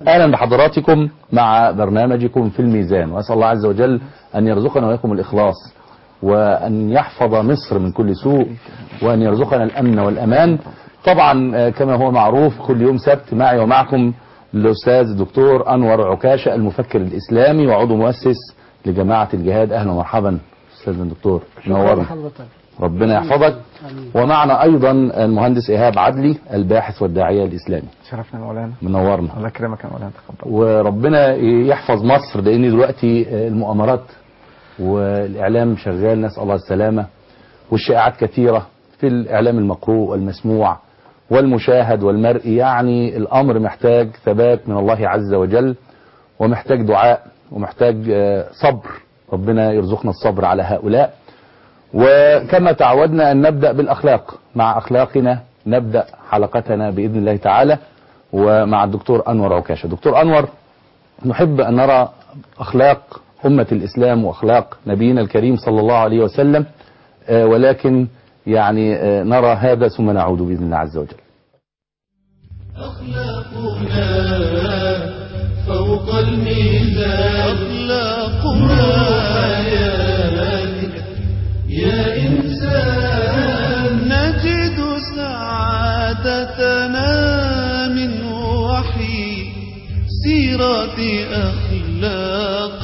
اهلا بحضراتكم مع برنامجكم في الميزان واسال الله عز وجل ان يرزقنا واياكم الاخلاص وان يحفظ مصر من كل سوء وان يرزقنا الامن والامان طبعا آه، كما هو معروف كل يوم سبت معي ومعكم الاستاذ الدكتور انور عكاشه المفكر الاسلامي وعضو مؤسس لجماعه الجهاد اهلا ومرحبا استاذ الدكتور نورنا حضرتك ربنا يحفظك ومعنا ايضا المهندس ايهاب عدلي الباحث والداعيه الاسلامي شرفنا يا مولانا منورنا الله يكرمك يا مولانا تفضل وربنا يحفظ مصر لان دلوقتي المؤامرات والاعلام شغال نسال الله السلامه والشائعات كثيره في الاعلام المقروء والمسموع والمشاهد والمرئي يعني الامر محتاج ثبات من الله عز وجل ومحتاج دعاء ومحتاج آه، صبر ربنا يرزقنا الصبر على هؤلاء وكما تعودنا أن نبدأ بالأخلاق مع أخلاقنا نبدأ حلقتنا بإذن الله تعالى ومع الدكتور أنور عكاشة دكتور أنور نحب أن نرى أخلاق أمة الإسلام وأخلاق نبينا الكريم صلى الله عليه وسلم آه، ولكن يعني آه، نرى هذا ثم نعود بإذن الله عز وجل أخلاقنا فوق الميزان أخلاقنا حياتك يا إنسان نجد سعادتنا من وحي سيرة أخلاق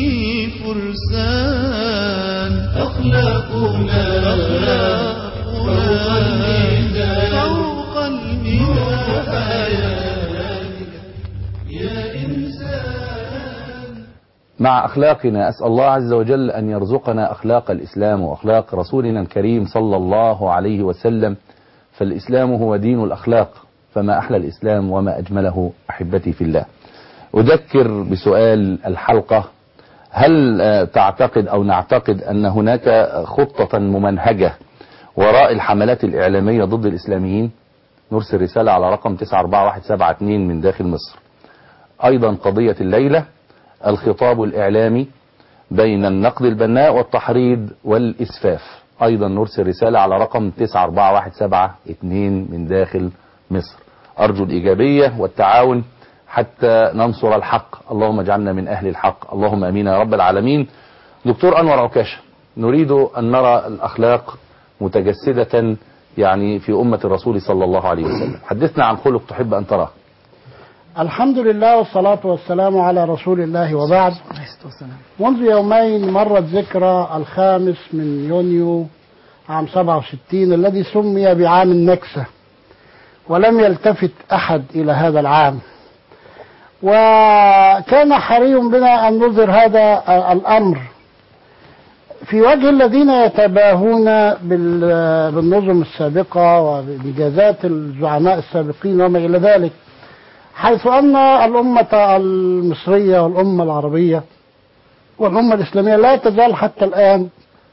الفرسان أخلاقنا فوق الميزان فوق الميزان حياتك يا إنسان مع أخلاقنا أسأل الله عز وجل أن يرزقنا أخلاق الإسلام وأخلاق رسولنا الكريم صلى الله عليه وسلم فالإسلام هو دين الأخلاق فما أحلى الإسلام وما أجمله أحبتي في الله أذكر بسؤال الحلقة هل آه، تعتقد أو نعتقد أن هناك خطة ممنهجة وراء الحملات الإعلامية ضد الإسلاميين نرسل رسالة على رقم 94172 من داخل مصر أيضا قضية الليلة الخطاب الإعلامي بين النقد البناء والتحريض والإسفاف أيضا نرسل رسالة على رقم 94172 من داخل مصر أرجو الإيجابية والتعاون حتى ننصر الحق اللهم اجعلنا من أهل الحق اللهم أمين يا رب العالمين دكتور أنور عكاشة نريد أن نرى الأخلاق متجسدة يعني في أمة الرسول صلى الله عليه وسلم حدثنا عن خلق تحب أن تراه الحمد لله والصلاة والسلام على رسول الله وبعد منذ يومين مرت ذكرى الخامس من يونيو عام 67 الذي سمي بعام النكسة ولم يلتفت أحد إلى هذا العام وكان حري بنا أن نظهر هذا الأمر في وجه الذين يتباهون بال- بالنظم السابقة وبإنجازات الزعماء السابقين وما إلى ذلك حيث أن الأمة المصرية والأمة العربية والأمة الإسلامية لا تزال حتى الآن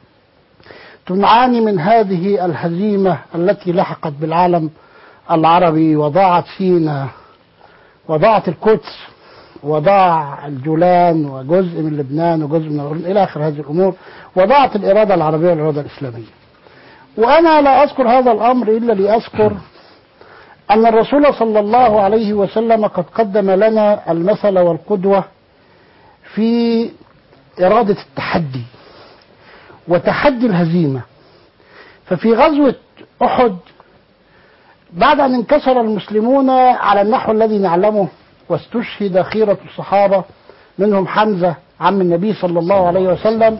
تعاني من هذه الهزيمة التي لحقت بالعالم العربي وضاعت سيناء وضاعت القدس وضاع الجولان وجزء من لبنان وجزء من الأردن إلى آخر هذه الأمور وضاعت الإرادة العربية والإرادة الإسلامية وأنا لا أذكر هذا الأمر إلا لأذكر أن الرسول صلى الله عليه وسلم قد قدم لنا المثل والقدوة في إرادة التحدي وتحدي الهزيمة ففي غزوة أحد بعد أن انكسر المسلمون على النحو الذي نعلمه واستشهد خيرة الصحابة منهم حمزة عم النبي صلى الله عليه وسلم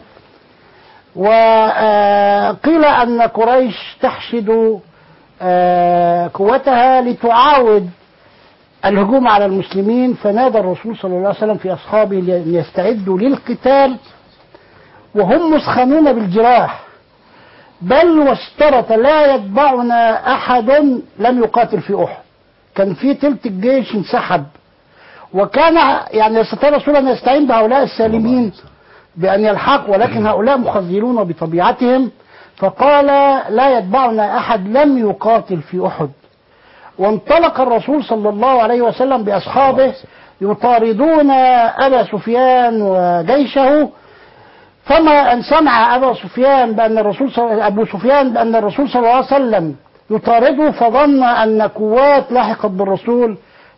وقيل أن قريش تحشد آه، قوتها لتعاود الهجوم على المسلمين فنادى الرسول صلى الله عليه وسلم في أصحابه لأن يستعدوا للقتال وهم مسخنون بالجراح بل واشترط لا يتبعنا أحد لم يقاتل في أحد كان في تلت الجيش انسحب وكان يعني يستطيع الرسول أن يستعين بهؤلاء السالمين بأن يلحقوا ولكن هؤلاء مخذلون بطبيعتهم فقال لا يتبعنا أحد لم يقاتل في أحد وانطلق الرسول صلى الله عليه وسلم بأصحابه يطاردون أبا سفيان وجيشه فما أن سمع أبا سفيان بأن الرسول صلى أبو سفيان بأن الرسول صلى الله عليه وسلم يطارده فظن أن قوات لحقت بالرسول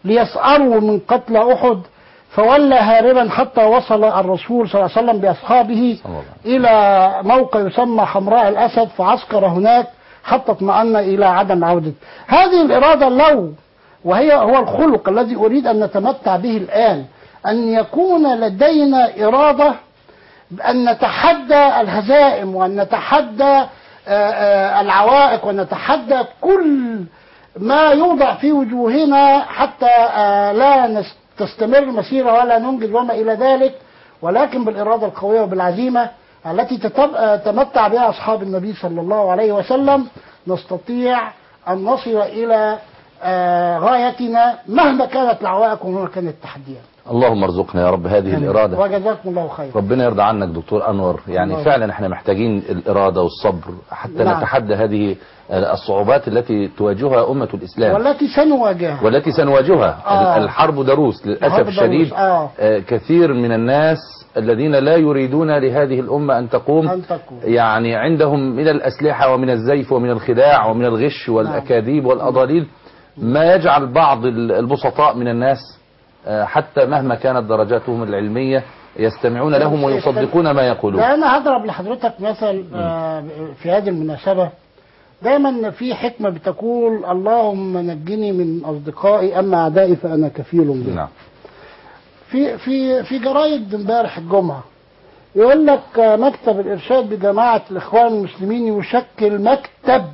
ليسأروا من قتل أحد فولى هاربا حتى وصل الرسول صلى الله عليه وسلم بأصحابه صلى الله عليه إلى موقع يسمى حمراء الأسد فعسكر هناك حتى اطمأن إلى عدم عودته هذه الإرادة لو وهي هو الخلق الذي أريد أن نتمتع به الآن أن يكون لدينا إرادة أن نتحدى الهزائم وأن نتحدى آه، آه، العوائق وأن نتحدى كل ما يوضع في وجوهنا حتى آه، لا نس- تستمر المسيرة ولا ننجز وما إلى ذلك ولكن بالإرادة القوية وبالعزيمة التي تتب- آه، تمتع بها أصحاب النبي صلى الله عليه وسلم نستطيع أن نصل إلى آه، غايتنا مهما كانت العوائق ومهما كانت التحديات اللهم ارزقنا يا رب هذه الإرادة وجزاكم الله خيرا ربنا يرضى عنك دكتور أنور يعني الله فعلا احنا محتاجين الإرادة والصبر حتى نعم. نتحدى هذه الصعوبات التي تواجهها أمة الإسلام والتي سنواجهها والتي سنواجهها آه. الحرب دروس للأسف الحرب الشديد دروس، آه. آه، كثير من الناس الذين لا يريدون لهذه الأمة أن تقوم أن تقوم. يعني عندهم من الأسلحة ومن الزيف ومن الخداع ومن الغش والأكاذيب والأضاليل ما يجعل بعض ال- البسطاء من الناس آه، حتى مهما كانت درجاتهم العلمية يستمعون لهم ويصدقون ما يقولون ده انا هضرب لحضرتك مثل آه، في هذه المناسبة دايما في حكمة بتقول اللهم نجني من أصدقائي أما أعدائي فأنا كفيل بهم نعم في في في جرايد امبارح الجمعة يقول لك آه، مكتب الإرشاد بجماعة الإخوان المسلمين يشكل مكتب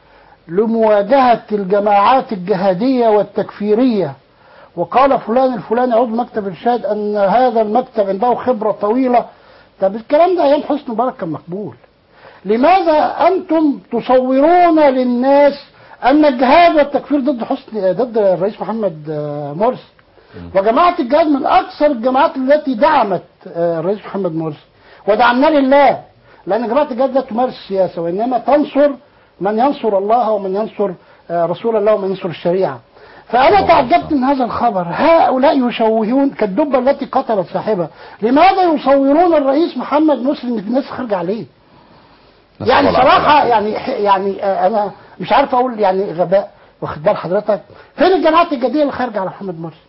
لمواجهة الجماعات الجهادية والتكفيرية وقال فلان الفلاني عضو مكتب الإرشاد أن هذا المكتب عنده خبرة طويلة طب الكلام ده أيام حسني مبارك كان مقبول لماذا أنتم تصورون للناس أن الجهاد والتكفير ضد حسني ضد الرئيس محمد آه، مرسي وجماعة الجهاد من أكثر الجماعات التي دعمت آه، الرئيس محمد مرسي ودعمنا لله لأن جماعة الجهاد لا تمارس السياسة وإنما تنصر من ينصر الله ومن ينصر آه، رسول الله ومن ينصر الشريعة فأنا تعجبت من هذا الخبر هؤلاء يشوهون كالدبة التي قتلت صاحبها لماذا يصورون الرئيس محمد مرسي ان الناس خارجة عليه نسأل يعني الله صراحة العافية. يعني يعني آه، أنا مش عارف أقول يعني غباء واخد بال حضرتك فين الجماعات الجهادية اللي خارجة على محمد مرسي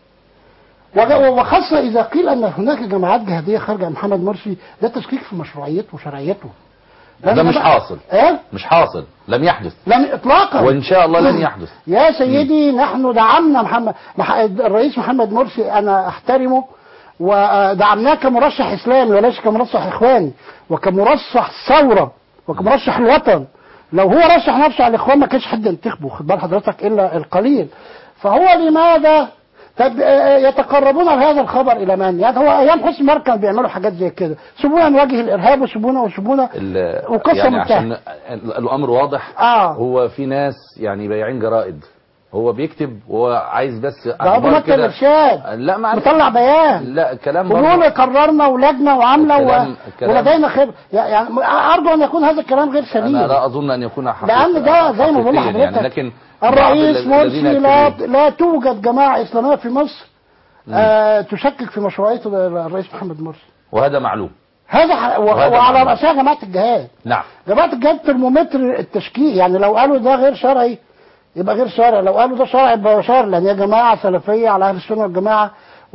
وج- وخاصة إذا قيل أن هناك جماعات جهادية خارجة عن محمد مرسي ده تشكيك في مشروعيته وشرعيته ده مش جماعة- حاصل. إيه؟ مش حاصل لم يحدث لم إطلاقا وإن شاء الله لن يحدث يا سيدي نحن دعمنا محمد مح... الرئيس محمد مرسي انا احترمه ودعمناه كمرشح اسلامي وليس كمرشح اخواني وكمرشح ثوره وكمرشح الوطن لو هو رشح نفسه على الاخوان ما كانش حد ينتخبه خد بال حضرتك الا القليل فهو لماذا طب آه، يتقربون بهذا الخبر الى من؟ يعني هو ايام حسني مبارك كانوا بيعملوا حاجات زي كده، سيبونا نواجه الارهاب وسيبونا وسيبونا ال- وقصة يعني منتهية. عشان ال- الامر واضح اه هو في ناس يعني بايعين جرائد هو بيكتب وهو عايز بس ده هو أخبار مكتب كده. الارشاد لا ما عارف- مطلع بيان لا كلام ونقول برضه قررنا ولجنه وعامله و... الكلام- الكلام- ولدينا خبره يعني ارجو ان يكون هذا الكلام غير سليم انا لا اظن ان يكون حقيقة لان ده زي ما بقول حقيقياً لحضرتك يعني لكن بعض الرئيس ال- الذين مرسي لا يكتبون. لا توجد جماعه اسلاميه في مصر آه تشكك في مشروعيه الرئيس محمد مرسي وهذا معلوم هذا ح... و... وهذا وعلى معلوم. راسها جماعه الجهاد نعم جماعه الجهاد ترمومتر التشكيك يعني لو قالوا ده غير شرعي يبقى غير شرعي لو قالوا ده شرعي يبقى شرعي لان هي جماعه سلفيه على اهل السنه والجماعه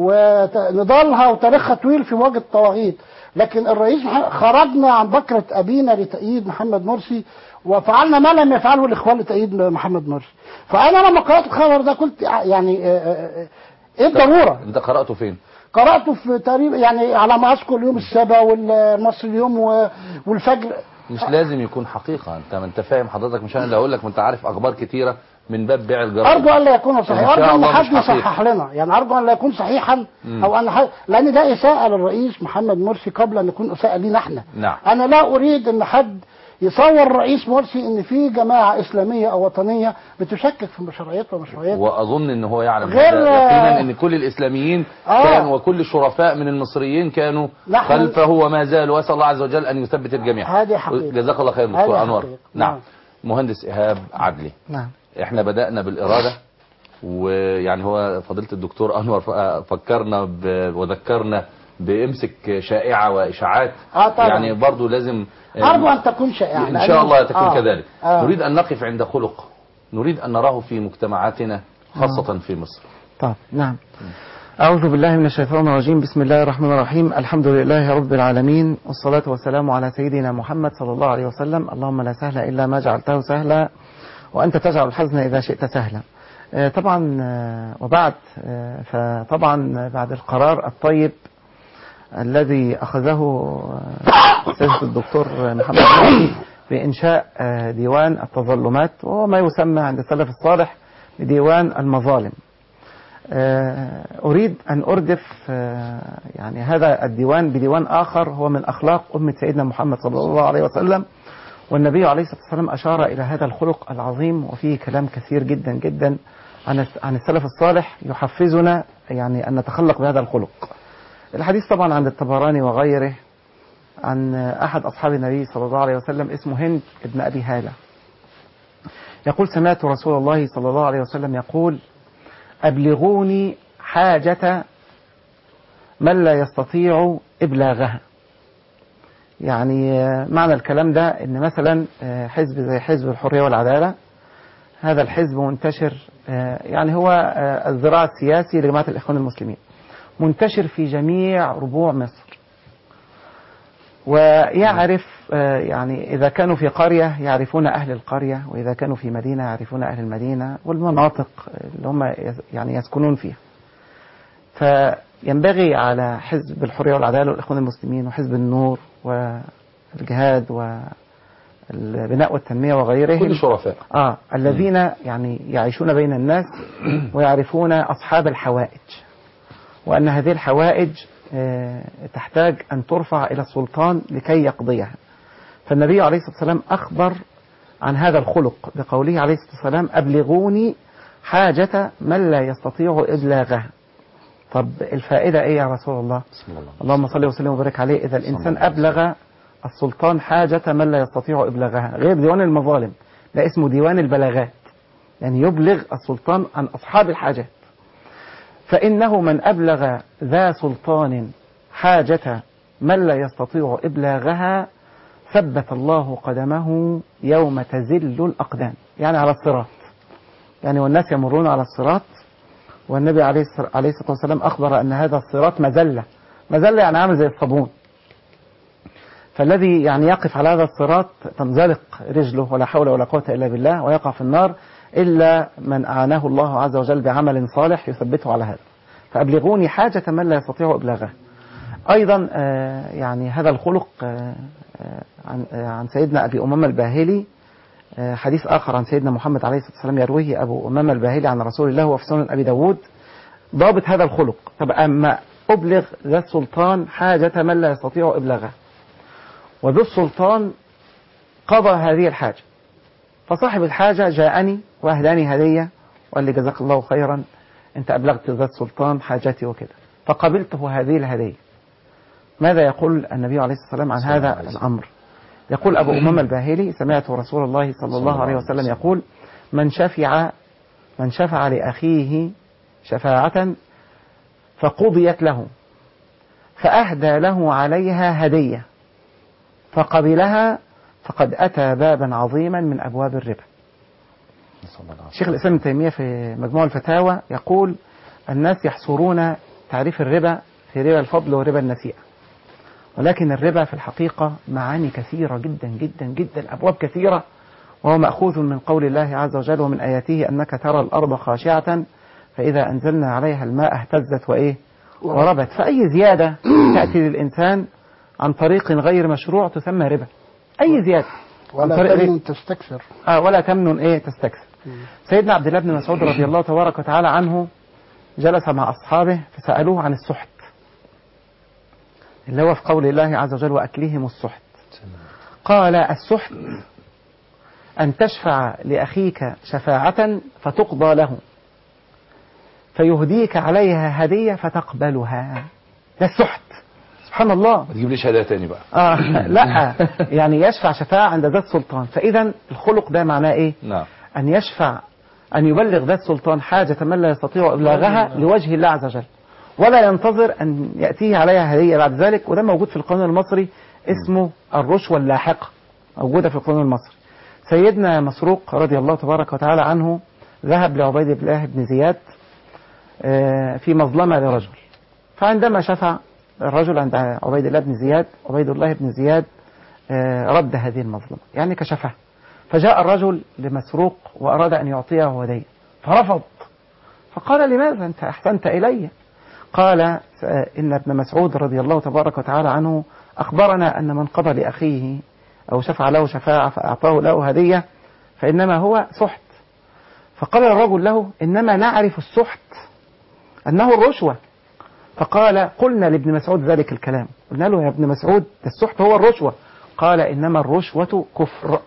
ونضالها وتاريخها طويل في مواجهه الطواغيت لكن الرئيس مح- خرجنا عن بكره ابينا لتأييد محمد مرسي وفعلنا ما لم يفعله الاخوان لتأييد محمد مرسي فانا لما قرات الخبر ده قلت يعني آه، آه، آه، ايه الضروره انت قرأته فين قرأته في تقريبا يعني على ما أذكر اليوم السابع والمصري اليوم و- والفجر مش لازم يكون حقيقة انت ما انت فاهم حضرتك مش انا اللي اقول لك ما انت عارف اخبار كتيرة من باب بيع الجرائد أرجو أن لا يكون صحيح إن شاء أرجو أن الله حد مش حقيقي. يصحح لنا يعني أرجو أن لا يكون صحيحا مم. أو أن حد لأن ده إساءة للرئيس محمد مرسي قبل أن يكون إساءة لينا إحنا نعم. أنا لا أريد أن حد يصور الرئيس مرسي أن في جماعة إسلامية أو وطنية بتشكك في مشروعيتها ومشروعيتها واظن ان هو يعلم غير- هذا يقينا ان كل الاسلاميين آه. كانوا وكل الشرفاء من المصريين كانوا نحن- خلفه وما زالوا واسال الله عز وجل ان يثبت الجميع هذه حقيقة. جزاك الله خير هذه دكتور انور حقيقة. نعم نعم. مهندس ايهاب عدلي نعم احنا بدأنا بالإرادة ويعني هو فضيلة الدكتور أنور ف- فكرنا ب- وذكرنا بامسك شائعة وإشاعات آه طبعا. يعني برضو لازم أرجو أن تكون شائعة إن شاء الله تكون آه. كذلك آه. نريد أن نقف عند خلق نريد أن نراه في مجتمعاتنا خاصة في مصر طيب نعم أعوذ بالله من الشيطان الرجيم بسم الله الرحمن الرحيم الحمد لله رب العالمين والصلاة والسلام على سيدنا محمد صلى الله عليه وسلم اللهم لا سهل إلا ما جعلته سهلا وأنت تجعل الحزن إذا شئت سهلا آه، طبعا آه، وبعد آه، فطبعا بعد القرار الطيب الذي أخذه آه، سيادة الدكتور محمد مرسي بإنشاء آه، ديوان التظلمات وهو ما يسمى عند السلف الصالح بديوان المظالم آه، أريد أن أردف آه، يعني هذا الديوان بديوان آخر هو من أخلاق أمة سيدنا محمد صلى الله عليه وسلم والنبي عليه الصلاة والسلام أشار إلى هذا الخلق العظيم وفيه كلام كثير جدا جدا عن عن السلف الصالح يحفزنا يعني أن نتخلق بهذا الخلق الحديث طبعا عند الطبراني وغيره عن أحد أصحاب النبي صلى الله عليه وسلم اسمه هند ابن أبي هالة يقول سمعت رسول الله صلى الله عليه وسلم يقول أبلغوني حاجة من لا يستطيع إبلاغها يعني آه، معنى الكلام ده ان مثلا آه، حزب زي حزب الحرية والعدالة هذا الحزب منتشر آه، يعني هو آه، الذراع السياسي لجماعة الإخوان المسلمين منتشر في جميع ربوع مصر ويعرف آه، يعني إذا كانوا في قرية يعرفون أهل القرية وإذا كانوا في مدينة يعرفون أهل المدينة والمناطق اللي هم يس- يعني يسكنون فيها فينبغي على حزب الحرية والعدالة والإخوان المسلمين وحزب النور والجهاد والبناء والتنمية وغيرهم كل شرفاء آه الذين يعني يعيشون بين الناس ويعرفون أصحاب الحوائج وأن هذه الحوائج آه، تحتاج أن ترفع إلى السلطان لكي يقضيها فالنبي عليه الصلاة والسلام أخبر عن هذا الخلق بقوله عليه الصلاة والسلام أبلغوني حاجة من لا يستطيع إبلاغها طب الفائدة إيه يا رسول الله بسم الله اللهم صل وسلم وبارك عليه إذا الإنسان أبلغ السلطان حاجة من لا يستطيع إبلاغها غير ديوان المظالم ده اسمه ديوان البلاغات يعني يبلغ السلطان عن أصحاب الحاجات فإنه من أبلغ ذا سلطان حاجة من لا يستطيع إبلاغها ثبت الله قدمه يوم تزل الأقدام يعني على الصراط يعني والناس يمرون على الصراط والنبي عليه الصلاة عليه الصلاة والسلام أخبر أن هذا الصراط مزلة مزلة يعني عامل زي الصابون فالذي يعني يقف على هذا الصراط تنزلق رجله ولا حول ولا قوة إلا بالله ويقع في النار إلا من أعانه الله عز وجل بعمل صالح يثبته على هذا فأبلغوني حاجة من لا يستطيع إبلاغها أيضا آه، يعني هذا الخلق آه، آه، عن آه، عن سيدنا أبي أمامة الباهلي آه، حديث آخر عن سيدنا محمد عليه الصلاة والسلام يرويه أبو أمامة الباهلي عن رسول الله وفي سنن أبي داود ضابط هذا الخلق طب أما أبلغ ذا السلطان حاجة من لا يستطيع إبلاغها وذو السلطان قضى هذه الحاجة فصاحب الحاجة جاءني وأهداني هدية وقال لي جزاك الله خيرا أنت أبلغت ذا السلطان حاجتي وكده فقبلته هذه الهدية ماذا يقول النبي عليه الصلاة والسلام عن صلى الله هذا عليه وسلم. الأمر يقول أبو أمام الباهلي سمعت رسول الله صلى الله عليه وسلم يقول من شفع من شفع لأخيه شفاعة فقضيت له فأهدى له عليها هدية فقبلها فقد أتى بابا عظيما من أبواب الربا صلى الله عليه وسلم. شيخ الإسلام ابن تيمية في مجموع الفتاوى يقول الناس يحصرون تعريف الربا في ربا الفضل وربا النسيئة ولكن الربا في الحقيقة معاني كثيرة جدا جدا جدا أبواب كثيرة وهو مأخوذ من قول الله عز وجل ومن آياته أنك ترى الأرض خاشعة فإذا أنزلنا عليها الماء اهتزت وإيه وربت فأي زيادة تأتي للإنسان عن طريق غير مشروع تسمى ربا أي زيادة عن ولا طريق غير- تمنن تستكثر آه ولا تمنن ايه تستكثر سيدنا عبد الله بن مسعود رضي الله تبارك وتعالى عنه جلس مع اصحابه فسالوه عن السحت اللي هو في قول الله عز وجل واكلهم السحت قال السحت ان تشفع لاخيك شفاعه فتقضى له فيهديك عليها هديه فتقبلها ده السحت سبحان الله ما تجيبليش هدايا تاني بقى آه لا يعني يشفع شفاعة عند ذات سلطان فإذا الخلق ده معناه إيه نعم أن يشفع أن يبلغ ذات سلطان حاجة من لا يستطيع إبلاغها لوجه الله عز وجل ولا ينتظر أن يأتيه عليها هدية بعد ذلك وده موجود في القانون المصري اسمه الرشوة اللاحقة موجودة في القانون المصري سيدنا مسروق رضي الله تبارك وتعالى عنه ذهب لعبيد الله بن زياد آه، في مظلمة لرجل فعندما شفع الرجل عند عبيد الله بن زياد عبيد الله بن زياد آه، رد هذه المظلمة يعني كشفها فجاء الرجل لمسروق وأراد أن يعطيه هدية فرفض فقال لماذا أنت أحسنت إلي قال آه، إن ابن مسعود رضي الله تبارك وتعالى عنه أخبرنا أن من قضى لأخيه أو شفع له شفاعة فأعطاه له هدية فإنما هو سحت فقال الرجل له إنما نعرف السحت أنه الرشوة فقال قلنا لابن مسعود ذلك الكلام قلنا له يا ابن مسعود ده السحت هو الرشوة قال إنما الرشوة كفر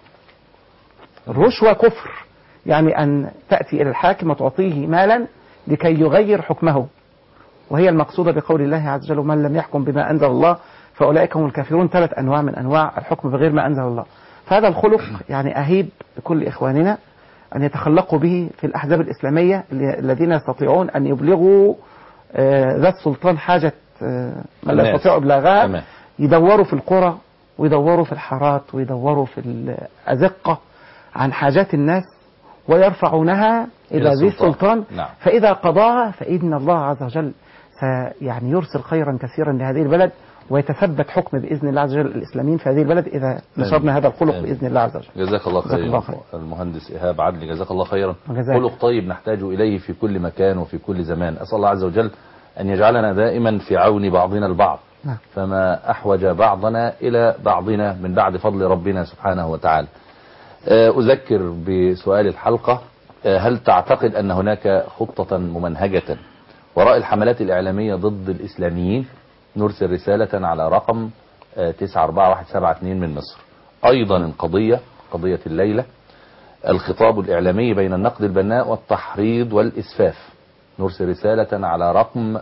الرشوة كفر يعني أن تأتي إلى الحاكم وتعطيه مالا لكي يغير حكمه وهي المقصودة بقول الله عز وجل من لم يحكم بما أنزل الله فأولئك هم الكافرون ثلاث أنواع من أنواع الحكم بغير ما أنزل الله فهذا الخلق يعني أهيب لكل إخواننا أن يتخلقوا به في الأحزاب الإسلامية اللي- الذين يستطيعون أن يبلغوا آه، ذات سلطان حاجة آه، من لا الناس. يستطيع إبلاغها تمام. يدوروا في القرى ويدوروا في الحارات ويدوروا في الأزقة عن حاجات الناس ويرفعونها إلى إلى ذي السلطان. السلطان نعم. فإذا قضاها فإن الله عز وجل سيعني يرسل خيرا كثيرا لهذه البلد ويتثبت حكم بإذن الله عز وجل الإسلاميين في هذه البلد إذا نشرنا هذا الخلق آمين. بإذن الله عز وجل جزاك الله جزاك الله خيرا خير. المهندس إيهاب عدلي جزاك الله خيرا وجزاك. خلق طيب نحتاج إليه في كل مكان وفي كل زمان أسأل الله عز وجل أن يجعلنا دائما في عون بعضنا البعض نعم. فما أحوج بعضنا إلى بعضنا من بعد فضل ربنا سبحانه وتعالى آه، أذكر بسؤال الحلقة آه، هل تعتقد أن هناك خطة ممنهجة وراء الحملات الإعلامية ضد الإسلاميين نرسل رسالة على رقم آه، 94172 من مصر أيضا القضية قضية الليلة الخطاب الإعلامي بين النقد البناء والتحريض والإسفاف نرسل رسالة على رقم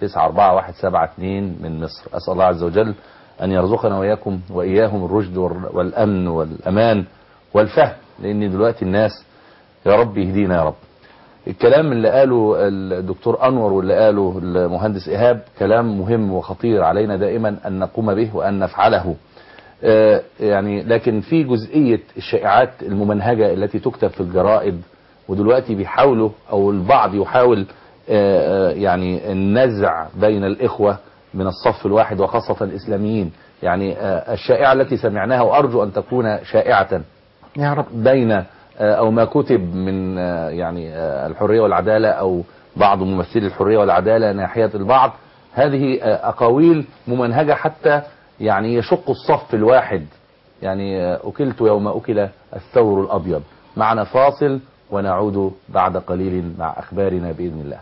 94172 من مصر أسأل الله عز وجل أن يرزقنا وإياكم وإياهم الرشد والر- والأمن والأمان والفهم لأن دلوقتي الناس يا رب يهدينا يا رب الكلام اللي قاله الدكتور أنور واللي قاله المهندس إيهاب كلام مهم وخطير علينا دائما أن نقوم به وأن نفعله آه، يعني لكن في جزئية الشائعات الممنهجة التي تكتب في الجرائد ودلوقتي بيحاولوا أو البعض يحاول آه، آه، يعني النزع بين الإخوة من الصف الواحد وخاصة الإسلاميين يعني آه، الشائعة التي سمعناها وأرجو أن تكون شائعة يا رب بين آه، او ما كتب من آه، يعني آه، الحريه والعداله او بعض ممثلي الحريه والعداله ناحيه البعض هذه آه، اقاويل ممنهجه حتى يعني يشق الصف الواحد يعني آه، اكلت يوم اكل الثور الابيض معنا فاصل ونعود بعد قليل مع اخبارنا باذن الله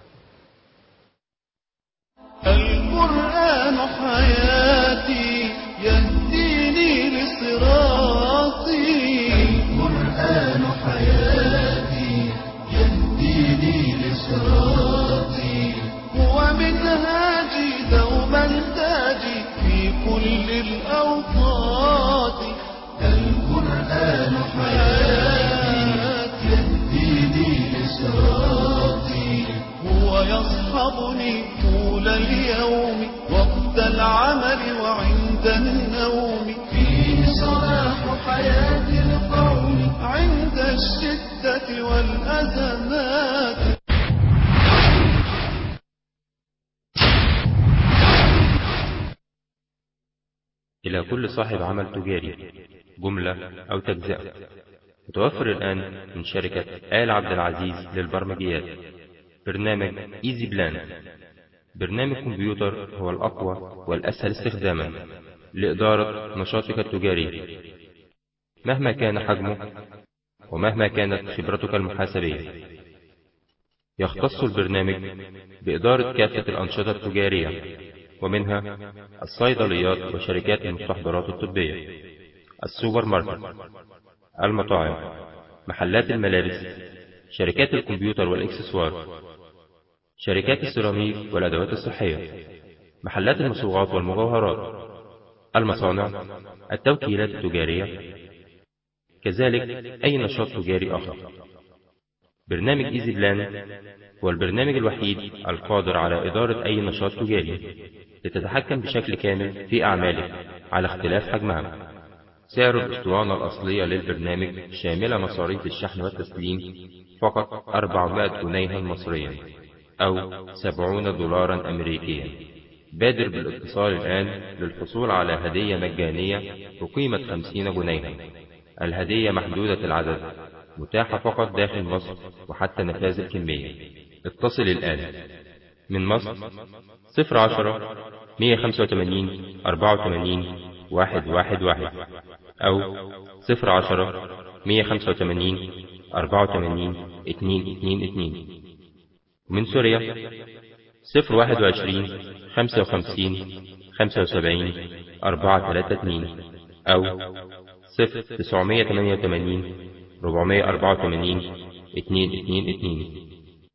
القرآن حياتي يهديني لصراطي القرآن حياتي يهديني لصراطي هو منهاجي دوما تاجي في كل الأوقات القرآن حياتي يهديني لصراطي هو يصحبني طول اليوم وقت العمل وعند النوم فيه صلاح حياة القوم عند الشدة والأزمات إلى كل صاحب عمل تجاري جملة أو تجزئة متوفر الآن من شركة آل عبد العزيز للبرمجيات برنامج إيزي بلان برنامج كمبيوتر هو الأقوى والأسهل استخداما لإدارة نشاطك التجاري مهما كان حجمه ومهما كانت خبرتك المحاسبية يختص البرنامج بإدارة كافة الأنشطة التجارية ومنها الصيدليات وشركات المستحضرات الطبية السوبر ماركت المطاعم محلات الملابس شركات الكمبيوتر والإكسسوار شركات السيراميك والأدوات الصحية محلات المصبوغات والمجوهرات المصانع التوكيلات التجارية كذلك أي نشاط تجاري آخر برنامج إيزي بلان هو البرنامج الوحيد القادر على إدارة أي نشاط تجاري لتتحكم بشكل كامل في أعمالك على اختلاف حجمها سعر الأسطوانة الأصلية للبرنامج شاملة مصاريف الشحن والتسليم فقط 400 جنيها مصريا أو سبعون دولارا أمريكيا بادر بالاتصال الآن للحصول على هدية مجانية بقيمة خمسين جنيها الهدية محدودة العدد متاحة فقط داخل مصر وحتى نفاذ الكمية اتصل الآن من مصر صفر عشرة مية خمسة وتمانين أربعة وتمانين واحد واحد واحد أو صفر عشرة مية خمسة وتمانين أربعة وتمانين اتنين اتنين اتنين ومن سوريا صفر واحد وعشرين خمسة وخمسين خمسة وسبعين أربعة تلاتة اتنين أو صفر تسعمية تمانية وتمانين ربعمية أربعة وتمانين اتنين اتنين اتنين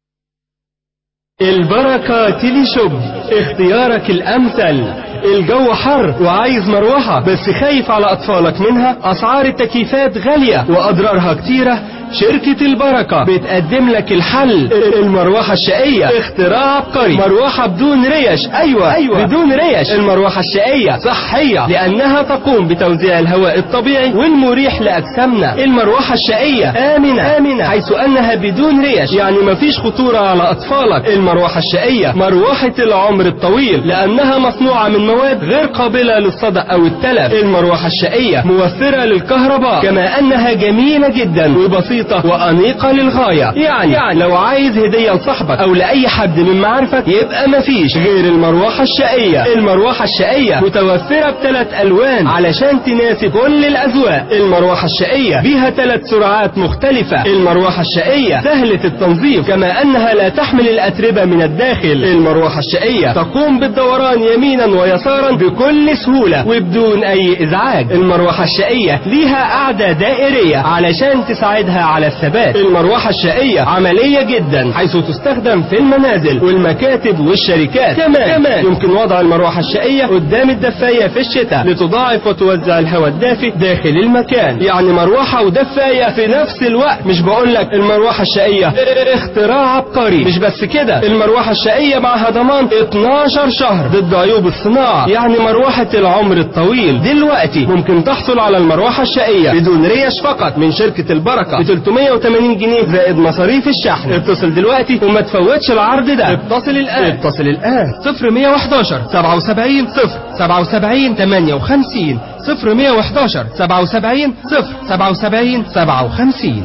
البركة تيلي شوب اختيارك الأمثل الجو حر وعايز مروحة بس خايف على أطفالك منها أسعار التكييفات غالية وأضرارها كتيرة شركة البركة بتقدم لك الحل المروحة الشقية اختراع عبقري مروحة بدون ريش أيوة, أيوة بدون ريش المروحة الشقية صحية لأنها تقوم بتوزيع الهواء الطبيعي والمريح لأجسامنا المروحة الشقية آمنة آمنة حيث أنها بدون ريش يعني مفيش خطورة على أطفالك المروحة الشقية مروحة العمر الطويل لأنها مصنوعة من مواد غير قابلة للصدأ أو التلف المروحة الشقية موفرة للكهرباء كما أنها جميلة جدا وبسيطة وأنيقة للغاية يعني, يعني لو عايز هدية لصاحبك أو لأي حد من معارفك يبقى مفيش غير المروحة الشقية المروحة الشقية متوفرة بثلاث ألوان علشان تناسب كل الأذواق المروحة الشقية بيها ثلاث سرعات مختلفة المروحة الشقية سهلة التنظيف كما أنها لا تحمل الأتربة من الداخل المروحة الشقية تقوم بالدوران يمينا ويسارا بكل سهولة وبدون أي إزعاج المروحة الشقية ليها قاعدة دائرية علشان تساعدها على الثبات المروحة الشقية عملية جدا حيث تستخدم في المنازل والمكاتب والشركات كمان, كمان يمكن وضع المروحة الشقية قدام الدفاية في الشتاء لتضاعف وتوزع الهواء الدافئ داخل المكان يعني مروحة ودفاية في نفس الوقت مش بقول لك المروحة الشقية اختراع عبقري مش بس كده المروحة الشقية معها ضمان 12 شهر ضد عيوب الصناعة يعني مروحة العمر الطويل دلوقتي ممكن تحصل على المروحة الشقية بدون ريش فقط من شركة البركة ب 380 جنيه زائد مصاريف الشحن اتصل دلوقتي وما تفوتش العرض ده اتصل الآن اتصل الآن 0111 77 0 77 58 0111 77 0 77 57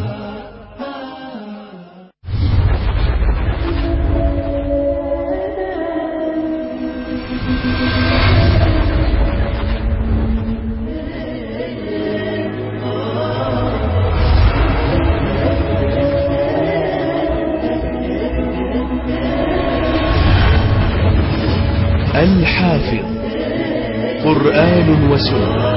الحافظ قرآن وسنة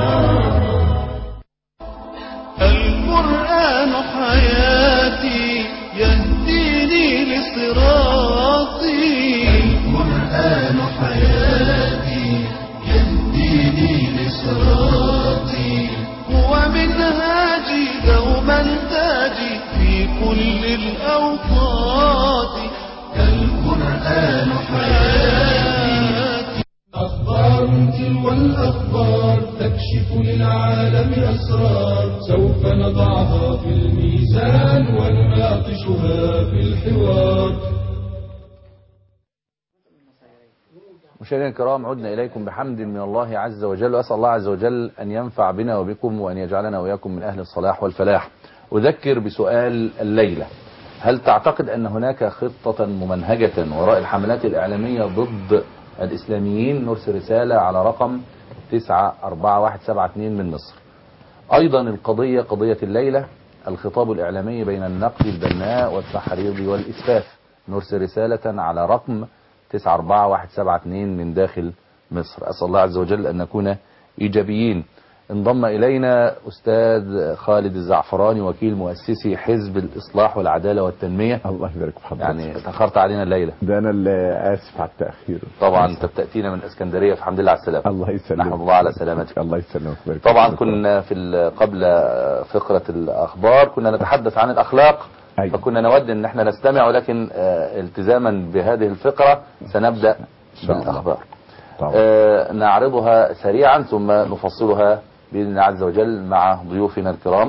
القرآن حياتي يهديني لصراطي القرآن حياتي يهديني لصراطي هو منهاجي دوما تاجي في كل الأوقات القرآن حياتي أخبار تلو الأخبار تكشف للعالم أسرار سوف نضعها في الميزان ونناقشها في الحوار مشاهدينا الكرام عدنا إليكم بحمد من الله عز وجل وأسأل الله عز وجل أن ينفع بنا وبكم وأن يجعلنا وإياكم من أهل الصلاح والفلاح أذكر بسؤال الليلة هل تعتقد أن هناك خطة ممنهجة وراء الحملات الإعلامية ضد الإسلاميين نرسل رسالة على رقم 944172 من مصر أيضا القضية قضية الليلة الخطاب الإعلامي بين النقد البناء والتحريض والإسفاف نرسل رسالة على رقم 944172 من داخل مصر أسأل الله عز وجل أن نكون إيجابيين انضم إلينا أستاذ خالد الزعفراني وكيل مؤسسي حزب الإصلاح والعدالة والتنمية الله يبارك في حضرتك يعني تأخرت علينا الليلة ده انا اللي اسف على التاخير طبعا انت بتأتينا من اسكندرية فالحمد لله على السلامة الله يسلمك نحمد الله على سلامتك الله يسلمك ويبارك طبعا فيك. كنا في ال- قبل فقرة الأخبار كنا نتحدث عن الأخلاق أيوة. فكنا نود ان احنا نستمع ولكن آه، التزاما بهذه الفقرة سنبدأ شاء الله. بالأخبار طبعا. آه، نعرضها سريعا ثم نفصلها بإذن الله عز وجل مع ضيوفنا الكرام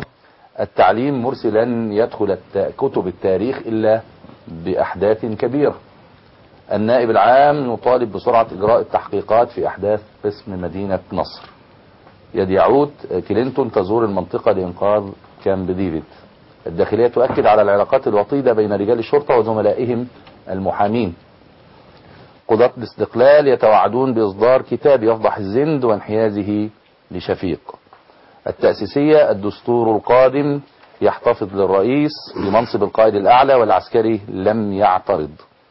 التعليم مرسلا يدخل الت- كتب التاريخ إلا بأحداث كبيرة النائب العام يطالب بسرعة إجراء التحقيقات في أحداث قسم مدينة نصر يد يعود كلينتون تزور المنطقة لإنقاذ كامب ديفيد الداخلية تؤكد على العلاقات الوطيدة بين رجال الشرطة وزملائهم المحامين قضاة الاستقلال يتوعدون بإصدار كتاب يفضح الزند وانحيازه لشفيق التأسيسية الدستور القادم يحتفظ للرئيس بمنصب القائد الأعلى والعسكري لم يعترض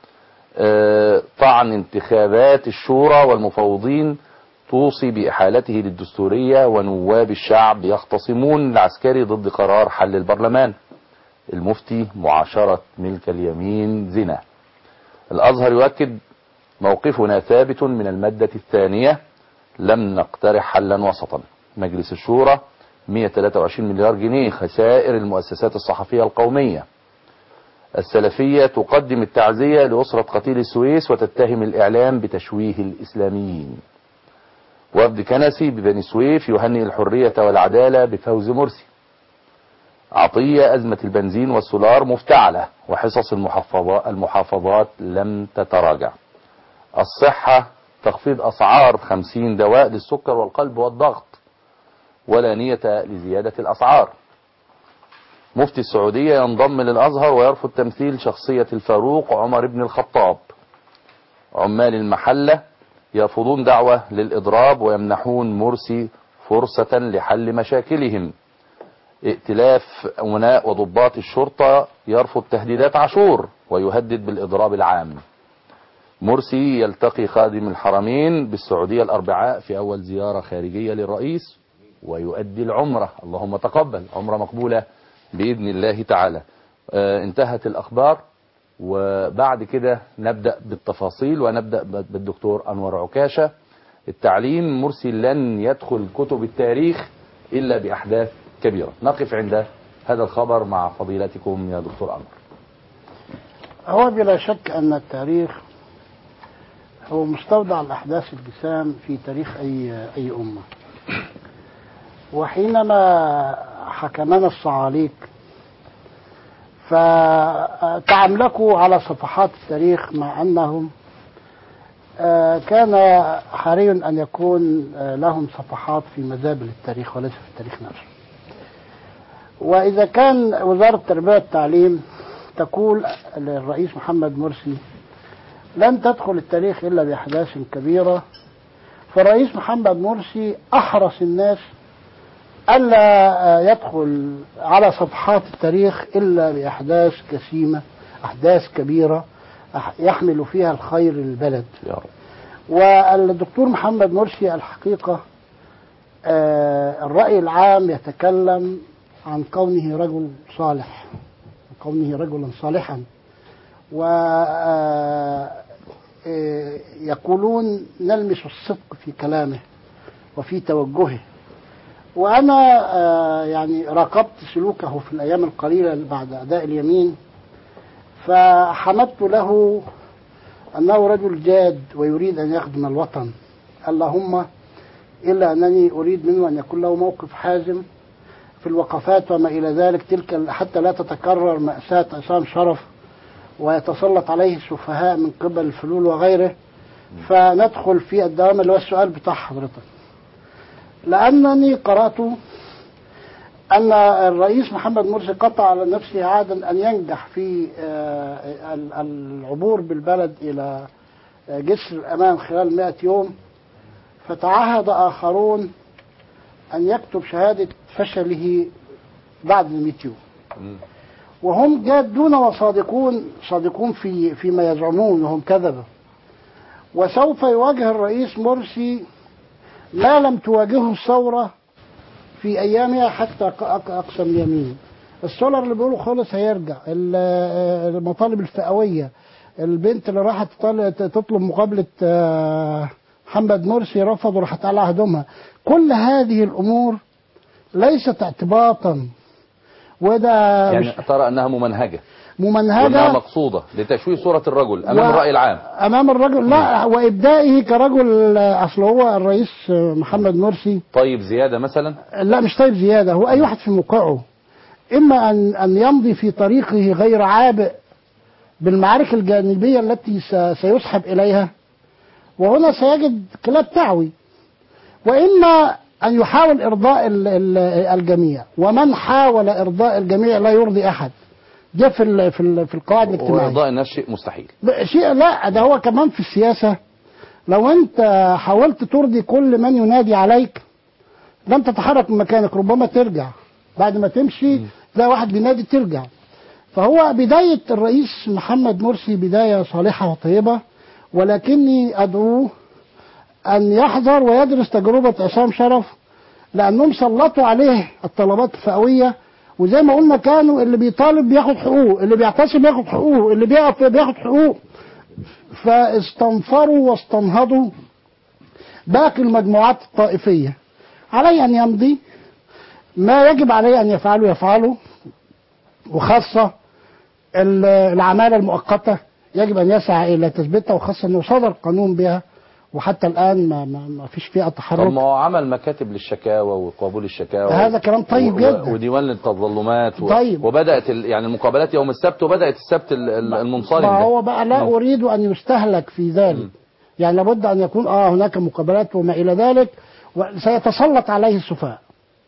آه، طعن انتخابات الشورى والمفوضين توصي بإحالته للدستورية ونواب الشعب يختصمون العسكري ضد قرار حل البرلمان المفتي معاشرة ملك اليمين زنا الأزهر يؤكد موقفنا ثابت من المادة الثانية لم نقترح حلا وسطا مجلس الشورى 123 مليار جنيه خسائر المؤسسات الصحفية القومية السلفية تقدم التعزية لأسرة قتيل السويس وتتهم الإعلام بتشويه الإسلاميين وفد كنسي ببني سويف يهنئ الحرية والعدالة بفوز مرسي عطية أزمة البنزين والسولار مفتعلة وحصص المحافظات, المحافظات لم تتراجع الصحة تخفيض أسعار 50 دواء للسكر والقلب والضغط ولا نية لزيادة الأسعار مفتي السعودية ينضم للأزهر ويرفض تمثيل شخصية الفاروق عمر بن الخطاب عمال المحلة يرفضون دعوة للإضراب ويمنحون مرسي فرصة لحل مشاكلهم ائتلاف أمناء وضباط الشرطة يرفض تهديدات عاشور ويهدد بالإضراب العام مرسي يلتقي خادم الحرمين بالسعودية الأربعاء في أول زيارة خارجية للرئيس ويؤدي العمرة اللهم تقبل عمرة مقبولة بإذن الله تعالى آه انتهت الأخبار وبعد كده نبدأ بالتفاصيل ونبدأ بالدكتور أنور عكاشة التعليم مرسي لن يدخل كتب التاريخ إلا بأحداث كبيرة نقف عند هذا الخبر مع فضيلتكم يا دكتور أنور هو بلا شك أن التاريخ هو مستودع الأحداث الجسام في تاريخ أي أي أمة وحينما حكمنا الصعاليك فتعملكوا على صفحات التاريخ مع أنهم آه، كان حري أن يكون آه، لهم صفحات في مزابل التاريخ وليس في التاريخ نفسه وإذا كان وزارة التربية والتعليم تقول للرئيس محمد مرسي لن تدخل التاريخ إلا بأحداث كبيرة فالرئيس محمد مرسي أحرص الناس ألا يدخل على صفحات التاريخ إلا بأحداث جسيمة أحداث كبيرة أح- يحمل فيها الخير للبلد يا رب والدكتور محمد مرسي الحقيقة آه، الرأي العام يتكلم عن كونه رجل صالح كونه رجلا صالحا و آه، آه، يقولون نلمس الصدق في كلامه وفي توجهه وأنا آه، يعني راقبت سلوكه في الأيام القليلة بعد أداء اليمين فحمدت له أنه رجل جاد ويريد أن يخدم الوطن اللهم إلا أنني أريد منه أن يكون له موقف حازم في الوقفات وما إلى ذلك تلك حتى لا تتكرر مأساة عصام شرف ويتسلط عليه السفهاء من قبل الفلول وغيره فندخل في الدوام اللي هو السؤال بتاع حضرتك لأنني قرأت أن الرئيس محمد مرسي قطع على نفسه عادا أن ينجح في آه، ال- العبور بالبلد إلى آه، جسر الأمان خلال 100 يوم فتعهد آخرون أن يكتب شهادة فشله بعد ال 100 يوم مم. وهم جادون وصادقون صادقون في فيما يزعمون وهم كذبة وسوف يواجه الرئيس مرسي ما لم تواجهه الثورة في أيامها حتى ق- أق- أقصى اليمين السولر اللي بيقولوا خالص هيرجع ال- المطالب الفئوية البنت اللي راحت تطل- تطلب مقابلة آه، محمد مرسي رفض وراحت على هدومها كل هذه الأمور ليست اعتباطا وده يعني مش ترى أنها ممنهجة وأنها ممنهجة مقصودة لتشويه صورة الرجل أمام و- الرأي العام امام الرجل لا وابدائه كرجل اصل هو الرئيس محمد مرسي طيب زيادة مثلا لا مش طيب زياده هو اي واحد في موقعه اما ان ان يمضي في طريقه غير عابئ بالمعارك الجانبية التي س- سيسحب إليها وهنا سيجد كلاب تعوي وإما أن يحاول إرضاء ال- ال- الجميع ومن حاول إرضاء الجميع لا يرضي أحد ده في ال- في ال- في القواعد الاجتماعية وإرضاء الناس شيء مستحيل ب- شيء لا ده هو كمان في السياسة لو أنت حاولت ترضي كل من ينادي عليك لن تتحرك من مكانك ربما ترجع بعد ما تمشي تلاقي واحد بينادي ترجع فهو بداية الرئيس محمد مرسي بداية صالحة وطيبة ولكني أدعوه أن يحذر ويدرس تجربة عصام شرف لأنهم سلطوا عليه الطلبات الفئوية وزي ما قلنا كانوا اللي بيطالب بياخد حقوق اللي بيعتصم بياخد حقوق اللي بيقف بياخد حقوق فاستنفروا واستنهضوا باقي المجموعات الطائفية عليه أن يمضي ما يجب عليه أن يفعله يفعله وخاصة ال- العمالة المؤقتة يجب أن يسعى إلى تثبيتها وخاصة أنه صدر قانون بها وحتى الآن ما, ما, ما فيش فيها طب تحرك ما هو عمل مكاتب للشكاوى وقبول الشكاوى هذا كلام طيب و- و- جدا. وديوان للتظلمات و... طيب. وبدات ال... يعني المقابلات يوم السبت وبدات السبت ال- ال- المنصرم ما ده. هو بقى لا أريد أن يستهلك في ذلك يعني لابد أن يكون آه هناك مقابلات وما إلى ذلك وسيتسلط عليه السفهاء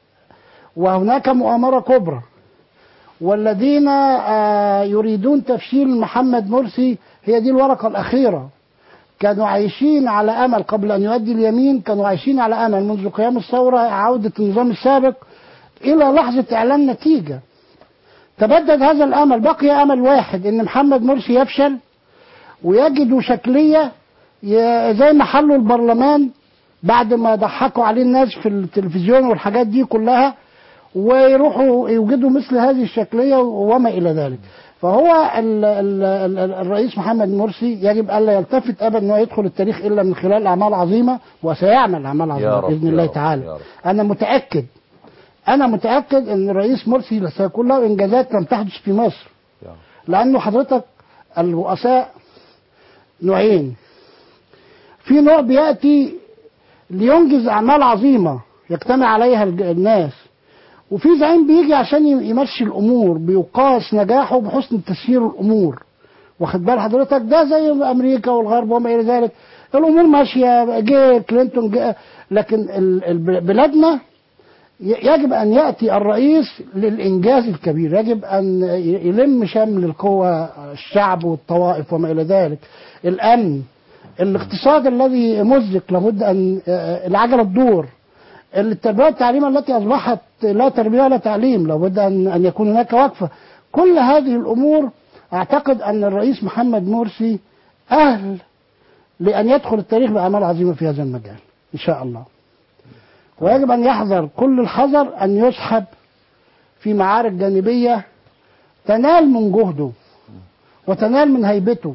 وهناك مؤامرة كبرى والذين آه يريدون تفشيل محمد مرسي هي دي الورقة الأخيرة كانوا عايشين على أمل قبل أن يؤدي اليمين كانوا عايشين على أمل منذ قيام الثورة عودة النظام السابق إلى لحظة إعلان نتيجة تبدد هذا الأمل بقي أمل واحد إن محمد مرسي يفشل ويجدوا شكلية ي- زي ما حلوا البرلمان بعد ما ضحكوا عليه الناس في التلفزيون والحاجات دي كلها ويروحوا يوجدوا مثل هذه الشكلية وما إلى ذلك فهو ال ال ال الرئيس محمد مرسي يجب ألا يلتفت أبدا أنه يدخل التاريخ إلا من خلال أعمال عظيمة وسيعمل أعمال عظيمة رب، بإذن يا الله رب، يا تعالى رب. أنا متأكد أنا متأكد أن الرئيس مرسي سيكون له إنجازات لم تحدث في مصر يا رب. لأنه حضرتك الرؤساء نوعين في نوع بيأتي لينجز أعمال عظيمة يجتمع عليها الج- الناس وفي زعيم بيجي عشان ي- يمشي الأمور بيقاس نجاحه بحسن تسيير الأمور واخد بال حضرتك ده زي أمريكا والغرب وما إلى ذلك الأمور ماشية جه كلينتون جه لكن ال- ال- بلادنا ي- يجب أن يأتي الرئيس للإنجاز الكبير يجب أن ي- يلم شمل القوى الشعب والطوائف وما إلى ذلك الأمن الاقتصاد الذي مزق لابد أن آه، العجلة تدور التربية والتعليم التي أصبحت لا تربية ولا تعليم لابد أن أن يكون هناك وقفة كل هذه الأمور أعتقد أن الرئيس محمد مرسي أهل لأن يدخل التاريخ بأعمال عظيمة في هذا المجال إن شاء الله ويجب أن يحذر كل الحذر أن يسحب في معارك جانبية تنال من جهده وتنال من هيبته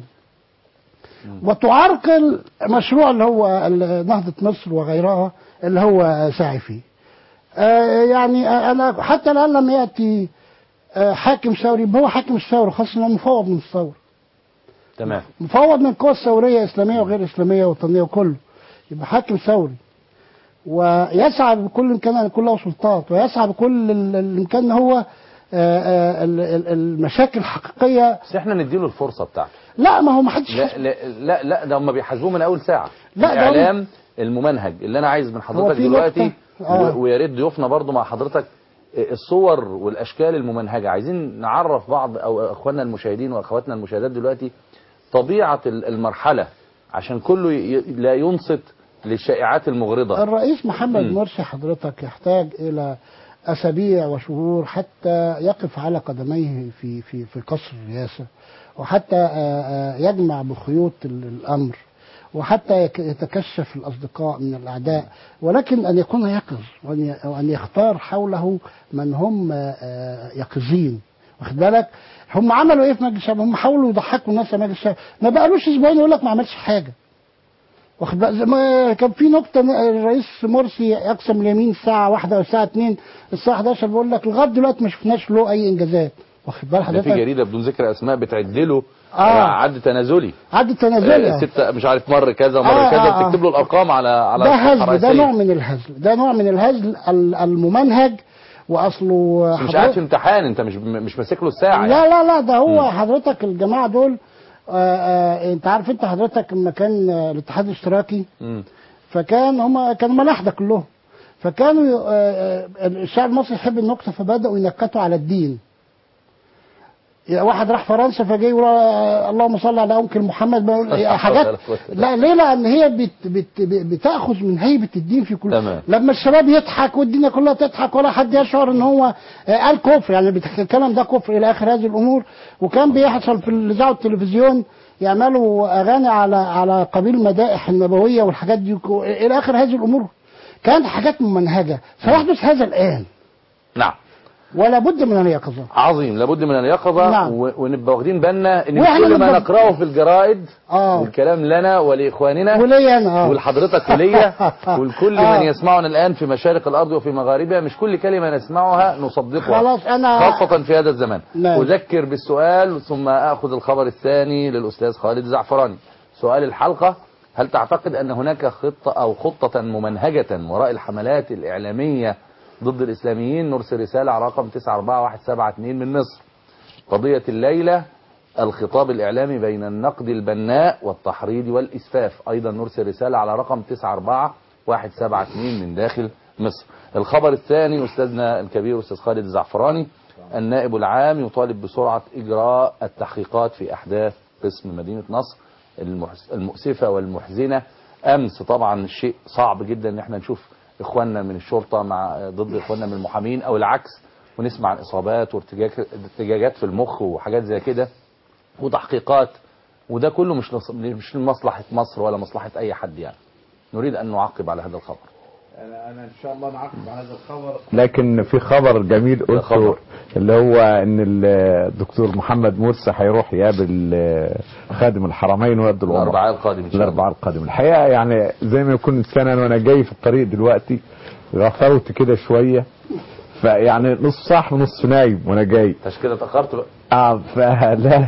وتعرقل مشروع اللي هو ال- نهضة مصر وغيرها اللي هو ساعي فيه آه، يعني آه، أنا حتى الآن لم يأتي آه، حاكم ثوري هو حاكم الثورة خاصة أنه مفوض من الثورة تمام مفوض من القوى الثورية إسلامية وغير إسلامية وطنية وكله يبقى حاكم ثوري ويسعى بكل إمكان أن يكون له سلطات ويسعى بكل ال- الإمكان أن هو آه، آه، ال- ال- المشاكل الحقيقية بس احنا نديله الفرصه بتاعته لا ما هو ما حدش لا لا لا, لا ده هم بيحاسبوه من اول ساعه لا، ده الاعلام الممنهج اللي انا عايز من حضرتك في دلوقتي نقطة. آه. و- ويا ريت ضيوفنا برضو مع حضرتك الصور والاشكال الممنهجه عايزين نعرف بعض او اخواننا المشاهدين واخواتنا المشاهدات دلوقتي طبيعه ال- المرحله عشان كله ي- لا ينصت للشائعات المغرضه الرئيس محمد مم. مرسي حضرتك يحتاج إلى أسابيع وشهور حتى يقف على قدميه في في في قصر الرئاسة وحتى آه، آه، يجمع بخيوط ال- الأمر وحتى يك- يتكشف الأصدقاء من الأعداء ولكن أن يكون يقظ وأن ي- وأن يختار حوله من هم آه، آه، يقظين واخد بالك هم عملوا ايه في مجلس الشعب هم حاولوا يضحكوا الناس في مجلس الشعب ما بقالوش اسبوعين يقول لك ما عملش حاجه واخد بالك زي ما كان في نقطة الرئيس مرسي يقسم اليمين الساعة واحدة والساعة اتنين الساعة 11 بيقول لك لغاية دلوقتي ما شفناش له أي إنجازات واخد بال ده في حضرتك جريده بدون ذكر اسماء بتعد له آه. عد تنازلي عد آه، تنازلها ستة مش عارف مر كذا مر آه، كذا آه، آه. بتكتب له الارقام على على ده الصفحة هزل ده الرئيسية. نوع من الهزل ده نوع من الهزل ال- الممنهج واصله بس مش حضرتك- قاعد في امتحان انت مش مش ماسك له الساعه يعني. لا لا لا ده هو حضرتك الجماعه دول آه آه انت عارف انت حضرتك لما كان آه، الاتحاد الاشتراكي مم. فكان هم كانوا ملاحده كلهم فكانوا آه، آه، الشعب المصري يحب النكته فبداوا ينكتوا على الدين يا واحد راح فرنسا فجاي يقول آه، اللهم صل على انكل محمد بقول إيه، حاجات لا ليه لان هي بت بت بتاخذ من هيبه الدين في كل تمام. لما الشباب يضحك والدنيا كلها تضحك ولا حد يشعر ان هو آه، قال كفر يعني بت- الكلام ده كفر الى اخر هذه الامور وكان بيحصل في الاذاعه والتلفزيون يعملوا اغاني على على قبيل مدائح النبويه والحاجات دي كو- الى اخر هذه الامور كانت حاجات ممنهجه سيحدث هذا الان نعم ولا بد من اليقظه عظيم لابد من اليقظه نعم. و- ونبقى واخدين بالنا ان مش وإحنا كل ما نبقى- نقراه في الجرائد اه والكلام لنا ولاخواننا وليا انا اه ولحضرتك وليا ولكل آه. من يسمعنا الان في مشارق الارض وفي مغاربها مش كل كلمه نسمعها نصدقها خلاص انا خاصة في هذا الزمان نعم. أذكر بالسؤال ثم أخذ الخبر الثاني للأستاذ خالد زعفراني سؤال الحلقة هل تعتقد أن هناك خطة أو خطة ممنهجة وراء الحملات الإعلامية ضد الإسلاميين نرسل رسالة على رقم 94172 من مصر قضية الليلة الخطاب الإعلامي بين النقد البناء والتحريض والإسفاف أيضا نرسل رسالة على رقم 94172 من داخل مصر الخبر الثاني أستاذنا الكبير أستاذ خالد الزعفراني النائب العام يطالب بسرعة إجراء التحقيقات في أحداث قسم مدينة نصر المحس- المؤسفة والمحزنة أمس طبعا شيء صعب جدا إن احنا نشوف إخواننا من الشرطة مع ضد إخواننا من المحامين أو العكس ونسمع عن إصابات وارتجاج- ارتجاجات في المخ وحاجات زي كده وتحقيقات وده كله مش لص- مش لمصلحة مصر ولا مصلحة أي حد يعني نريد أن نعقب على هذا الخبر انا انا ان شاء الله نعقب على هذا الخبر لكن في خبر جميل قلته خبر. اللي هو ان الدكتور محمد مرسي هيروح يقابل آه، خادم الحرمين ويبدو العمره الأربعاء القادم إن شاء الله الاربعاء القادم الحقيقه يعني زي ما يكون سنه وانا جاي في الطريق دلوقتي غفوت كده شويه فيعني نص صاح ونص نايم وانا جاي عشان كده اتأخرت بقى اه فلا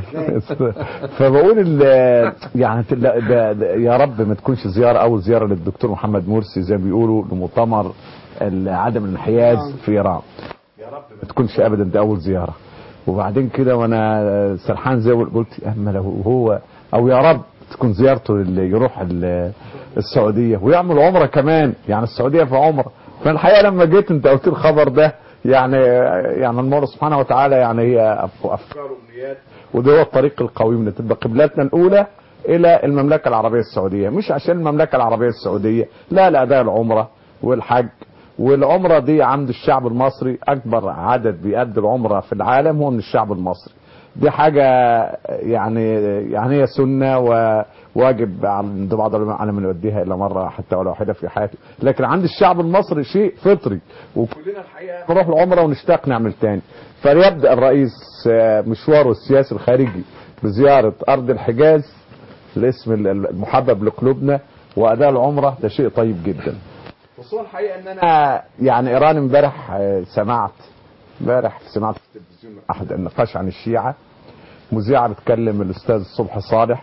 فبقول ال- يعني لا ده ده يا رب ما تكونش زياره اول زياره للدكتور محمد مرسي زي ما بيقولوا لمؤتمر ال- عدم الانحياز في ايران يا رب ما تكونش ابدا ده اول زياره وبعدين كده وانا سرحان زي ما قلت اما لو هو او يا رب تكون زيارته اللي يروح ال- السعوديه ويعمل عمره كمان يعني السعوديه في عمره فالحقيقه لما جيت انت قلت الخبر ده يعني يعني المولى سبحانه وتعالى يعني هي أف- افكار وامنيات وده هو الطريق القويم ان تبقى قبلتنا الاولى الى المملكه العربيه السعوديه مش عشان المملكه العربيه السعوديه لا لا ده العمره والحج والعمره دي عند الشعب المصري اكبر عدد بيأدي العمره في العالم هو من الشعب المصري دي حاجة يعني يعني هي سنة وواجب عند بعض العلماء على من يؤديها إلا مرة حتى ولو واحدة في حياته لكن عند الشعب المصري شيء فطري وكلنا الحقيقة نروح العمرة ونشتاق نعمل تاني فليبدأ الرئيس آه، مشواره السياسي الخارجي بزيارة أرض الحجاز الاسم المحبب لقلوبنا وأداء العمرة ده شيء طيب جدا خصوصا الحقيقة ان انا يعني ايران امبارح آه، سمعت امبارح سمعت في التلفزيون احد النقاش عن الشيعة مذيعة بتكلم الاستاذ صبحي صالح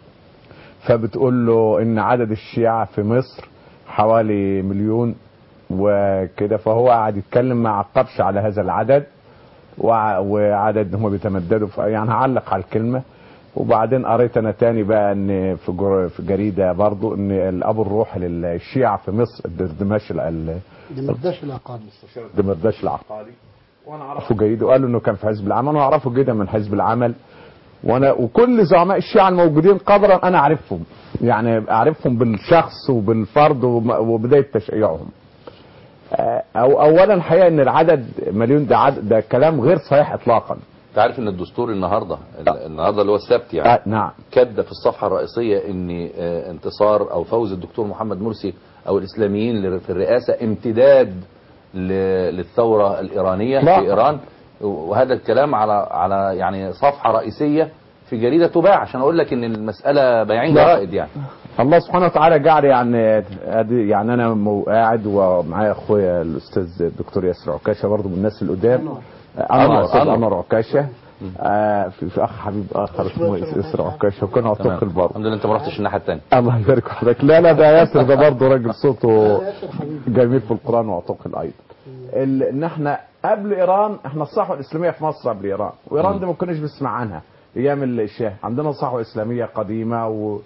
فبتقول له ان عدد الشيعة في مصر حوالي مليون وكده فهو قاعد يتكلم ما عقبش على هذا العدد وع- وعدد هم بيتمددوا ف- يعني هعلق على الكلمة وبعدين قريت انا تاني بقى ان في جر- في جريده برضو ان الاب الروح للشيعة في مصر الدردماش ال- دمرداش العقاد دمرداش العقادي وانا اعرفه جيد وقالوا انه كان في حزب العمل وانا اعرفه جدا من حزب العمل وانا وكل زعماء الشيعة الموجودين قدرا انا اعرفهم يعني اعرفهم بالشخص وبالفرد وم- وبدايه تشيعهم آه، او اولا الحقيقه ان العدد مليون ده عدد ده كلام غير صحيح اطلاقا انت عارف ان الدستور النهارده النهارده اللي هو السبت يعني آه نعم كاتبه في الصفحه الرئيسيه ان آه، انتصار او فوز الدكتور محمد مرسي او الاسلاميين لر- في الرئاسه امتداد ل- للثوره الايرانيه لا. في ايران وهذا الكلام على على يعني صفحه رئيسيه في جريده تباع عشان اقول لك ان المساله بايعين لا. جرائد يعني الله سبحانه وتعالى جعل يعني أدي يعني انا مو- قاعد ومعايا اخويا الاستاذ الدكتور ياسر عكاشه برضه من الناس القدام انور أنور، استاذ أنور. انور عكاشه آه في, في اخ حبيب اخر اسمه ياسر عكاشه وكان اعتقل برضه الحمد لله انت ما رحتش الناحيه الثانيه الله يبارك في حضرتك لا لا ده ياسر ده برضه راجل صوته جميل في القران واعتقل ايضا ال- ان احنا قبل ايران احنا الصحوه الاسلاميه في مصر قبل ايران وايران دي ما كناش بنسمع عنها ايام الشاه عندنا صحوه اسلاميه قديمه و...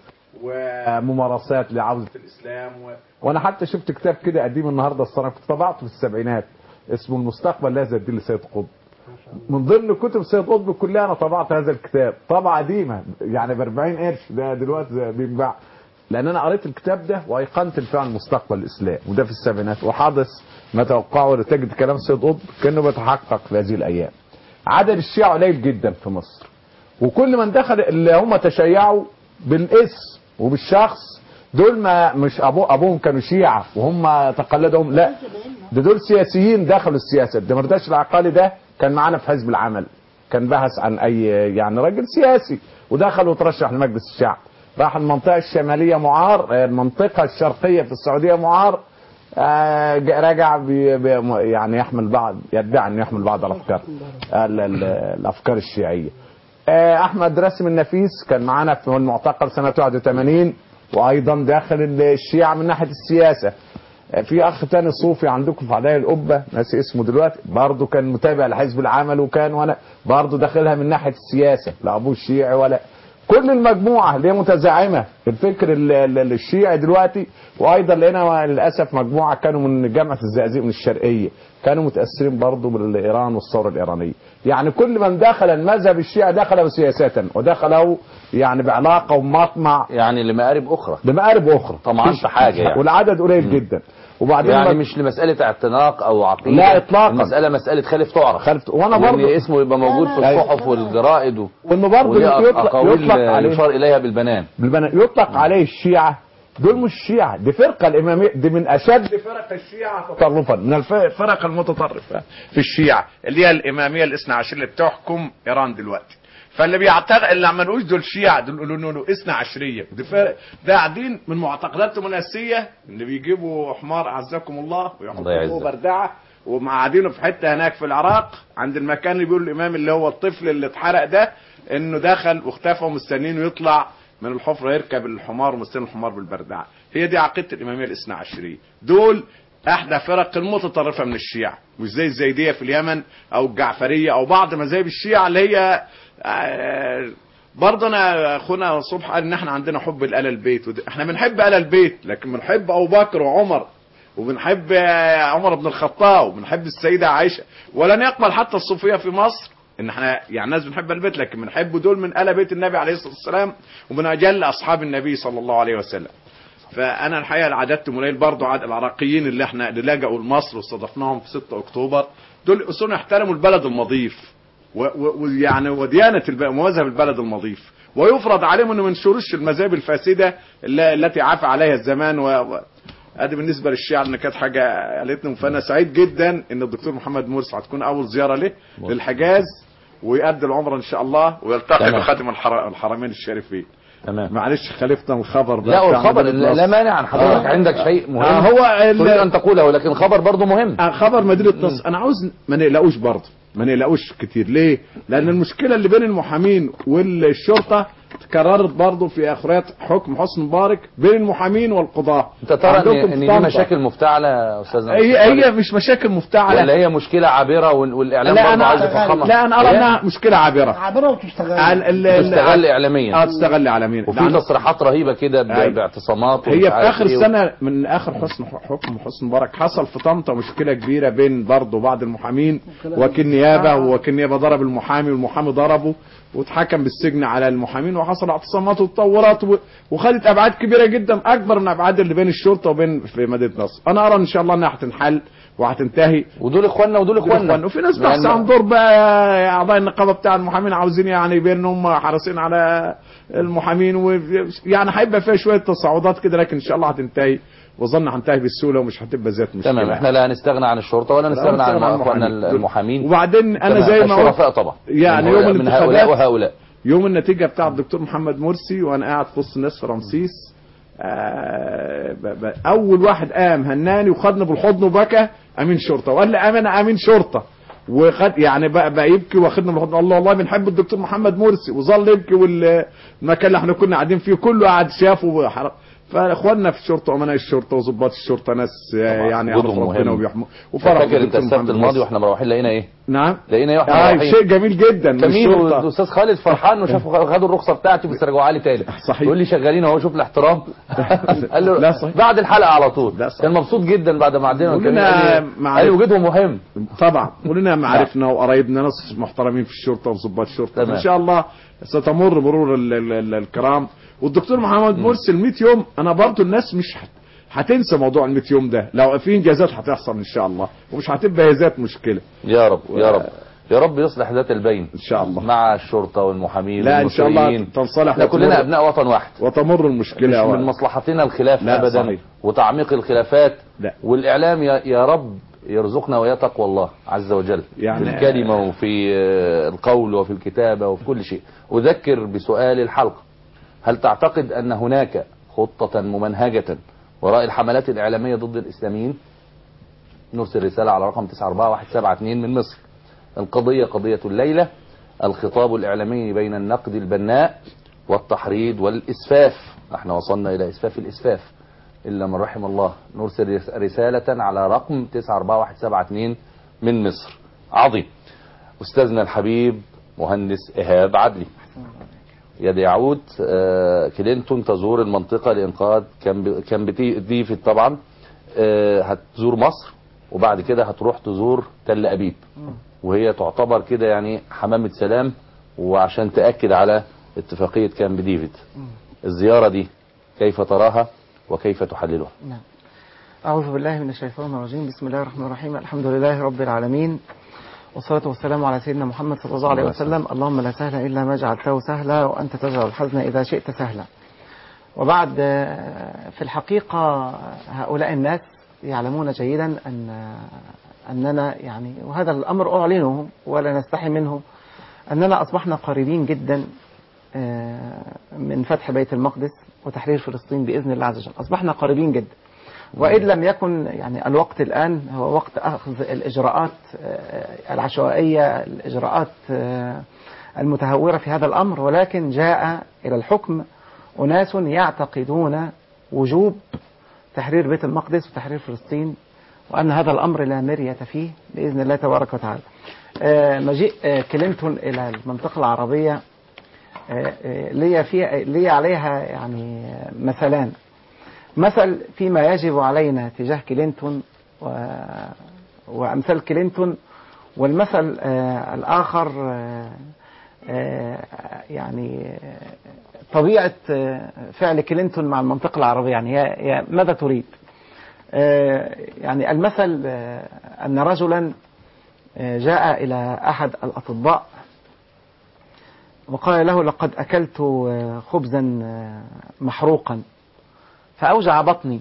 وممارسات لعوده الاسلام و... وانا حتى شفت كتاب كده قديم النهارده الصراحه كنت طبعته في السبعينات اسمه المستقبل لا يزال لسيد قطب من ضمن كتب سيد قطب كلها انا طبعت هذا الكتاب طبعه قديمه يعني ب 40 قرش ده دلوقتي بينباع لان انا قريت الكتاب ده وايقنت الفعل مستقبل الاسلام وده في السبعينات وحدث ما توقعه لتجد كلام سيد قطب كانه بيتحقق في هذه الايام عدد الشيعة قليل جدا في مصر وكل من دخل اللي هم تشيعوا بالاسم وبالشخص دول ما مش أبو ابوهم كانوا شيعة وهم تقلدهم لا ده دول سياسيين دخلوا السياسة الدمرداش العقالي ده كان معانا في حزب العمل كان بحث عن اي يعني راجل سياسي ودخل وترشح لمجلس الشعب راح المنطقة الشمالية معار آه، المنطقة الشرقية في السعودية معار آه، جاء- رجع بي بي يعني يحمل بعض يدعي انه يحمل بعض الافكار ال- ال- الافكار الشيعيه آه، احمد راسم النفيس كان معانا في المعتقل سنه 81 وايضا داخل الشيعه من ناحيه السياسه آه، في اخ تاني صوفي عندكم في عدايا القبه ناسي اسمه دلوقتي برضه كان متابع لحزب العمل وكان وانا برضه داخلها من ناحيه السياسه لا ابوه شيعي ولا كل المجموعه اللي هي متزعمه الفكر ال- ال- الشيعي دلوقتي وايضا لقينا للاسف مجموعه كانوا من جامعه الزقازيق من الشرقيه كانوا متاثرين برضه بالايران والثوره الايرانيه يعني كل من دخل المذهب الشيعي دخله سياسه ودخله يعني بعلاقه ومطمع يعني لمآرب أخرى بمآرب اخرى طمعان في حاجة يعني. والعدد قليل جدا وبعدين يعني مج- مش لمسألة اعتناق أو عقيدة لا إطلاقاً. المسألة مسألة خالف تعرف خلفت وانا وإن برضه اسمه يبقى موجود في أيوة. الصحف والجرائد و... وانه برضه وليه يطلق, أقاويل يطلق عليه يشار إليها بالبنان بالبنات يطلق عليه الشيعة دول مش شيعة دي فرقة الإمامية دي من أشد فرق الشيعة تطرفا من الف- الفرق المتطرفة في الشيعة اللي هي الإمامية الاثنى عشر اللي بتحكم إيران دلوقتي فاللي بيعتقد اللي عم نقولش دول شيعة دول يقولوا له اثنى عشرية دي فرق ده قاعدين من معتقداتهم الأساسية اللي بيجيبوا حمار أعزكم الله الله ويحطوا يعزك. فوق بردعة ومقعدينه في حته هناك في العراق عند المكان اللي بيقول الامام اللي هو الطفل اللي اتحرق ده انه دخل واختفى ومستنينه يطلع من الحفره يركب الحمار ومستني الحمار بالبردعه هي دي عقيده الاماميه الاثنى عشريه دول احدى فرق المتطرفه من الشيعة مش زي الزيديه في اليمن او الجعفريه او بعض مذاهب الشيعة اللي هي آه، برضه انا اخونا صبح قال ان احنا عندنا حب لآل البيت ود- احنا بنحب آل البيت لكن بنحب ابو بكر وعمر وبنحب آه، عمر بن الخطاب وبنحب السيدة عائشة ولن يقبل حتى الصوفية في مصر ان احنا يعني الناس بنحب البيت لكن بنحب دول من آل بيت النبي عليه الصلاة والسلام ومن اجل اصحاب النبي صلى الله عليه وسلم فانا الحقيقه اللي عددت منيل برضه عدد العراقيين اللي احنا اللي لجأوا لمصر واستضفناهم في 6 اكتوبر دول اصلا يحترموا البلد المضيف و- و- ويعني وديانه الب- ومذهب البلد المضيف ويفرض عليهم انه ما ينشروش المذاهب الفاسده اللي- التي عفى عليها الزمان و... و... ادي بالنسبه للشيعة ان كانت حاجه قالتني فانا سعيد جدا ان الدكتور محمد مرسي هتكون اول زياره له للحجاز ويؤدي العمره ان شاء الله ويلتقي تمام. بخاتم الحر- الحرمين الشريفين تمام معلش خالفنا الخبر بقى لا بتاع والخبر مدينة لا نصر. لا مانع عن حضرتك آه. عندك شيء مهم آه، هو ال- تريد أن تقوله لكن خبر برضه مهم آه، خبر مدينة نصر انا عاوز ما نقلقوش برضه ما نقلقوش كتير ليه لان المشكله اللي بين المحامين والشرطه تكررت برضه في اخريات حكم حسن مبارك بين المحامين والقضاه انت ترى عندكم ان في ان دي طنطا. مشاكل مفتعله يا استاذنا هي هي مش مشاكل مفتعله ولا هي مشكله عابره وال- والاعلام لا برضه عايز انا يفخمها لا انا ارى هي انها مشكله عابره عابره وتستغل ال- ال- ال- تستغل اعلاميا اه تستغل اعلاميا وفي لأن- تصريحات رهيبه كده ب- أيوة. باعتصامات هي ومش في عارف اخر إيه و- السنه من اخر حسن حكم حسن مبارك حصل في طنطا مشكله كبيره بين برضه بعض المحامين وكيل نيابه وكيل نيابه ضرب المحامي والمحامي ضربه واتحكم بالسجن على المحامين وحصل اعتصامات وتطورات و- وخدت ابعاد كبيره جدا اكبر من ابعاد اللي بين الشرطه وبين في مدينه نصر انا ارى ان شاء الله انها هتنحل وهتنتهي ودول اخواننا ودول اخواننا وفي ناس لأن- بحث عن دور بقى اعضاء النقابه بتاع المحامين عاوزين يعني يبين ان هم حريصين على المحامين و يعني هيبقى فيها شويه تصاعدات كده لكن ان شاء الله هتنتهي واظن هتنتهي بالسهوله ومش هتبقى ذات مشكله تمام احنا لا هنستغنى عن الشرطه ولا نستغنى عن اخواننا المحامين وبعدين انا تمام. زي ما قلت الشرفاء طبعا يعني من يوم هؤلاء- من هؤلاء الانتخابات وهؤلاء يوم النتيجه بتاع الدكتور محمد مرسي وانا قاعد في وسط الناس في رمسيس آه ب- ب- اول واحد قام هناني وخدني بالحضن وبكى امين شرطه وقال لي انا امين شرطه وخد يعني بقى, بقى يبكي واخدنا بالحضن الله والله بنحب الدكتور محمد مرسي وظل يبكي والمكان اللي احنا كنا قاعدين فيه كله قاعد شافه وحر- فاخواننا في الشرطه امناء الشرطه وضباط الشرطه ناس آه، يعني وجودهم يعرفوا ربنا مهم. وبيحموا وفرحوا فاكر انت بالدكتور السبت محمد الماضي مرسي. واحنا مروحين لقينا ايه؟ نعم لقينا ايه واحنا آه مروحين شيء جميل جدا من كمين الشرطه والاستاذ خالد فرحان وشافوا خدوا الرخصه بتاعتي بس رجعوها لي تاني صحيح. يقول لي شغالين اهو شوف الاحترام قال له لا صحيح. بعد الحلقه على طول لا صحيح. كان مبسوط جدا بعد ما عدينا قول الكمين. لنا قال لي- معرفة. قال لي وجودهم مهم طبعا ولنا معارفنا وقرايبنا ناس محترمين في الشرطه وضباط الشرطه تمام. ان شاء الله ستمر مرور ال ال ال الكرام والدكتور محمد مرسي ال 100 يوم انا برضو الناس مش هت- هتنسى موضوع ال 100 يوم ده لو في انجازات هتحصل ان شاء الله ومش هتبقى هي ذات مشكله يا رب يا رب يا رب يصلح ذات البين ان شاء الله مع الشرطه والمحامين لا ان شاء الله والمصريين تنصلح احنا كلنا وتمر- ابناء وطن واحد وتمر المشكله مش من و- مصلحتنا الخلاف لا، ابدا صحيح. وتعميق الخلافات لا. والاعلام يا, يا رب يرزقنا ويا تقوى الله عز وجل يعني- في الكلمه وفي آه، القول وفي الكتابه وفي كل شيء اذكر بسؤال الحلقه هل تعتقد ان هناك خطه ممنهجه وراء الحملات الاعلاميه ضد الاسلاميين نرسل رساله على رقم 94172 من مصر القضيه قضيه الليله الخطاب الاعلامي بين النقد البناء والتحريض والاسفاف احنا وصلنا الى اسفاف الاسفاف الا من رحم الله نرسل رس- رساله على رقم 94172 من مصر عظيم استاذنا الحبيب مهندس ايهاب عدلي يد يعود آه، كلينتون تزور المنطقة لإنقاذ كامب كامب دي- ديفيد طبعا آه، هتزور مصر وبعد كده هتروح تزور تل أبيب وهي تعتبر كده يعني حمامة سلام وعشان تأكد على اتفاقية كامب ديفيد الزيارة دي كيف تراها وكيف تحللها نعم أعوذ بالله من الشيطان الرجيم بسم الله الرحمن الرحيم الحمد لله رب العالمين والصلاة والسلام على سيدنا محمد صلى الله عليه وسلم اللهم لا سهل إلا ما جعلته سهلا وأنت تجعل الحزن إذا شئت سهلا وبعد آه، في الحقيقة هؤلاء الناس يعلمون جيدا أن أننا يعني وهذا الأمر أعلنه ولا نستحي منه أننا أصبحنا قريبين جدا آه، من فتح بيت المقدس وتحرير فلسطين بإذن الله عز وجل أصبحنا قريبين جدا وإن لم يكن يعني الوقت الآن هو وقت أخذ الإجراءات آه، العشوائية الإجراءات آه، المتهورة في هذا الأمر ولكن جاء إلى الحكم أناس يعتقدون وجوب تحرير بيت المقدس وتحرير فلسطين وأن هذا الأمر لا مرية فيه بإذن الله تبارك وتعالى آه، مجيء آه، كلينتون إلى المنطقة العربية آه، آه، لي في لي عليها يعني آه، مثلان مثل فيما يجب علينا تجاه كلينتون و... وأمثال كلينتون والمثل آه الآخر آه آه يعني آه طبيعة آه فعل كلينتون مع المنطقة العربية يعني هي هي ماذا تريد آه يعني المثل آه أن رجلا آه جاء إلى أحد الأطباء وقال له لقد أكلت آه خبزا آه محروقا فأوجع بطني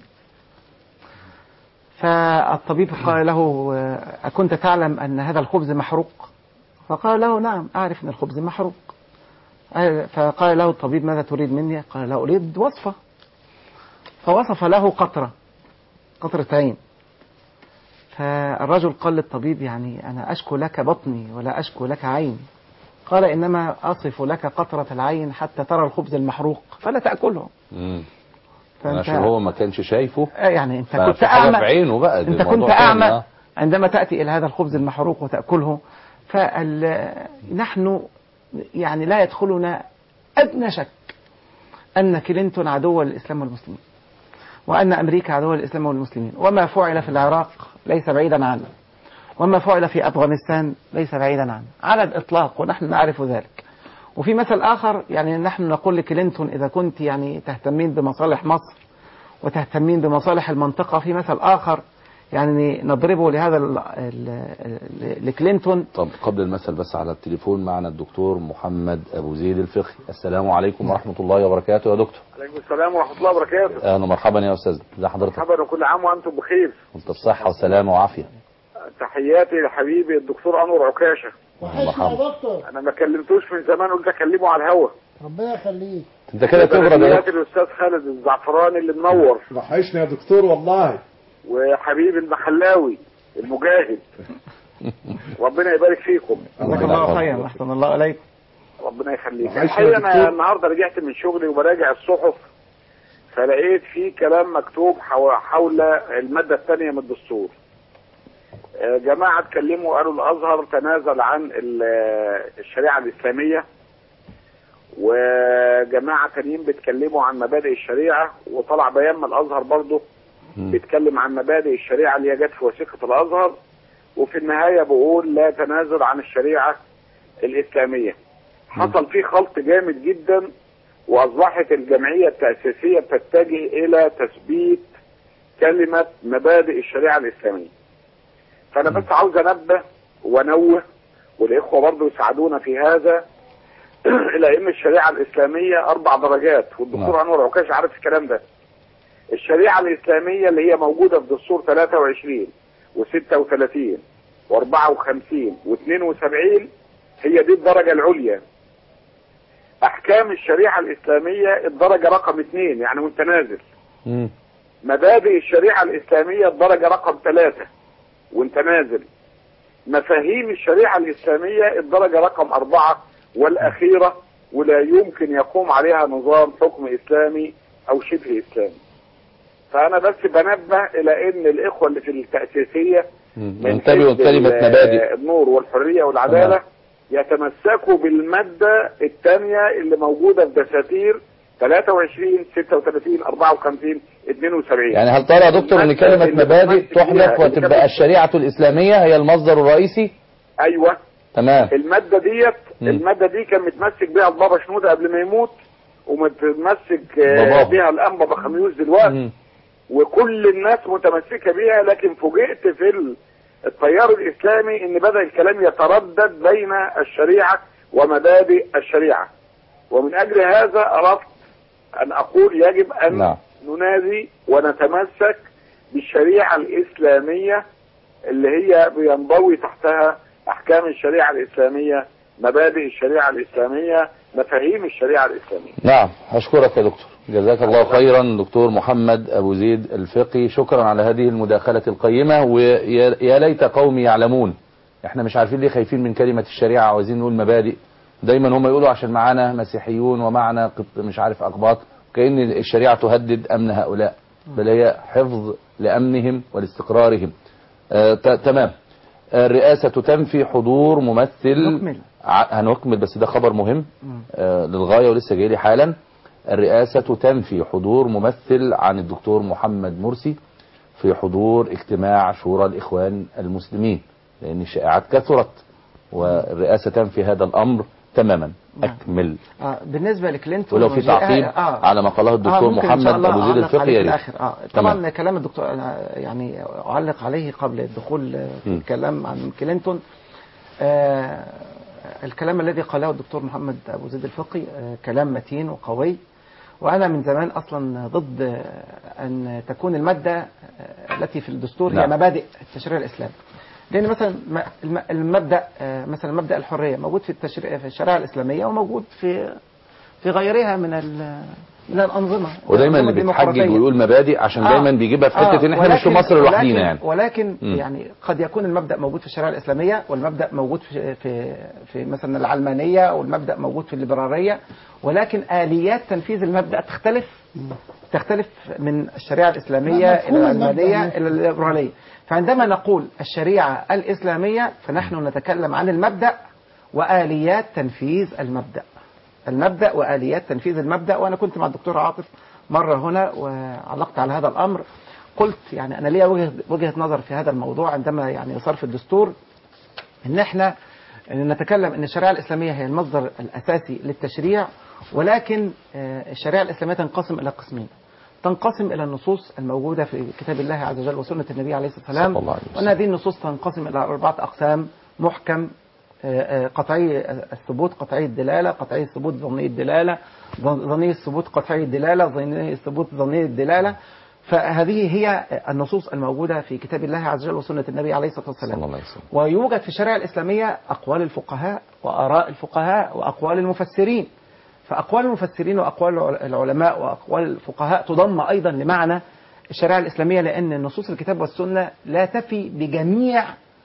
فالطبيب قال له آه، أكنت تعلم أن هذا الخبز محروق فقال له نعم أعرف أن الخبز محروق آه، فقال له الطبيب ماذا تريد مني قال له أريد وصفة فوصف له قطرة قطرة عين فالرجل قال للطبيب يعني أنا أشكو لك بطني ولا أشكو لك عين قال إنما أصف لك قطرة العين حتى ترى الخبز المحروق فلا تأكله مم. فأنت- عشان هو ما كانش شايفه آه، يعني انت ففي كنت حاجة اعمى في عينه بقى ده انت موضوع كنت تاني، اعمى آه. عندما تاتي الى هذا الخبز المحروق وتاكله فال نحن يعني لا يدخلنا ادنى شك ان كلينتون عدو للاسلام والمسلمين وان امريكا عدو للاسلام والمسلمين وما فعل في العراق ليس بعيدا عنا وما فعل في افغانستان ليس بعيدا عنا على الاطلاق ونحن نعرف ذلك وفي مثل اخر يعني نحن نقول لكلينتون اذا كنت يعني تهتمين بمصالح مصر وتهتمين بمصالح المنطقة في مثل آخر يعني نضربه لهذا ال ال لكلينتون طب قبل المثل بس على التليفون معنا الدكتور محمد ابو زيد الفقهي السلام عليكم ورحمه الله وبركاته يا دكتور عليكم السلام ورحمة الله وبركاته اهلا ومرحبا يا استاذ ازي حضرتك مرحبا وكل عام وأنتم بخير وانت بصحه وسلامه وعافيه تحياتي لحبيبي الدكتور أنور عكاشة وحشنا مرحبا. يا دكتور أنا ما كلمتوش من زمان قلت أكلمه على الهوا ربنا يخليك انت كده تبرد يا تحياتي دكتور الأستاذ خالد الزعفراني اللي منور وحشني يا دكتور والله وحبيبي المحلاوي المجاهد ربنا يبارك فيكم جزاك الله خيرا أحسن الله إليك ربنا يخليك وحشنا يا الحقيقة دكتور. أنا النهاردة رجعت من شغلي وبراجع الصحف فلقيت في كلام مكتوب حو- حول المادة الثانية من الدستور آه، جماعة اتكلموا قالوا الأزهر تنازل عن ال- الشريعة الإسلامية وجماعة تانيين بيتكلموا عن مبادئ الشريعة وطلع بيان من الأزهر برضه بيتكلم عن مبادئ الشريعة اللي هي جت في وثيقة الأزهر وفي النهاية بقول لا تنازل عن الشريعة الإسلامية حصل فيه خلط جامد جدا وأصبحت الجمعية التأسيسية بتتجه إلى تثبيت كلمة مبادئ الشريعة الإسلامية فأنا بس عاوز أنبه وأنوه والإخوة برضه يساعدونا في هذا إلى أن الشريعة الإسلامية أربع درجات والدكتور أنور عكاش عارف الكلام ده الشريعة الإسلامية اللي هي موجودة في دستور 23 و36 و54 و72 هي دي الدرجة العليا أحكام الشريعة الإسلامية الدرجة رقم اثنين يعني وانت نازل مم. مبادئ الشريعة الإسلامية الدرجة رقم ثلاثة وانت نازل مفاهيم الشريعة الإسلامية الدرجة رقم أربعة والأخيرة ولا يمكن يقوم عليها نظام حكم إسلامي أو شبه إسلامي فأنا بس بنبه إلى أن الإخوة اللي في التأسيسية مم. من ينتبهوا حزب كلمة ال- مبادئ النور والحرية والعدالة تمام. يتمسكوا بالمادة الثانية اللي موجودة في دساتير 23 36 54 72 يعني هل ترى يا دكتور ان المادة كلمة اللي مبادئ بتمسك بيها- تحذف اللي وتبقى الشريعة الإسلامية هي المصدر الرئيسي ايوه تمام المادة ديت مم. المادة دي كان متمسك بيها البابا شنودة قبل ما يموت ومتمسك آه، باباه. بيها الأنبا بخميوس دلوقتي مم. وكل الناس متمسكة بيها لكن فوجئت في ال- التيار الإسلامي إن بدأ الكلام يتردد بين الشريعة ومبادئ الشريعة ومن أجل هذا أردت أن أقول يجب أن نعم. ننادي ونتمسك بالشريعة الإسلامية اللي هي بينضوي تحتها أحكام الشريعة الإسلامية مبادئ الشريعة الإسلامية مفاهيم الشريعة الإسلامية نعم أشكرك يا دكتور جزاك الله خيرا دكتور محمد أبو زيد الفقي شكرا على هذه المداخلة القيمة ويا يا ليت قومي يعلمون احنا مش عارفين ليه خايفين من كلمة الشريعة عاوزين نقول مبادئ دايما هم يقولوا عشان معانا مسيحيون ومعنا قط- مش عارف أقباط كأن الشريعة تهدد أمن هؤلاء بل هي حفظ لأمنهم ولاستقرارهم آه ت- تمام الرئاسة تنفي حضور ممثل نكمل. ع- هنكمل بس ده خبر مهم مم. آه، للغاية ولسه جاي لي حالا الرئاسة تنفي حضور ممثل عن الدكتور محمد مرسي في حضور اجتماع شورى الإخوان المسلمين لأن الشائعات كثرت والرئاسة تنفي هذا الأمر تماما نعم. أكمل آه بالنسبة لكلينتون ولو في وجي- تعقيب آه على ما قاله الدكتور ممكن إن شاء محمد الله أبو زيد أعلق الفقي عليه يا في ريت. الآخر آه طبعا تمام. كلام الدكتور أنا يعني أعلق عليه قبل الدخول في م. الكلام عن كلينتون آه الكلام الذي قاله الدكتور محمد أبو زيد الفقي آه كلام متين وقوي وأنا من زمان أصلا ضد آه، أن تكون المادة آه، التي في الدستور هي نعم. مبادئ التشريع الإسلامي لأن مثلا م- الم- المبدأ آه، مثلا مبدأ الحرية موجود في التشريع في الشريعة الإسلامية وموجود في في غيرها من ال- من الأنظمة ودايما الأنظمة اللي بيتحجج الديمقراطية. ويقول مبادئ عشان آه. دايما بيجيبها في حتة آه، ان احنا مش في ولكن- مصر لوحدينا ولكن- يعني ولكن مم. يعني قد يكون المبدأ موجود في الشريعة الإسلامية والمبدأ موجود في في في مثلا العلمانية والمبدأ موجود في الليبرالية ولكن آليات تنفيذ المبدأ تختلف تختلف من الشريعة الإسلامية مفهوم إلى المبدأ العلمانية نفسه. إلى الليبرالية فعندما نقول الشريعة الإسلامية فنحن نتكلم عن المبدأ وآليات تنفيذ المبدأ المبدأ وآليات تنفيذ المبدأ وأنا كنت مع الدكتور عاطف مرة هنا وعلقت على هذا الأمر قلت يعني أنا ليا وجهة, وجهة نظر في هذا الموضوع عندما يعني صار في الدستور ان احنا نتكلم ان الشريعه الاسلاميه هي المصدر الاساسي للتشريع ولكن آه، الشريعه الاسلاميه تنقسم الى قسمين تنقسم الى النصوص الموجوده في كتاب الله عز وجل وسنه النبي عليه الصلاه والسلام صلى الله عليه وسلم. وان هذه النصوص تنقسم الى اربعه اقسام محكم آه، آه، قطعي الثبوت قطعي الدلاله قطعي الثبوت ظني الدلاله ظن- ظني الثبوت قطعي الدلاله ظني الثبوت ظني الدلاله فهذه هي النصوص الموجوده في كتاب الله عز وجل وسنه النبي عليه الصلاه والسلام صلى الله عليه وسلم ويوجد في الشريعة الإسلامية أقوال الفقهاء وآراء الفقهاء وأقوال المفسرين فأقوال المفسرين وأقوال العل- العلماء وأقوال الفقهاء تضم أيضا لمعنى الشريعة الإسلامية لأن نصوص الكتاب والسنة لا تفي بجميع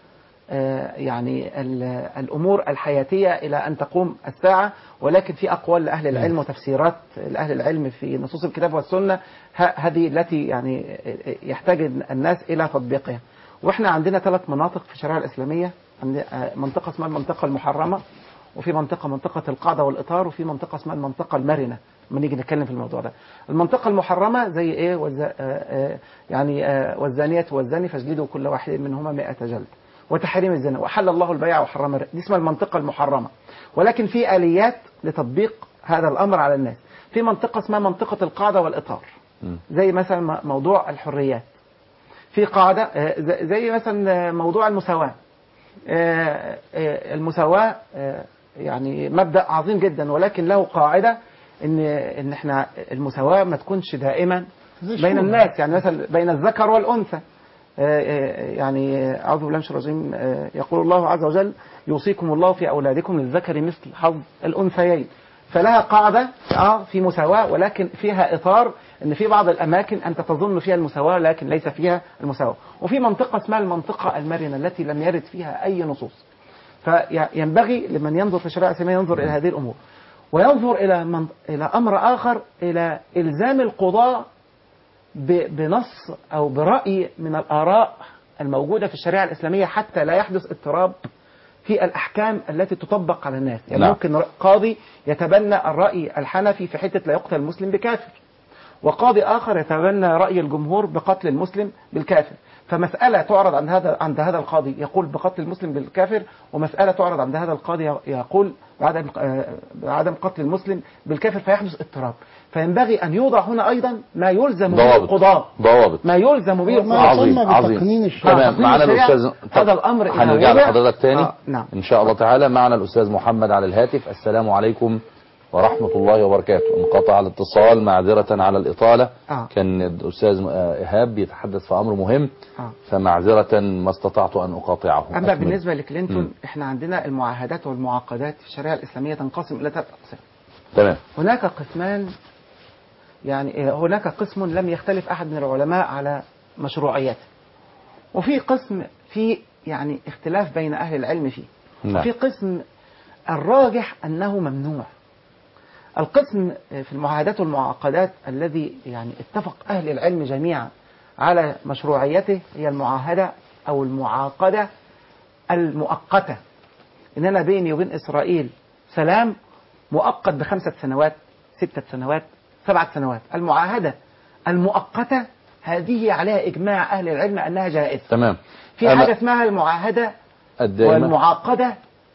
آه، يعني ال- الأمور الحياتية إلى أن تقوم الساعة ولكن في أقوال لأهل العلم وتفسيرات لأهل العلم في نصوص الكتاب والسنة ه- هذه التي يعني يحتاج الناس إلى تطبيقها وإحنا عندنا ثلاث مناطق في الشريعة الإسلامية عند- آه، منطقة اسمها المنطقة المحرمة وفي منطقة منطقة القاعدة والإطار وفي منطقة اسمها المنطقة المرنة لما نيجي نتكلم في الموضوع ده المنطقة المحرمة زي إيه والز... آه، آه، يعني آه، والزانية والزاني فاجلدوا كل واحد منهما مئة جلد وتحريم الزنا وحل الله البيع وحرم الربا دي اسمها المنطقة المحرمة ولكن في آليات لتطبيق هذا الأمر على الناس في منطقة اسمها منطقة القاعدة والإطار مم. زي مثلا م- موضوع الحريات في قاعدة آه، ز- زي مثلا آه، موضوع المساواة آه، آه، المساواة آه، يعني مبدأ عظيم جدا ولكن له قاعدة ان ان احنا المساواة ما تكونش دائما زي بين شو؟ الناس يعني مثلا بين الذكر والأنثى آه، آه، يعني آه، أعوذ بالله من الشيطان الرجيم آه، يقول الله عز وجل يوصيكم الله في أولادكم للذكر مثل حظ الأنثيين فلها قاعدة اه في مساواة ولكن فيها إطار ان في بعض الأماكن أنت تظن فيها المساواة لكن ليس فيها المساواة وفي منطقة اسمها المنطقة المرنة التي لم يرد فيها أي نصوص فينبغي لمن ينظر في الشريعة الإسلامية ينظر إلى هذه الأمور وينظر إلى من إلى أمر آخر إلى إلزام القضاء ب- بنص أو برأي من الآراء الموجودة في الشريعة الإسلامية حتى لا يحدث اضطراب في الأحكام التي تطبق على الناس يعني نعم. ممكن قاضي يتبنى الرأي الحنفي في حتة لا يقتل المسلم بكافر وقاضي آخر يتبنى رأي الجمهور بقتل المسلم بالكافر فمسألة تعرض عند هذا عند هذا القاضي يقول بقتل المسلم بالكافر ومسألة تعرض عند هذا القاضي يقول بعدم آه، بعدم قتل المسلم بالكافر فيحدث اضطراب فينبغي أن يوضع هنا أيضا ما يلزم به ضوابط القضاة ضوابط ما يلزم به ما القضاة عظيم يسمى عظيم بتقنين الشرع. تمام تقنين معنا الشريعة. الاستاذ هذا الأمر إذا هنرجع وضع- لحضرتك تاني آه، نعم. ان شاء الله تعالى معنا الاستاذ محمد على الهاتف السلام عليكم ورحمة الله وبركاته انقطع الاتصال معذرة على الإطالة آه. كان الأستاذ آه، إيهاب بيتحدث في أمر مهم آه. فمعذرة ما استطعت أن أقاطعه أما أكمل. بالنسبة لكلينتون مم. إحنا عندنا المعاهدات والمعاقدات في الشريعة الإسلامية تنقسم إلى ثلاث أقسام تمام هناك قسمان يعني آه، هناك قسم لم يختلف أحد من العلماء على مشروعيته وفي قسم في يعني اختلاف بين أهل العلم فيه نعم. وفي قسم الراجح أنه ممنوع القسم آه، في المعاهدات والمعاقدات الذي يعني اتفق أهل العلم جميعا على مشروعيته هي المعاهدة أو المعاقدة المؤقتة إن أنا بيني وبين إسرائيل سلام مؤقت بخمسة سنوات ستة سنوات سبعة سنوات المعاهدة المؤقتة هذه عليها إجماع أهل العلم أنها جائزة تمام في أما حاجة اسمها المعاهدة الدائمة والمعاقدة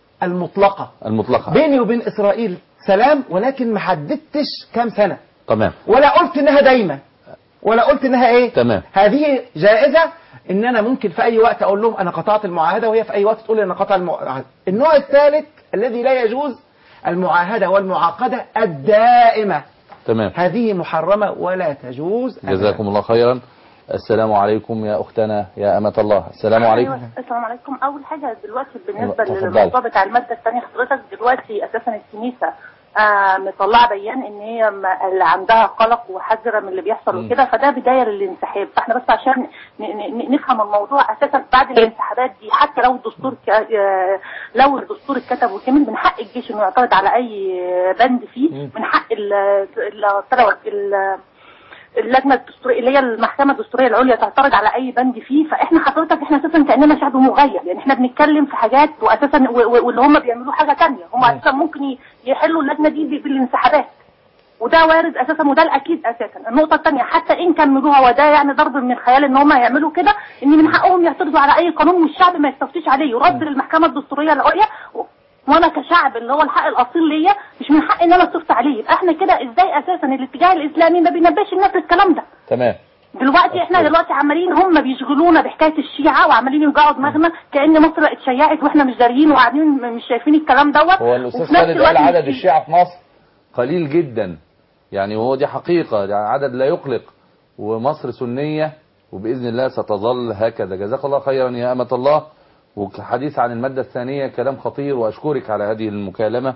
المطلقة المطلقة بيني وبين إسرائيل سلام ولكن ما حددتش كام سنة تمام ولا قلت إنها دايمة ولا قلت إنها إيه تمام هذه جائزة إن أنا ممكن في أي وقت أقول لهم أنا قطعت المعاهدة وهي في أي وقت تقول لي أنا قطع المعاهدة النوع الثالث الذي لا يجوز المعاهدة والمعاقدة الدائمة تمام هذه محرمة ولا تجوز أبداً. جزاكم الله خيرا السلام عليكم يا أختنا يا أمة الله السلام عليكم أيوة. السلام عليكم اول حاجه دلوقتي بالنسبه تفضل. للموضوع بتاع الماده الثانيه حضرتك دلوقتي اساسا الكنيسه آه مطلعه بيان ان هي ما- اللي عندها قلق وحذره من اللي بيحصل مم. وكده فده بدايه للانسحاب فاحنا بس عشان ن- ن- ن- نفهم الموضوع اساسا بعد الانسحابات دي حتى لو الدستور ك... آه، لو الدستور اتكتب وكمل من حق الجيش انه يعترض على اي بند فيه مم. من حق ال... ال... ال... اللجنه الدستوريه اللي هي المحكمه الدستوريه العليا تعترض على اي بند فيه فاحنا حضرتك احنا اساسا كاننا شعب مغيب يعني احنا بنتكلم في حاجات واساسا و- و- واللي هم بيعملوا حاجه ثانيه هم اساسا ممكن ي- يحلوا اللجنه دي ب- بالانسحابات وده وارد اساسا وده الاكيد اساسا النقطه الثانيه حتى ان كملوها وده يعني ضرب من الخيال ان هم يعملوا كده ان من حقهم يعترضوا على اي قانون والشعب ما يستفتيش عليه يرد للمحكمه الدستوريه العليا و- وانا كشعب اللي هو الحق الاصيل ليا مش من حقي ان انا استفتي عليه يبقى احنا كده ازاي اساسا الاتجاه الاسلامي ما بينبهش الناس للكلام ده تمام دلوقتي احنا دلوقتي عمالين هم بيشغلونا بحكايه الشيعه وعمالين يوجعوا دماغنا كان مصر بقت شيعت واحنا مش داريين وقاعدين م- مش شايفين الكلام دوت هو الأستاذ وفي نفس خالد الوقت قال عدد مش- الشيعة في مصر قليل جدا يعني وهو دي حقيقة يعني عدد لا يقلق ومصر سنية وبإذن الله ستظل هكذا جزاك الله خيرا يا أمة الله والحديث عن المادة الثانية كلام خطير وأشكرك على هذه المكالمة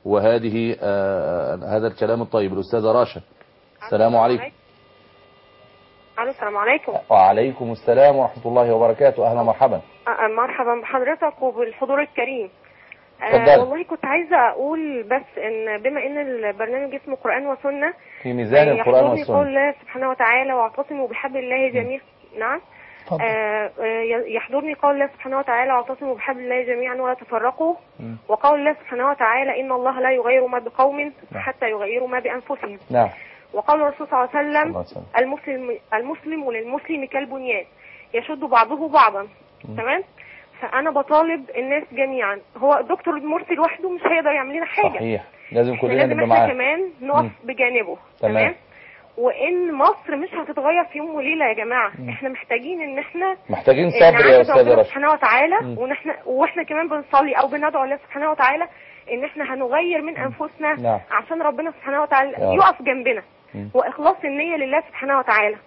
وهذه آه هذا الكلام الطيب الأستاذة راشا السلام عليكم الو السلام عليكم وعليكم السلام ورحمة الله وبركاته أهلا ومرحبا آه، مرحبا بحضرتك وبالحضور الكريم آه، اتفضلي. والله كنت عايزة أقول بس إن بما إن البرنامج اسمه قرآن وسنة في ميزان آه، القرآن يحضرني والسنة قول الله سبحانه وتعالى واعتصموا بحبل الله جميعا نعم اتفضل. آه، آه، يحضرني قول الله سبحانه وتعالى واعتصموا بحبل الله جميعا ولا تفرقوا مم. وقول الله سبحانه وتعالى إن الله لا يغير ما بقوم حتى يغيروا ما بأنفسهم نعم وقول الرسول صلى الله عليه صلى وسلم الله عليه وسلم. المسلم المسلم للمسلم كالبنيان يشد بعضه بعضا تمام فانا بطالب الناس جميعا هو دكتور مرسي لوحده مش هيقدر يعمل لنا حاجه صحيح لازم احنا كلنا لازم نبقى احنا معاه كمان مم. نقف بجانبه تمام. تمام وان مصر مش هتتغير في يوم وليله يا جماعه احنا محتاجين ان احنا محتاجين صبر يا نعبد أستاذ ربنا رشا سبحانه وتعالى مم. ونحن واحنا كمان بنصلي او بندعو الله سبحانه وتعالى ان احنا هنغير من انفسنا نعم. عشان ربنا سبحانه وتعالى يا رب. يقف جنبنا مم. واخلاص النيه لله سبحانه وتعالى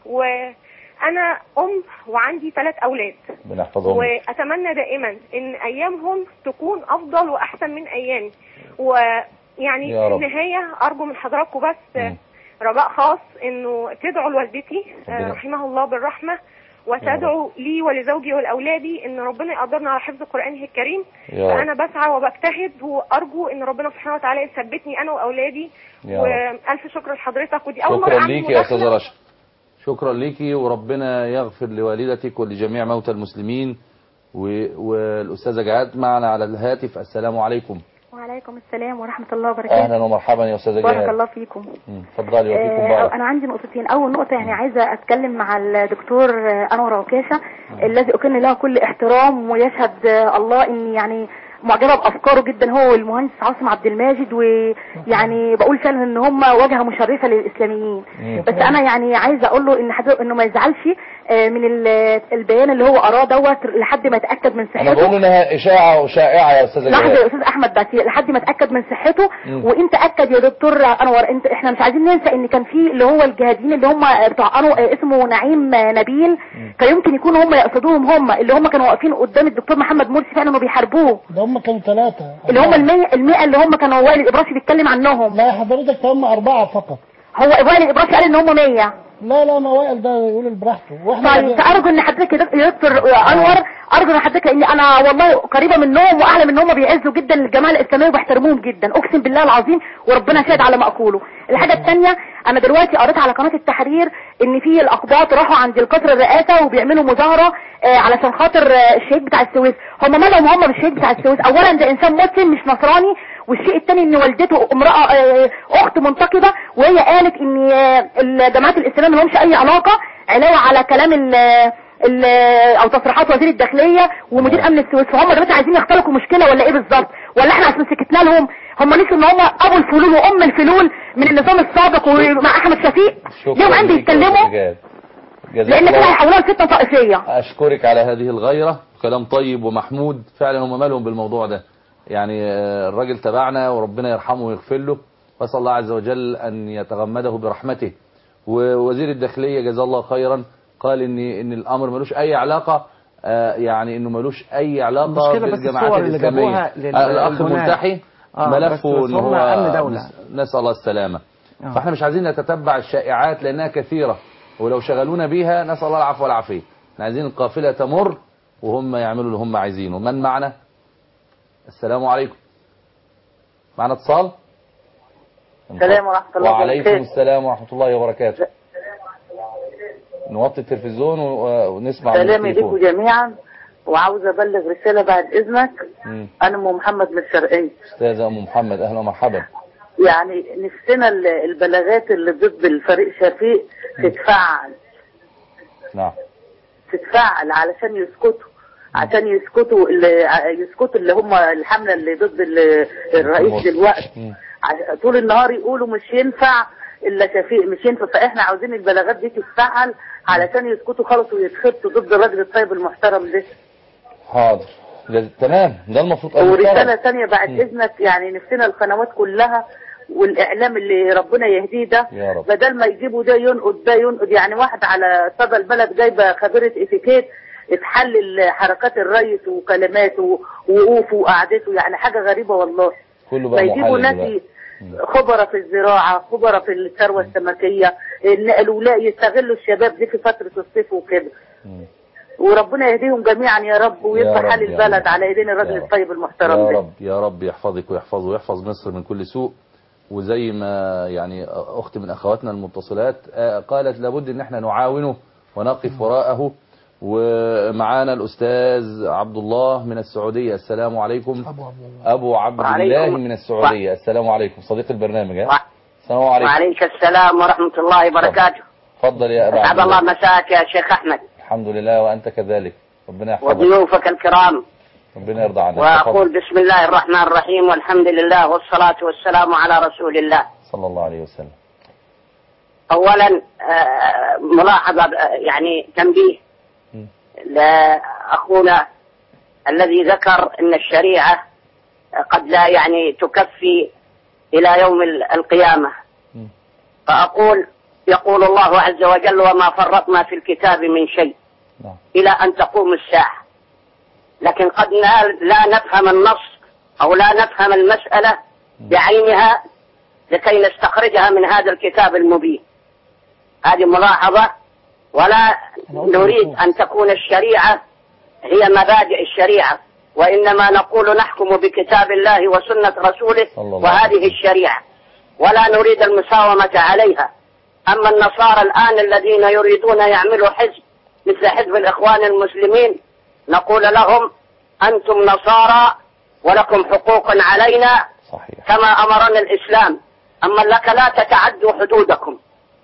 وانا ام وعندي ثلاث اولاد بنحفظهم واتمنى دائما ان ايامهم تكون افضل واحسن من ايامي ويعني يا في رب. النهايه ارجو من حضراتكم بس مم. رجاء خاص انه تدعوا لوالدتي ربنا- آه، رحمها الله بالرحمه وتدعو لي ولزوجي ولاولادي ان ربنا يقدرنا على حفظ قرانه الكريم يا رب. فانا بسعى وبجتهد وارجو ان ربنا سبحانه وتعالى يثبتني انا واولادي يا رب. والف شكر لحضرتك ودي اول مره شكرا اعمل ليك يا أستاذ مداخلة. رشا شكرا ليكي وربنا يغفر لوالدتك ولجميع موتى المسلمين و... والأستاذة جهاد معنا على الهاتف السلام عليكم وعليكم السلام ورحمة الله وبركاته أهلا ومرحبا يا أستاذة بارك جهاد الله فيكم مم. اتفضلي وفيكم آه، بارك أنا عندي نقطتين أول نقطة يعني عايزة أتكلم مع الدكتور آه، أنور عكاشة الذي أكن له كل احترام ويشهد آه، الله إني يعني معجبة بأفكاره جدا هو والمهندس عاصم عبد الماجد ويعني بقول فعلا إن هم واجهة مشرفة للإسلاميين بس أنا يعني عايزة أقول له إن حضرتك إنه ما يزعلش آه، من ال- البيان اللي هو أراه دوت لحد ما يتأكد من أنا صحته بقول إنها إشاعة وشائعة يا أستاذة لحظه يا جهاد استاذ احمد بس لحد ما اتاكد من صحته مم. وانت اكد يا دكتور انور انت احنا مش عايزين ننسى ان كان في اللي هو الجهاديين اللي هم بتوع انور اسمه نعيم نبيل فيمكن يكونوا هم يقصدوهم هم اللي هم كانوا واقفين قدام الدكتور محمد مرسي فعلا وبيحاربوه ده هم كانوا ثلاثة اللي هم المية المئة اللي هم كانوا وائل الابراشي بيتكلم عنهم لا حضرتك ده هم أربعة فقط هو وائل الابراشي قال ان هم 100 لا لا ما وائل ده يقول براحته واحنا طيب فارجو ان حضرتك يا دك- يا دكتور انور ارجو ان حضرتك لان انا والله قريبه منهم واعلم ان هم بيعزوا جدا الجماعه الاسلاميه وبيحترموهم جدا اقسم بالله العظيم وربنا شاهد على ما اقوله الحاجه الثانيه انا دلوقتي قريت على قناه التحرير ان في الاقباط راحوا عند القصر الرئاسه وبيعملوا مظاهره آه، علشان خاطر آه، الشهيد بتاع السويس هم مالهم هم بالشهيد بتاع السويس اولا ده انسان مسلم مش نصراني والشيء الثاني ان والدته امراه آه، اخت منتقبه وهي قالت ان آه، الجماعات الاسلاميه ما لهمش اي علاقه علاوه على كلام ال ال او تصريحات وزير الداخليه ومدير امن السويس فهم دلوقتي عايزين يختلقوا مشكله ولا ايه بالظبط ولا احنا عشان سكتنا لهم هم نسوا ان هم ابو الفلول وام الفلول من النظام السابق ومع احمد شفيق ليهم عندي ليك يا يتكلموا أستاذة جهاد. جزاك لان كده الله هيحولوها لفتنه طائفيه أشكرك على هذه الغيرة كلام طيب ومحمود فعلا هم مالهم بالموضوع ده يعني آه، الراجل تبعنا وربنا يرحمه ويغفر له وأسأل الله عز وجل أن يتغمده برحمته ووزير الداخلية جزاه الله خيرا قال إن إن الأمر ملوش أي علاقة آه، يعني إنه ملوش أي علاقة المشكلة بس بالجماعات الصور اللي الإسلامية جابوها لل- آه، الأخ للبنات. ملتحي آه، ملفه بس- إن بس هم هو أمن دولة. نس- نسأل الله السلامة آه. فاحنا مش عايزين نتتبع الشائعات لأنها كثيرة ولو شغلونا بيها نسأل الله العفو والعافية احنا عايزين القافلة تمر وهم يعملوا اللي هم عايزينه من معنا السلام عليكم معنا اتصال السلام ورحمة الله وعليكم وبركاته. السلام ورحمة الله وبركاته نوطي التلفزيون و- ونسمع من سلامي التليفون. لكم جميعا وعاوزة أبلغ رسالة بعد إذنك مم. أنا أم محمد من الشرقية أستاذة أم محمد أهلا ومرحبا يعني نفسنا ال- البلاغات اللي ضد الفريق شفيق تتفعل نعم تتفعل علشان يسكتوا عشان يسكتوا اللي يسكتوا اللي هم الحملة اللي ضد ال- الرئيس دلوقتي مم. ع- طول النهار يقولوا مش ينفع الا شفيق مش ينفع فاحنا عاوزين البلاغات دي تتفعل علشان يسكتوا خالص ويتخبطوا ضد الراجل الطيب المحترم ده حاضر جز- تمام ده المفروض أن ورسالة يطلب. ثانية بعد مم. إذنك يعني نفسنا القنوات كلها والإعلام اللي ربنا يهديه ده يا رب. بدل ما يجيبوا ده ينقد ده ينقد يعني واحد على صدى البلد جايبة خبيرة اتيكيت تحلل حركات الرئيس وكلماته ووقوفه وقعدته يعني حاجة غريبة والله كله ما بقى يجيبوا محلل ناس دلوقتي. خبراء في الزراعة خبراء في الثروة السمكية إن الولاء يستغلوا الشباب دي في فترة الصيف وكده وربنا يهديهم جميعا يا رب يا ويصلح رب حال يا البلد رب. على ايدين الراجل يا رب. الطيب المحترم يا ده رب يا رب يحفظك ويحفظ ويحفظ مصر من كل سوء وزي ما يعني اخت من اخواتنا المتصلات آه، قالت لابد ان احنا نعاونه ونقف وراءه ومعانا الاستاذ عبد الله من السعوديه السلام عليكم ابو عبد الله ابو عبد الله وعليكم- من السعوديه السلام عليكم صديق البرنامج ها السلام عليكم وعليك السلام ورحمة الله وبركاته تفضل يا ابا أسعد عبد الله الله مساك يا شيخ أحمد الحمد لله وانت كذلك ربنا يحفظك وضيوفك الكرام ربنا يرضى عنك وأقول تفضل. بسم الله الرحمن الرحيم والحمد لله والصلاة والسلام على رسول الله صلى الله عليه وسلم أولا آه، ملاحظة آه، يعني تنبيه لأخونا الذي ذكر أن الشريعة قد لا يعني تكفي إلى يوم ال- القيامة فأقول يقول الله عز وجل وما فرطنا في الكتاب من شيء إلى أن تقوم الساعة لكن قد لا لا نفهم النص أو لا نفهم المسألة بعينها لكي نستخرجها من هذا الكتاب المبين هذه ملاحظة ولا نريد أن تكون الشريعة هي مبادئ الشريعة وإنما نقول نحكم بكتاب الله وسنة رسوله الله وهذه الشريعة ولا نريد المساومة عليها أما النصارى الآن الذين يريدون يعملوا حزب مثل حزب الإخوان المسلمين نقول لهم أنتم نصارى ولكم حقوق علينا صحيح. كما أمرنا الإسلام أما لك لا تتعدوا حدودكم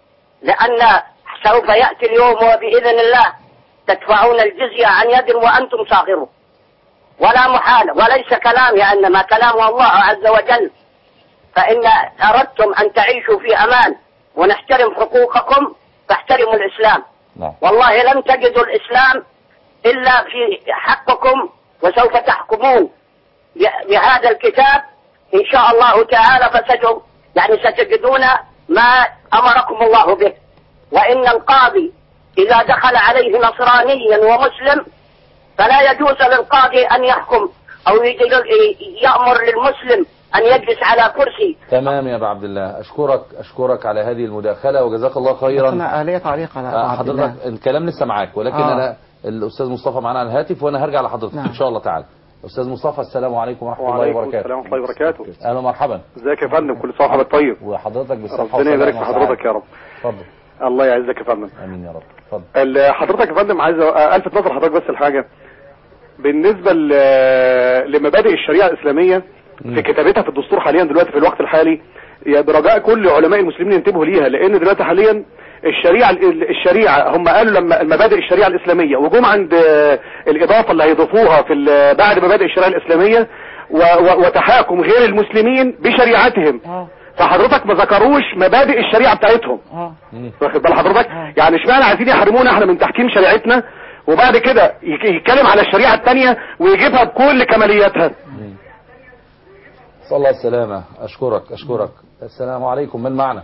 لأن سوف يأتي اليوم وبإذن الله تدفعون الجزية عن يد وأنتم صاغرون ولا محالة وليس كلامي إنما كلام الله عز وجل فإن أردتم أن تعيشوا في أمان ونحترم حقوقكم فاحترموا الإسلام نعم. والله لن تجدوا الإسلام إلا في حقكم وسوف تحكمون ب- بهذا الكتاب إن شاء الله تعالى فستجدوا يعني ستجدون ما أمركم الله به وإن القاضي إذا دخل عليه نصرانيا ومسلم فلا يجوز للقاضي أن يحكم أو يجي- يأمر للمسلم أن يجلس على كرسي تمام يا ابا عبد الله اشكرك اشكرك على هذه المداخله وجزاك الله بس خيرا انا ليا تعليق على آه، عبد الله حضرتك الكلام لسه معاك ولكن آه. انا الاستاذ مصطفى معانا على الهاتف وانا هرجع لحضرتك نعم. ان شاء الله تعالى استاذ مصطفى السلام عليكم ورحمه الله وعليكم وبركاته السلام ورحمة الله وبركاته اهلا ومرحبا ازيك يا فندم كل سنة وحضرتك طيب وحضرتك بالصحه ربنا والسلامة يبارك في والسعادة. حضرتك يا رب اتفضل الله يعزك يا فندم امين يا رب اتفضل ال- حضرتك يا فندم عايز أ- الفت نظر حضرتك بس الحاجة بالنسبة ل- لمبادئ الشريعة الإسلامية في كتابتها في الدستور حاليا دلوقتي في الوقت الحالي يا برجاء كل علماء المسلمين ينتبهوا ليها لأن دلوقتي حاليا الشريعة الشريعة هم قالوا لما المبادئ الشريعة الإسلامية وجم عند آه، الإضافة اللي هيضيفوها في ال- بعد مبادئ الشريعة الإسلامية و- و- وتحاكم غير المسلمين بشريعتهم فحضرتك ما ذكروش مبادئ الشريعة بتاعتهم واخد بال حضرتك يعني اشمعنى عايزين يحرمونا احنا من تحكيم شريعتنا وبعد كده يك- يتكلم على الشريعة التانية ويجيبها بكل كمالياتها صلى الله السلامة أشكرك أشكرك السلام عليكم من معنا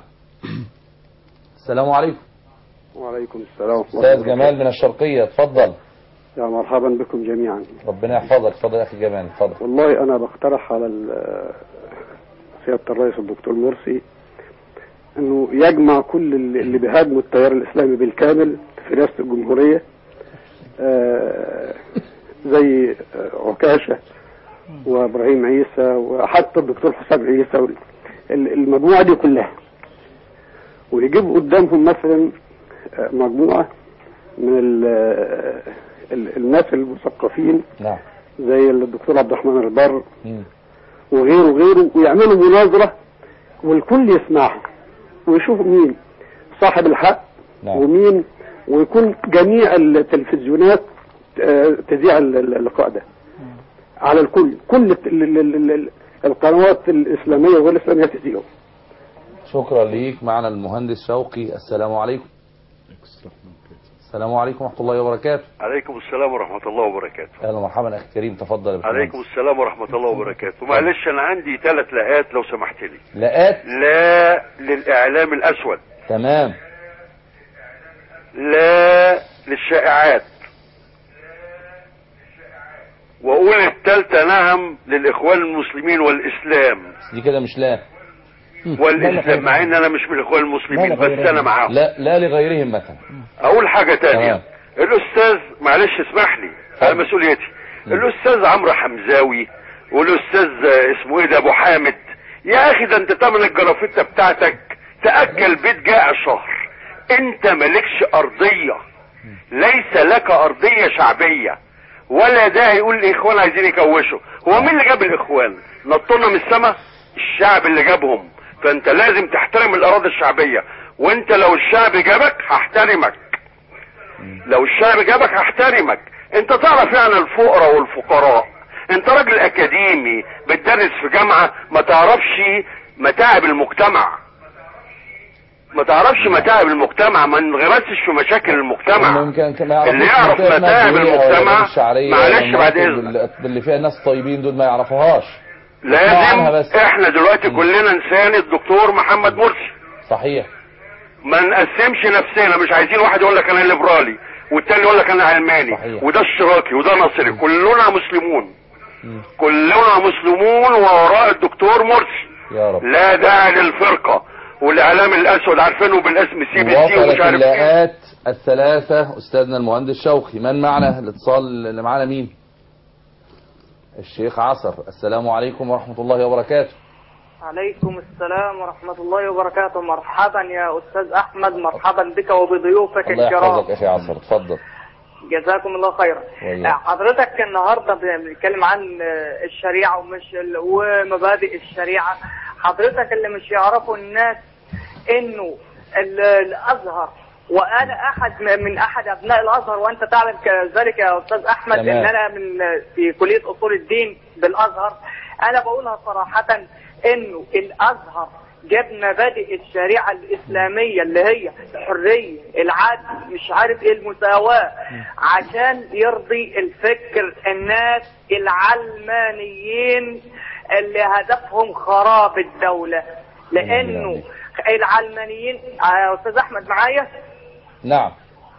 السلام عليكم وعليكم السلام ورحمة الله أستاذ وبركاته. جمال من الشرقية اتفضل يا مرحبا بكم جميعا ربنا يحفظك اتفضل يا أخي جمال اتفضل والله أنا بقترح على ال- سيادة الرئيس الدكتور مرسي أنه يجمع كل اللي اللي بيهاجموا التيار الإسلامي بالكامل في رئاسة الجمهورية آه، زي آه، عكاشة وإبراهيم عيسى وحتى الدكتور حسام عيسى وال- ال- المجموعة دي كلها ويجيب قدامهم مثلا آه، مجموعة من ال- ال- الناس المثقفين نعم زي الدكتور عبد الرحمن البر وغيره وغيره ويعملوا مناظرة والكل يسمعها ويشوف مين صاحب الحق نعم. ومين ويكون جميع التلفزيونات آه، تذيع ال- ال- اللقاء ده على الكل كل الت- ال- ال- ال- ال- القنوات الإسلامية وغير الإسلامية تذيعه شكرا ليك معنا المهندس شوقي السلام عليكم السلام عليكم ورحمة الله وبركاته عليكم السلام ورحمة الله وبركاته أهلا ومرحبا أخي كريم تفضل يا باشمهندس. عليكم السلام ورحمة الله وبركاته معلش أنا عندي ثلاث لاءات لو سمحت لي لقات لا للإعلام الأسود تمام لا للشائعات وأقول الثالثة نعم للإخوان المسلمين والإسلام دي كده مش لا والاسلام مع ان انا مش من الاخوان المسلمين بس انا معاهم لا لا لغيرهم مثلا اقول حاجه تانية تمام. الاستاذ معلش اسمح لي على مسؤوليتي الاستاذ عمرو حمزاوي والاستاذ آه، اسمه ايه ده ابو حامد يا اخي ده انت تمن الجرافته بتاعتك تاكل بيت جائع شهر انت مالكش ارضيه ليس لك ارضيه شعبيه ولا ده هيقول الاخوان عايزين يكوشوا هو مين اللي جاب الاخوان نطونا من السماء الشعب اللي جابهم فانت لازم تحترم الاراضي الشعبيه وانت لو الشعب جابك هحترمك لو الشعب جابك هحترمك انت تعرف يعني الفقراء والفقراء انت راجل اكاديمي بتدرس في جامعة ما تعرفش متاعب المجتمع ما تعرفش متاعب المجتمع ما انغمستش في مشاكل المجتمع ممكن كما يعرفوش اللي يعرف منطقة متاعب مادية ولا المجتمع الشعرية معلش ولا بعد المناطق اذنك بال- اللي فيها ناس طيبين دول ما يعرفوهاش يسمعوا عنها لازم بس. احنا دلوقتي كلنا نساند الدكتور محمد مرسي صحيح ما نقسمش نفسنا مش عايزين واحد يقول لك انا ليبرالي والتاني يقول لك انا علماني صحيح. وده اشتراكي وده نصري كلنا مسلمون كلنا مسلمون ووراء الدكتور مرسي يا رب لا داعي للفرقه والاعلام الاسود عارفينه بالاسم سي بي سي ومش وصلت عارف ايه اللاءات الثلاثة أستاذنا المهندس شوقي من معنا الاتصال اللي معنا مين الشيخ عصر السلام عليكم ورحمة الله وبركاته عليكم السلام ورحمة الله وبركاته مرحبا يا أستاذ أحمد مرحبا بك وبضيوفك الله الكرام يحفظك أخي عصر اتفضل جزاكم الله خيرا وإياك. آه، حضرتك النهارده بنتكلم عن آه، الشريعة ومش ال- ومبادئ الشريعة حضرتك اللي مش يعرفوا الناس انه ال- الازهر وانا احد م- من احد ابناء الازهر وانت تعلم كذلك يا استاذ احمد تمام. ان انا من في كليه اصول الدين بالازهر انا بقولها صراحه انه الازهر جاب مبادئ الشريعه الاسلاميه اللي هي الحريه العدل مش عارف ايه المساواه عشان يرضي الفكر الناس العلمانيين اللي هدفهم خراب الدوله لانه العلمانيين آه، يا استاذ احمد معايا نعم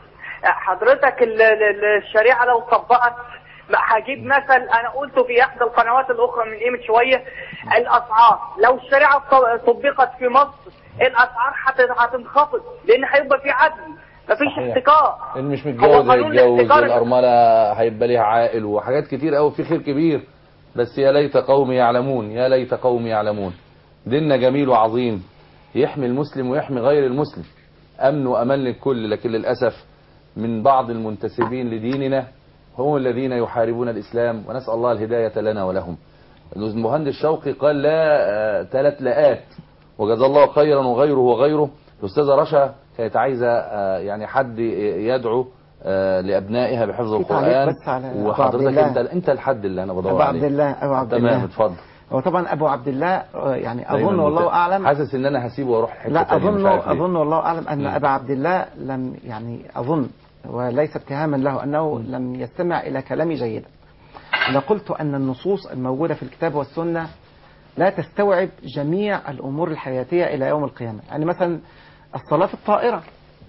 حضرتك ال- ال- الشريعه لو طبقت ما هجيب مثل انا قلته في احدى القنوات الاخرى من قيمه شويه الاسعار لو الشريعه ط- طبقت في مصر الاسعار هت- هتنخفض لان هيبقى في عدل مفيش صحيح. احتكار اللي مش هو متجوز قانون هيتجوز الاحتكار- والأرملة هيبقى ليها عائل وحاجات كتير قوي في خير كبير بس يا ليت قوم يعلمون يا ليت قوم يعلمون ديننا جميل وعظيم يحمي المسلم ويحمي غير المسلم أمن وأمان للكل لكن للأسف من بعض المنتسبين لديننا هم الذين يحاربون الإسلام ونسأل الله الهداية لنا ولهم المهندس شوقي قال لا ثلاث لاءات وجزا الله خيرا وغيره وغيره الأستاذة رشا كانت عايزة آه، يعني حد يدعو آه، لأبنائها بحفظ في تعليق القرآن بس على أبو عبد وحضرتك الله. انت انت الحد اللي انا بدور أبو عليه عبد الله أبو عبد تمام الله اتفضل هو طبعا أبو عبد الله آه، يعني دايماً أظن والله مت- أعلم حاسس ان انا هسيبه واروح حته لا تانية، مش أظن عارف ليه. أظن والله أعلم أن مم. أبا عبد الله لم يعني أظن وليس اتهاما له أنه لم يستمع إلى كلامي جيدا أنا قلت أن النصوص الموجودة في الكتاب والسنة لا تستوعب جميع الأمور الحياتية إلى يوم القيامة يعني مثلا الصلاة في الطائرة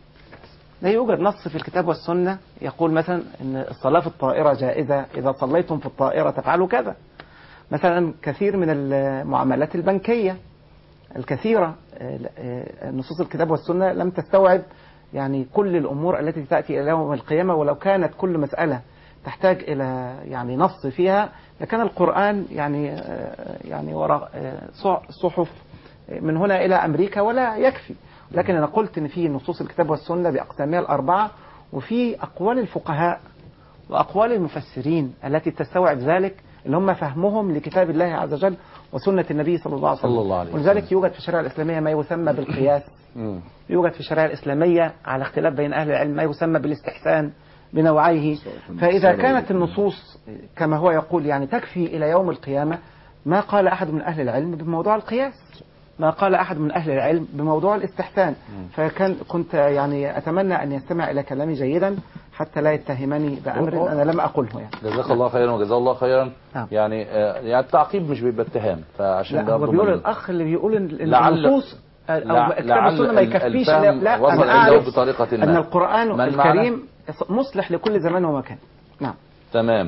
لا يوجد نص في الكتاب والسنة يقول مثلا أن الصلاة في الطائرة جائزة إذا صليتم في الطائرة تفعلوا كذا مثلا كثير من المعاملات البنكية الكثيرة آه، آه، نصوص الكتاب والسنة لم تستوعب يعني كل الأمور التي تأتي إلى يوم القيامة ولو كانت كل مسألة تحتاج إلى يعني نص فيها لكان القرآن يعني آه، يعني وراء آه، صح- صحف من هنا إلى أمريكا ولا يكفي لكن أنا قلت إن في نصوص الكتاب والسنة بأقسامها الأربعة وفي أقوال الفقهاء وأقوال المفسرين التي تستوعب ذلك اللي هم فهمهم لكتاب الله عز وجل وسنة النبي صلى الله عليه وسلم صلى الله عليه وسلم. ولذلك يوجد في الشريعة الإسلامية ما يسمى بالقياس مم. يوجد في الشريعة الإسلامية على اختلاف بين أهل العلم ما يسمى بالاستحسان بنوعيه فإذا كانت النصوص كما هو يقول يعني تكفي إلى يوم القيامة ما قال أحد من أهل العلم بموضوع القياس ما قال أحد من أهل العلم بموضوع الاستحسان فكان كنت يعني أتمنى أن يستمع إلى كلامي جيدا حتى لا يتهمني بأمر أنا لم أقوله يعني جزاك الله خيرا وجزاه الله خيرا نعم. يعني آه، يعني التعقيب مش بيبقى اتهام فعشان لا هو برضه بيقول ما- الأخ اللي بيقول إن لعل- النصوص أو لع- كتاب لعل السنة ما ال- يكفيش الفهم لا وصل أنا عنده أعرف بطريقة ما. أن القرآن من معنا؟ الكريم مصلح لكل زمان ومكان نعم تمام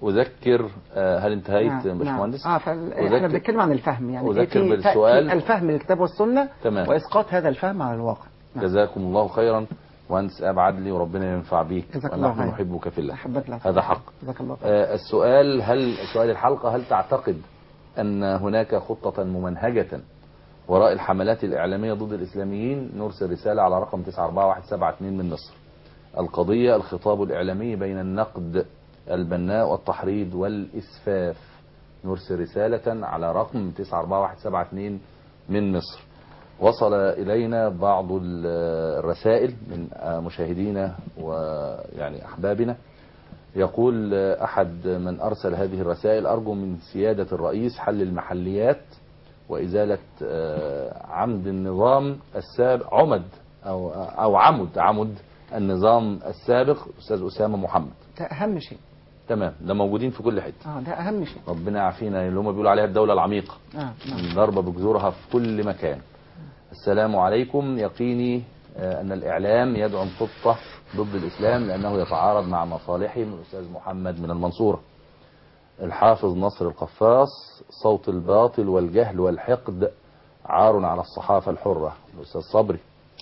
أذكر آه، هل انتهيت نعم، يا باشمهندس؟ نعم. اه فاحنا أذكر- بنتكلم عن الفهم يعني أذكر في بالسؤال. في الفهم للكتاب والسنة تمام. وإسقاط هذا الفهم على الواقع نعم. جزاكم الله خيرا مهندس اب عدلي وربنا ينفع بيك جزاك الله ونحن خير. نحبك في الله أحبك الله هذا حق جزاك الله خير آه، السؤال هل سؤال الحلقة هل تعتقد أن هناك خطة ممنهجة وراء الحملات الإعلامية ضد الإسلاميين نرسل رسالة على رقم 941172 من مصر القضية الخطاب الإعلامي بين النقد البناء والتحريض والإسفاف نرسل رسالة على رقم 941172 من مصر وصل إلينا بعض ال- الرسائل من آه، مشاهدينا ويعني أحبابنا يقول أحد من أرسل هذه الرسائل أرجو من سيادة الرئيس حل المحليات وإزالة آه، عمد النظام السابق عمد أو أو عمد عمد النظام السابق أستاذ أسامة محمد ده أهم شيء تمام ده موجودين في كل حتة اه ده أهم شيء ربنا يعافينا اللي هم بيقولوا عليها الدولة العميقة اه نعم. ضربة بجذورها في كل مكان السلام عليكم يقيني آه، أن الإعلام يدعم خطة ضد الإسلام لأنه يتعارض مع مصالحهم الأستاذ محمد من المنصورة الحافظ نصر القفاص صوت الباطل والجهل والحقد عار على الصحافة الحرة الأستاذ صبري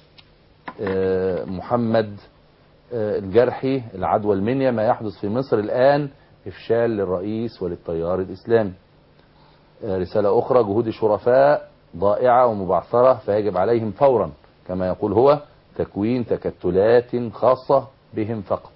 آه، محمد آه، الجرحي العدوى المنيا ما يحدث في مصر الآن إفشال للرئيس وللتيار الإسلامي آه، رسالة أخرى جهود الشرفاء ضائعة ومبعثرة فيجب عليهم فورا كما يقول هو تكوين تكتلات خاصة بهم فقط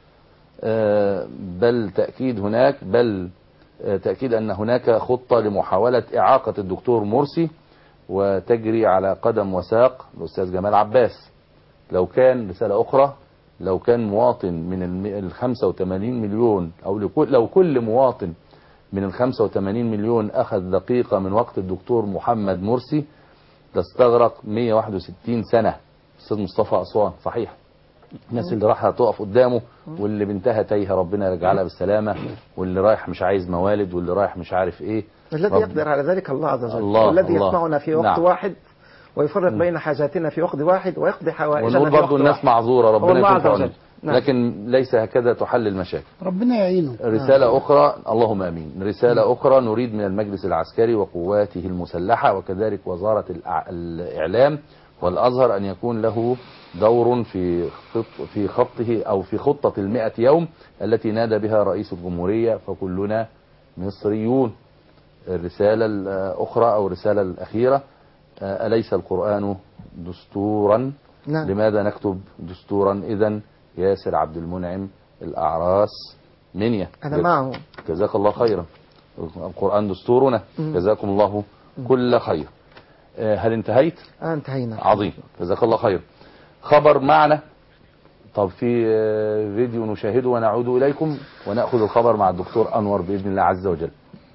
آه، بل تأكيد هناك بل آه، تأكيد أن هناك خطة لمحاولة إعاقة الدكتور مرسي وتجري على قدم وساق الأستاذ جمال عباس لو كان رسالة أخرى لو كان مواطن من الم- ال 85 مليون أو لكل لو كل مواطن من ال 85 مليون أخذ دقيقة من وقت الدكتور محمد مرسي لاستغرق 161 سنة أستاذ مصطفى أسوان صحيح الناس اللي راح تقف قدامه واللي بنتها تايهه ربنا يرجعها بالسلامه واللي رايح مش عايز موالد واللي رايح مش عارف ايه الذي رب- يقدر على ذلك الله عز وجل الله- والذي الله. يسمعنا في وقت نعم. واحد ويفرق بين حاجاتنا في وقت واحد ويقضي حوائجنا ونقول في وقت برضو الناس واحد. معذوره هو ربنا الله يكون عز في وجل. عونهم نعم. لكن ليس هكذا تحل المشاكل ربنا يعينه رسالة أخرى اللهم أمين رسالة أخرى نريد من المجلس العسكري وقواته المسلحة وكذلك وزارة الأع- الإعلام والأزهر أن يكون له دور في خط في خطه أو في خطة المئة يوم التي نادى بها رئيس الجمهورية فكلنا مصريون الرسالة الأخرى أو الرسالة الأخيرة آه، أليس القرآن دستورا نعم. لماذا نكتب دستورا إذا ياسر عبد المنعم الأعراس منيا أنا معه جزاك الله خيرا القرآن دستورنا مم. جزاكم الله كل خير آه، هل انتهيت آه انتهينا عظيم جزاك الله خير خبر معنا طب في آه، فيديو نشاهده ونعود إليكم ونأخذ الخبر مع الدكتور أنور بإذن الله عز وجل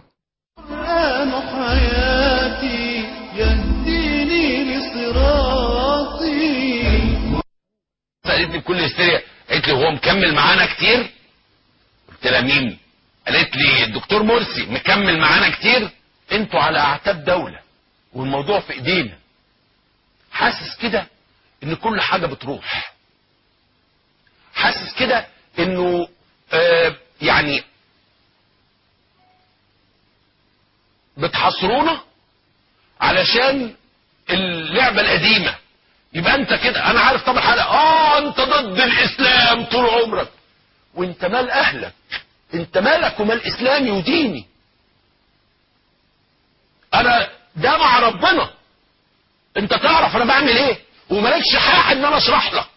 القرآن حياتي يهديني لصراطي سألتني بكل هستيريا قالت لي هو مكمل معانا كتير قلت لها مين قالت لي الدكتور مرسي مكمل معانا كتير انتوا على اعتاب دولة والموضوع في ايدينا حاسس كده ان كل حاجة بتروح حاسس كده انه آه يعني بتحصرونا علشان اللعبة القديمة يبقى انت كده انا عارف طبعا الحلقة اه انت ضد الاسلام طول عمرك وانت مال اهلك انت مالك ومال اسلامي وديني انا ده مع ربنا انت تعرف انا بعمل ايه ومالكش حق ان انا اشرح لك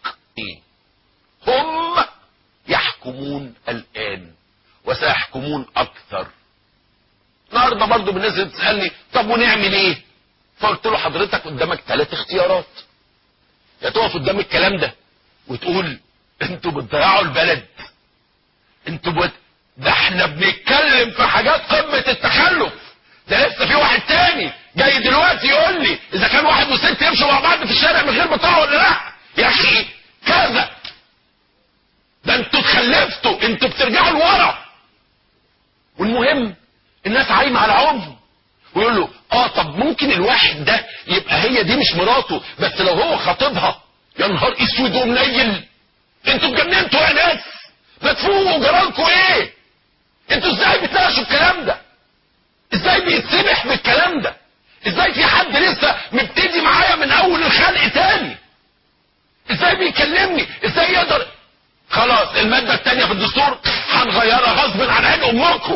هم يحكمون الان وسيحكمون اكثر النهارده برضه بالناس اللي بتسالني طب ونعمل ايه فقلت له حضرتك قدامك ثلاث اختيارات يا تقف قدام الكلام ده وتقول انتوا بتضيعوا البلد انتوا بت... ده احنا بنتكلم في حاجات قمة التخلف ده لسه في واحد تاني جاي دلوقتي يقول لي اذا كان واحد وست يمشوا مع بعض في الشارع من غير بطاقه ولا لا يا اخي كذا ده انتوا اتخلفتوا انتوا بترجعوا لورا والمهم الناس عايمه على عمهم ويقول له اه طب ممكن الواحد ده يبقى هي دي مش مراته بس لو هو خاطبها يا نهار اسود ومنيل انتوا اتجننتوا يا ناس ما تفوقوا جرالكوا ايه انتوا ازاي بتناقشوا الكلام ده ازاي بيتسمح بالكلام ده ازاي في حد لسه مبتدي معايا من اول الخلق تاني ازاي بيكلمني ازاي يقدر خلاص المادة التانية في الدستور هنغيرها غصب عن عين امكم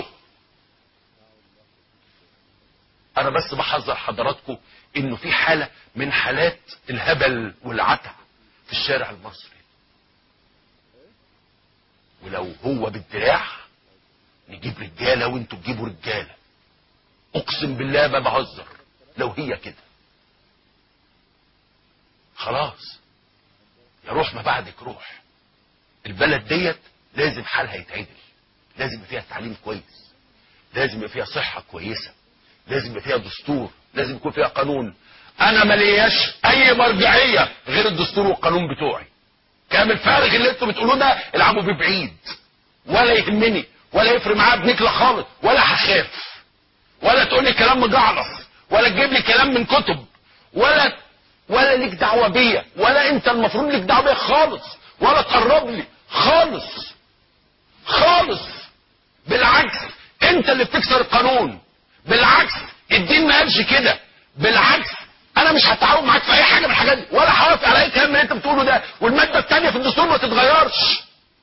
انا بس بحذر حضراتكم انه في حالة من حالات الهبل والعته في الشارع المصري ولو هو بالدراع نجيب رجالة وانتوا تجيبوا رجالة اقسم بالله ما بهزر لو هي كده خلاص يا روح ما بعدك روح البلد ديت لازم حالها يتعدل لازم يبقى فيها تعليم كويس لازم يبقى فيها صحة كويسة لازم يبقى فيها دستور لازم يكون فيها قانون انا ملياش اي مرجعية غير الدستور والقانون بتوعي كلام الفارغ اللي انتوا بتقولوه ده العبوا بيه بعيد ولا يهمني ولا يفرق معايا بنكله خالص ولا هخاف ولا تقول لي كلام مجعلص ولا تجيب لي كلام من كتب ولا ولا ليك دعوه بيا ولا انت المفروض ليك دعوه بيا خالص ولا تقرب لي خالص خالص بالعكس انت اللي بتكسر القانون بالعكس الدين ما قالش كده بالعكس انا مش هتعاون معاك في اي حاجه من الحاجات دي ولا هوافق على اي كلام من اللي انت بتقوله ده والماده الثانيه في الدستور ما تتغيرش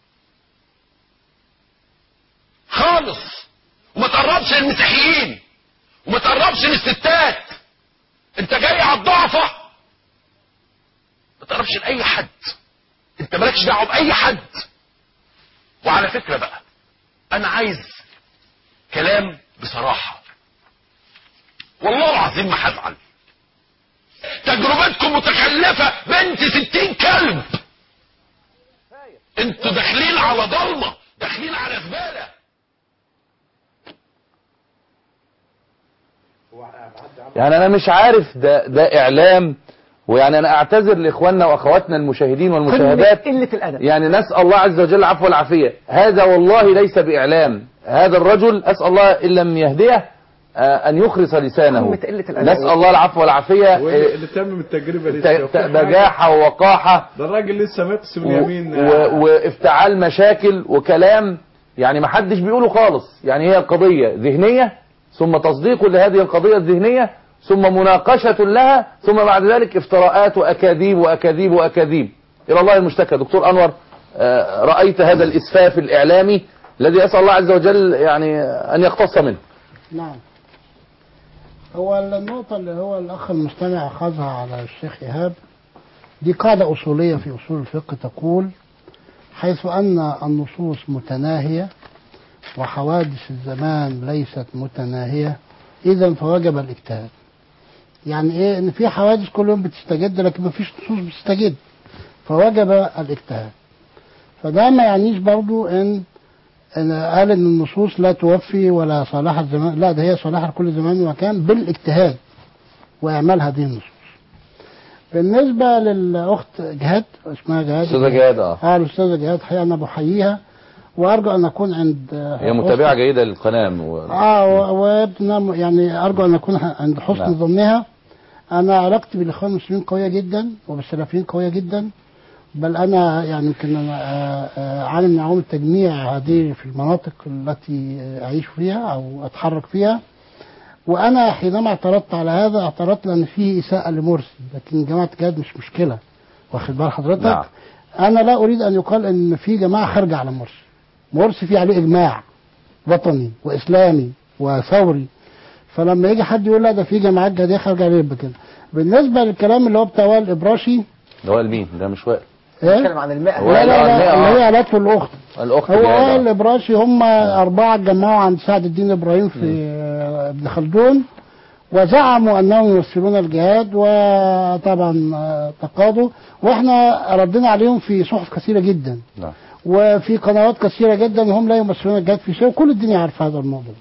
خالص وما تقربش للمسيحيين وما تقربش للستات انت جاي على الضعفة ما تقربش لاي حد انت مالكش دعوه باي حد وعلى فكره بقى انا عايز كلام بصراحه والله العظيم ما هزعل تجربتكم متخلفه بنت ستين كلب انتوا داخلين على ضلمه داخلين على زباله يعني انا مش عارف ده ده اعلام ويعني انا اعتذر لاخواننا واخواتنا المشاهدين والمشاهدات قلة الادب يعني نسال الله عز وجل العفو والعافيه هذا والله ليس باعلام هذا الرجل اسال الله ان لم يهديه آه، ان يخرس لسانه قمة قلة الأدب. نسال الله العفو والعافيه واللي اللي تمم التجربه ت- لسه ت- بجاحه ووقاحه ده الراجل لسه مقسم و- اليمين و- وافتعال مشاكل وكلام يعني ما حدش بيقوله خالص يعني هي القضية ذهنية ثم تصديق لهذه القضية الذهنية ثم مناقشة لها ثم بعد ذلك افتراءات وأكاذيب وأكاذيب وأكاذيب إلى الله المشتكى دكتور أنور آه، رأيت هذا الإسفاف الإعلامي الذي أسأل الله عز وجل يعني أن يقتص منه نعم هو النقطة اللي هو الأخ المستمع أخذها على الشيخ إيهاب دي قاعدة أصولية في أصول الفقه تقول حيث أن النصوص متناهية وحوادث الزمان ليست متناهية إذا فوجب الاجتهاد يعني إيه إن في حوادث كل يوم بتستجد لكن ما فيش نصوص بتستجد فوجب الاجتهاد فده ما يعنيش برضو إن إن قال ان النصوص لا توفي ولا صلاح الزمان لا ده هي صلاح لكل زمان ومكان بالاجتهاد واعمال هذه النصوص بالنسبه للاخت جهاد اسمها جهاد أستاذة جهاد، آه. اه الاستاذه جهاد حقيقه انا بحييها وارجو ان اكون عند هي متابعة جيدة للقناة و... اه و- وابن يعني ارجو ان اكون عند حسن نعم. ظنها انا علاقتي بالاخوان المسلمين قويه جدا وبالسلفيين قويه جدا بل انا يعني يمكن انا آه، آه، عالم من عوامل التجميع هذه في المناطق التي آه، اعيش فيها او اتحرك فيها وانا حينما اعترضت على هذا اعترضت لان فيه اساءه لمرسي لكن جماعه جهاد مش مشكله واخد بال حضرتك نعم. انا لا اريد ان يقال ان في جماعه خارجه على مرسي مرسي في عليه اجماع وطني واسلامي وثوري فلما يجي حد يقول لا ده في جماعات جهاديه خارجه عليه يبقى كده بالنسبه للكلام اللي هو بتاع وائل الابراشي ده هو المين ده مش وائل ايه نتكلم عن الماء هو لا لا قال لا آه. اللي هي علاقته الاخت الأخت هو جهاد، آه. وائل الابراشي هم اربعه اتجمعوا عند سعد الدين ابراهيم في آه، ابن خلدون وزعموا انهم يمثلون الجهاد وطبعا آه، تقاضوا واحنا ردنا عليهم في صحف كثيره جدا نعم. وفي قنوات كثيره جدا هم لا يمثلون الجهاد في شيء وكل الدنيا عارفه هذا الموضوع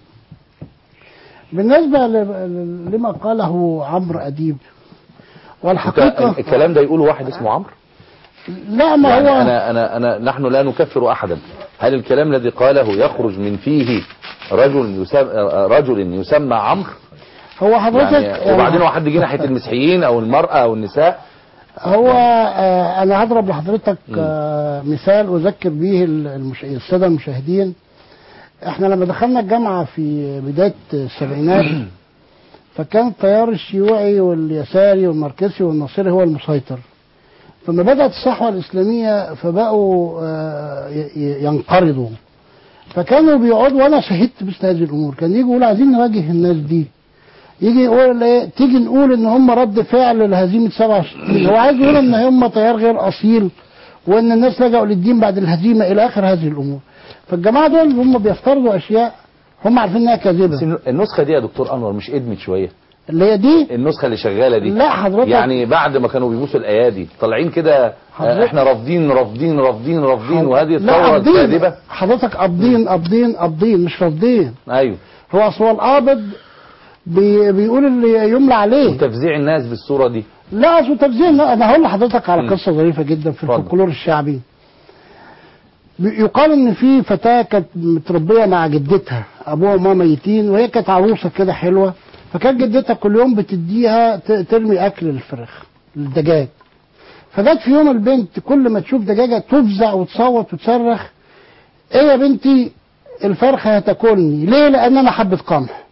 بالنسبه ل- لما قاله عمرو اديب والحقيقه أنت- الكلام ده يقوله واحد اسمه عمرو لا ما يعني هو أنا أنا أنا نحن لا نكفر أحدا هل الكلام الذي قاله يخرج من فيه رجل يسمى رجل يسمى عمرو هو حضرتك يعني وبعدين هو حد جه ناحية المسيحيين أو المرأة أو النساء هو آه انا هضرب لحضرتك آه مثال اذكر به المش... الساده المشاهدين احنا لما دخلنا الجامعة في بداية السبعينات فكان التيار الشيوعي واليساري والماركسي والناصري هو المسيطر فلما بدأت الصحوة الإسلامية فبقوا آه، ي- ي- ينقرضوا فكانوا بيقعدوا وانا شهدت مثل هذه الامور كان يجي يقول عايزين نواجه الناس دي يجي يقول ايه تيجي نقول ان هم رد فعل لهزيمه 67 هو عايز يقول ان هم تيار غير اصيل وان الناس لجأوا للدين بعد الهزيمه الى اخر هذه الامور فالجماعه دول هم بيفترضوا اشياء هم عارفين انها كاذبه النسخه دي يا دكتور انور مش ادمت شويه اللي هي دي النسخه اللي شغاله دي لا حضرتك- يعني بعد ما كانوا بيبوسوا الايادي طالعين كده آه، حضرتك- احنا رافضين رافضين رافضين رافضين وهذه لا الثوره قابضين الكاذبه حضرتك قابضين قابضين قابضين مش رافضين ايوه هو اصل هو القابض بي بيقول اللي يملى عليه وتفزيع الناس بالصوره دي لا اصل تفزيع لا، انا هقول لحضرتك على قصه ظريفه جدا في الفولكلور الشعبي بي- يقال ان في فتاه كانت متربيه مع جدتها ابوها وماما ميتين وهي كانت عروسه كده حلوه فكانت جدتها كل يوم بتديها ت- ترمي اكل للفراخ للدجاج فجت في يوم البنت كل ما تشوف دجاجه تفزع وتصوت وتصرخ ايه يا بنتي الفرخه هتاكلني ليه لان انا حبه قمح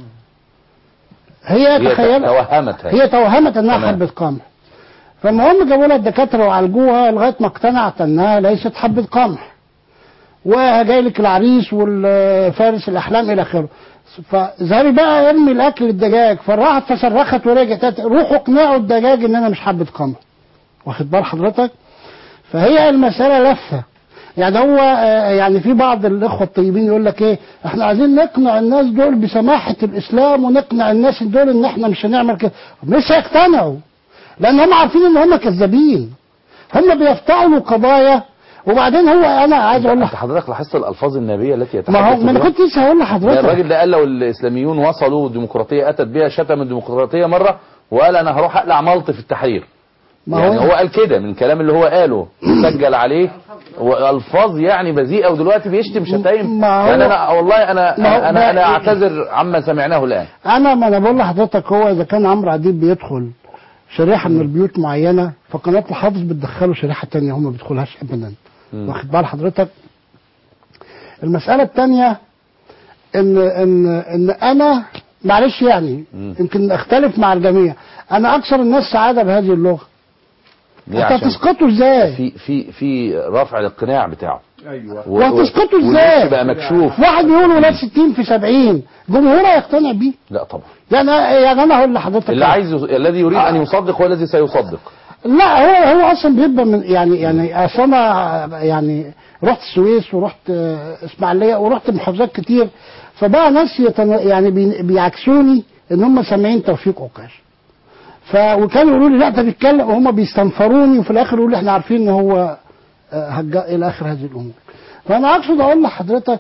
هي هي تخيل توهمت هي توهمت انها تمام. حبه قمح فالمهم جابوا لها الدكاتره وعالجوها لغايه ما اقتنعت انها ليست حبه قمح وجاي لك العريس والفارس الاحلام الى اخره فذهبي بقى ارمي الاكل للدجاج فراحت فصرخت ورجعت قالت روحوا اقنعوا الدجاج ان انا مش حبه قمح واخد بال حضرتك فهي المساله لفه يعني هو آه، يعني في بعض الاخوه الطيبين يقول لك ايه احنا عايزين نقنع الناس دول بسماحه الاسلام ونقنع الناس دول ان احنا مش هنعمل كده مش هيقتنعوا لان هم عارفين ان هم كذابين هم بيفتعلوا قضايا وبعدين هو انا عايز اقول انت حضرتك لاحظت الالفاظ النبيه التي ما هو يتحدث ما انا بها؟ كنت لسه هقول ده لحضرتك الراجل ده قال لو الاسلاميون وصلوا والديمقراطيه اتت بها شتم الديمقراطيه مره وقال انا هروح اقلع ملط في التحرير ما يعني هو- هو قال كده من الكلام اللي هو قاله سجل عليه والفاظ يعني بذيئه ودلوقتي بيشتم شتايم ما هو- يعني انا والله انا ما هو انا ده- انا اعتذر عما سمعناه الان انا ما انا بقول لحضرتك هو اذا كان عمرو اديب بيدخل شريحه من البيوت معينه فقناه الحافظ بتدخله شريحه تانية هم ما بيدخلهاش ابدا واخد بال حضرتك المساله الثانيه ان ان ان انا معلش يعني يمكن اختلف مع الجميع انا اكثر الناس سعاده بهذه اللغه دي انت عشان هتسقطه ازاي في في في رفع الاقتناع بتاعه ايوه و- وهتسقطه والوش ازاي بقى مكشوف واحد بيقول ولاد 60 في 70 جمهوره يقتنع بيه لا طبعا يعني يعني انا هقول لحضرتك اللي عايز يص- الذي يريد ان يصدق هو الذي سيصدق لا هو هو اصلا بيبقى من يعني يعني اصل انا يعني رحت السويس ورحت آه، اسماعيليه ورحت محافظات كتير فبقى ناس يتن... يعني بي... بيعكسوني ان هم سامعين توفيق عكاش ف وكانوا يقولوا لي لا ده بيتكلم وهم بيستنفروني وفي الاخر يقولوا لي احنا عارفين ان هو آه، هجا الى اخر هذه الامور فانا اقصد اقول لحضرتك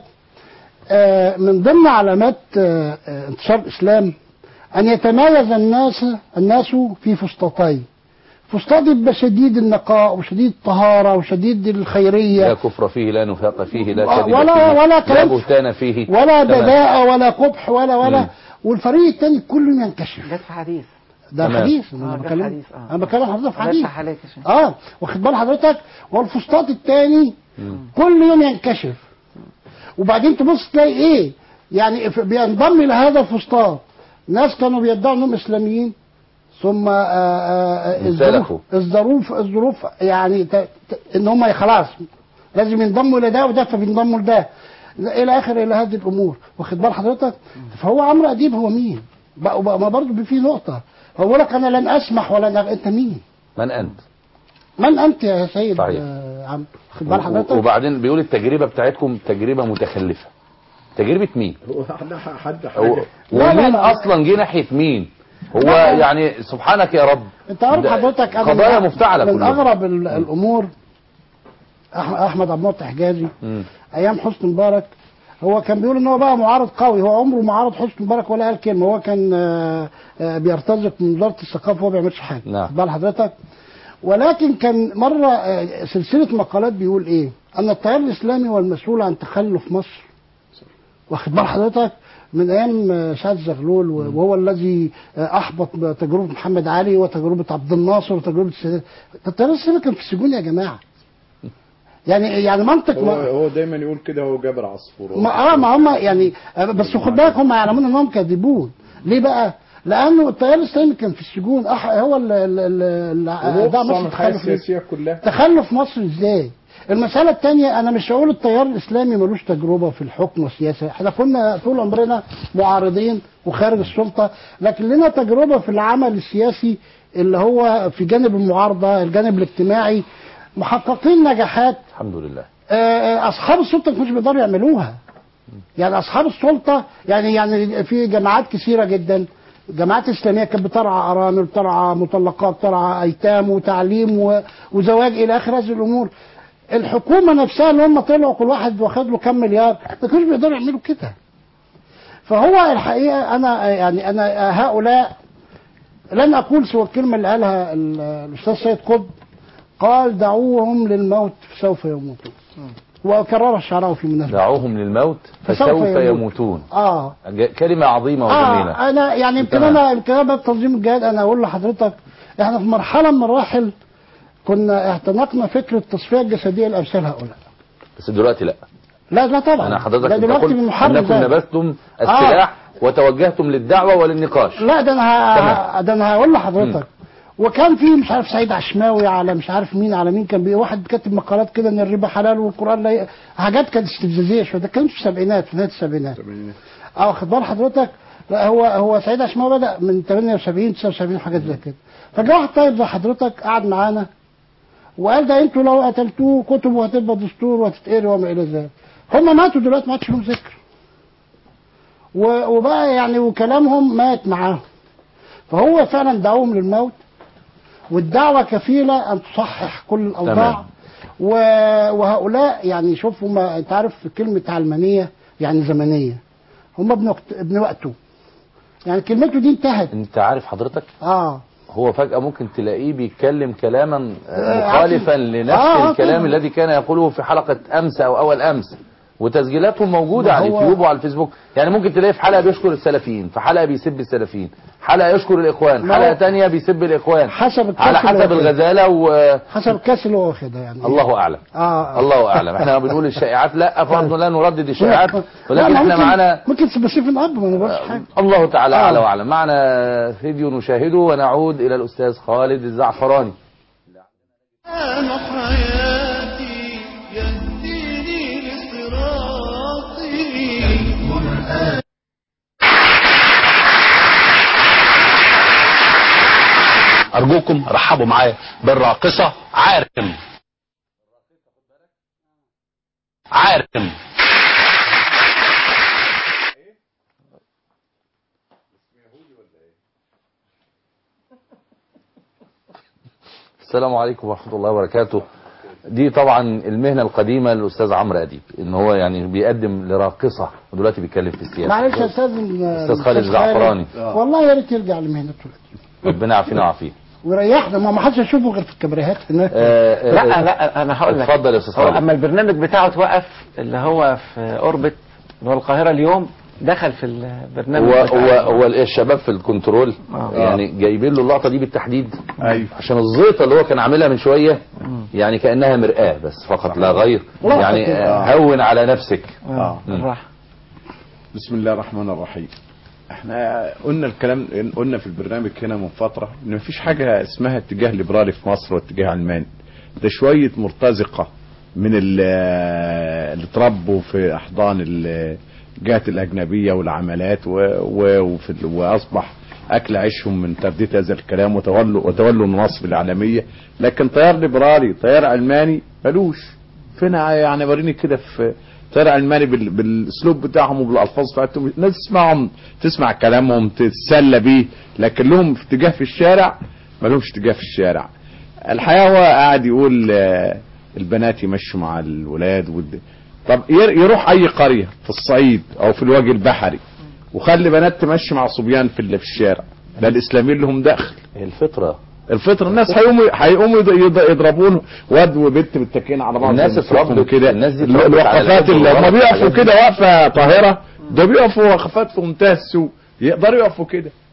آه، من ضمن علامات آه، آه، انتشار الاسلام ان يتميز الناس الناس في فسطاطين فسطاط يبقى شديد النقاء وشديد الطهارة وشديد الخيرية لا كفر فيه لا نفاق فيه لا ولا- كذب ولا- فيه ولا لا كلام- بهتان فيه ولا تمام. بداءة ولا قبح ولا ولا مم. والفريق الثاني كله ينكشف جت في حديث ده تمام. حديث آه، انا ده بكلم حديث، آه. انا بكلم حضرتك في جت حديث في حالك يا شيخ. اه واخد بال حضرتك والفسطاط الثاني كل يوم ينكشف وبعدين تبص تلاقي ايه يعني ف- بينضم الى هذا الفسطاط ناس كانوا بيدعوا انهم اسلاميين ثم آه، آه، آه، الظروف انسلخوا. الظروف الظروف يعني ت- ت- ان هم خلاص لازم ينضموا الى ده وده فبينضموا لده الى اخر الى هذه الامور واخد بال حضرتك فهو عمرو اديب هو مين بقى بقى- ما برضه في نقطه هو بيقول لك انا لن اسمح ولن أغ... انت مين من انت من انت يا سيد صحيح. آه، عم واخد بال و- حضرتك وبعدين بيقول التجربه بتاعتكم تجربه متخلفه تجربه مين هو حد حد هو لا، ومين لا. اصلا جه ناحيه مين هو لا. يعني سبحانك يا رب انت عارف ده حضرتك أنا قضايا من- مفتعله من كلها اغرب ال- الامور أح- احمد عبد المعطي حجازي مم. ايام حسني مبارك هو كان بيقول ان هو بقى معارض قوي هو عمره ما عارض حسني مبارك ولا قال كلمه هو كان آه، آه، بيرتزق من وزاره الثقافه وهو ما بيعملش حاجه نعم. خد بال حضرتك ولكن كان مره آه، سلسله مقالات بيقول ايه ان التيار الاسلامي هو المسؤول عن تخلف مصر واخد بال حضرتك من ايام آه، سعد زغلول و- وهو الذي آه، احبط تجربه محمد علي وتجربه عبد الناصر وتجربه السادات ده التيار الاسلامي كان في السجون يا جماعه يعني يعني منطق هو ما هو دايما يقول كده هو جابر عصفور ما اه ما هم يعني آه، بس خد بالك هم يعلمون انهم كاذبون ليه بقى؟ لانه التيار الاسلامي كان في السجون أح هو اللي اللي ده ونقص مصر الحياة تخلف ليه؟ السياسية كلها تخلف مصر ازاي؟ المسألة الثانية أنا مش هقول التيار الإسلامي ملوش تجربة في الحكم والسياسة، إحنا كنا طول عمرنا معارضين وخارج السلطة، لكن لنا تجربة في العمل السياسي اللي هو في جانب المعارضة، الجانب الاجتماعي محققين نجاحات الحمد لله آه، آه، أصحاب السلطة ما كانوش بيقدروا يعملوها. يعني أصحاب السلطة يعني يعني في جماعات كثيرة جدا جماعات إسلامية كانت بترعى أرامل بترعى مطلقات بترعى أيتام وتعليم و- وزواج إلى آخر هذه الأمور الحكومة نفسها اللي هم طلعوا كل واحد واخد له كام مليار ما كانوش بيقدروا يعملوا كده فهو الحقيقة أنا يعني أنا هؤلاء لن أقول سوى الكلمة اللي قالها ال- الأستاذ سيد قطب قال دعوهم للموت فسوف يموتون وكررها الشعراوي في مناسبة دعوهم للموت فسوف فسوف يموت. يموتون اه ج- كلمة عظيمة وجميلة اه انا يعني يمكن تمام. انا الكلام ده تنظيم الجهاد انا اقول لحضرتك احنا في مرحله من المراحل كنا اعتنقنا فكره التصفيه الجسديه لامثال هؤلاء بس دلوقتي لا لا لا طبعا أنا حضرتك ده أنت دلوقتي قلت من محرم أنكم ذلك. نبذتم السلاح وتوجهتم للدعوة وللنقاش لا ده انا تمام. ه... ده انا هقول لحضرتك وكان في مش عارف سعيد عشماوي على مش عارف مين على مين كان بي واحد كاتب مقالات كده ان الربا حلال والقران لا ي... حاجات كانت استفزازيه شويه ده كان في السبعينات في نهايه السبعينات اه واخد بال حضرتك لا هو هو سعيد عشماوي بدا من 78 79 حاجات زي كده فجاء واحد طيب زي حضرتك قعد معانا وقال ده انتوا لو قتلتوه كتب وهتبقى دستور وهتتقري وما الى ذلك هم ماتوا دلوقتي ما عادش لهم ذكر و- وبقى يعني وكلامهم مات معاهم فهو فعلا دعوهم للموت والدعوة كفيلة أن تصحح كل الأوضاع تمام. و... وهؤلاء يعني شوف هم أنت عارف كلمة علمانية يعني زمنية هم ابن وقت ابن وقته يعني كلمته دي انتهت انت عارف حضرتك اه هو فجأة ممكن تلاقيه بيتكلم كلاما آه، مخالفا عارف. لنفس آه، آه، الكلام طبعا. الذي كان يقوله في حلقة أمس أو أول أمس وتسجيلاتهم موجودة ما على هو- اليوتيوب وعلى الفيسبوك يعني ممكن تلاقيه في حلقة بيشكر السلفيين في حلقة بيسب السلفيين حلقة يشكر الإخوان ما هو- حلقة تانية بيسب الإخوان حسب الكاس على اللي حسب واخدها. الغزالة و حسب الكاس اللي هو واخدها يعني الله أعلم اه الله أعلم احنا بنقول الشائعات لا فرض لا نردد الشائعات لا، ولكن ما احنا ممكن- معانا ممكن تبقى سيف اب ما انا بقولش حاجه الله تعالى آه. أعلى وأعلم معنا فيديو نشاهده ونعود إلى الأستاذ خالد الزعفراني القرآن حياتي يهديني لصراطي القرآن أرجوكم رحبوا معايا بالراقصة عارم عارم السلام عليكم ورحمة الله وبركاته دي طبعا المهنة القديمة للأستاذ عمرو أديب إن هو يعني بيقدم لراقصة ودلوقتي بيتكلم في السياسة معلش يا استاذ أستاذ خالد الزعفراني والله يا ريت يرجع لمهنته ربنا يعافينا ويعافيه ويريحنا ما ما حدش يشوفه غير في الكاميرات هناك لا لا انا هقول لك اتفضل يا استاذ هو خالد اما البرنامج بتاعه اتوقف اللي هو في اوربت اللي هو القاهره اليوم دخل في البرنامج هو بتاع- هو هو الشباب في الكنترول يعني جايبين له اللقطه دي بالتحديد ايوه عشان الزيطه اللي هو كان عاملها من شويه يعني كانها مرآه بس فقط لا غير لقطة يعني كده. آه، هون على نفسك اه مم. بسم الله الرحمن الرحيم احنا قلنا الكلام قلنا في البرنامج هنا من فترة ان مفيش حاجة اسمها اتجاه ليبرالي في مصر واتجاه علماني ده شوية مرتزقة من ال- اللي اتربوا في احضان ال- الجهات الاجنبية والعملات و- و- وفي ال- واصبح اكل عيشهم من ترديد هذا الكلام وتولوا وتولوا المناصب الاعلامية لكن تيار ليبرالي تيار علماني ملوش فين يعني وريني كده في تيار علماني بال... بالاسلوب بتاعهم وبالالفاظ بتاعتهم الناس تسمعهم تسمع كلامهم تتسلى بيه لكن لهم اتجاه في الشارع ما لهمش اتجاه في الشارع الحقيقه هو قاعد يقول آه، البنات يمشوا مع الولاد والد... طب ير- يروح اي قريه في الصعيد او في الوجه البحري وخلي بنات تمشي مع صبيان في ال- في الشارع ده الاسلاميين لهم دخل الفطره الفطره الناس هيقوموا هيقوموا يض- يض- يضربون واد وبنت متكئين على بعض الناس زي ما اتربت- بيشوفهم كده الناس دي اتربت على الوقفات الحب اللي هم والغلط بيقفوا والحاجات دي. كده وقفه طاهره ده بيقفوا وقفات في منتهى السوء يقدروا يقفوا كده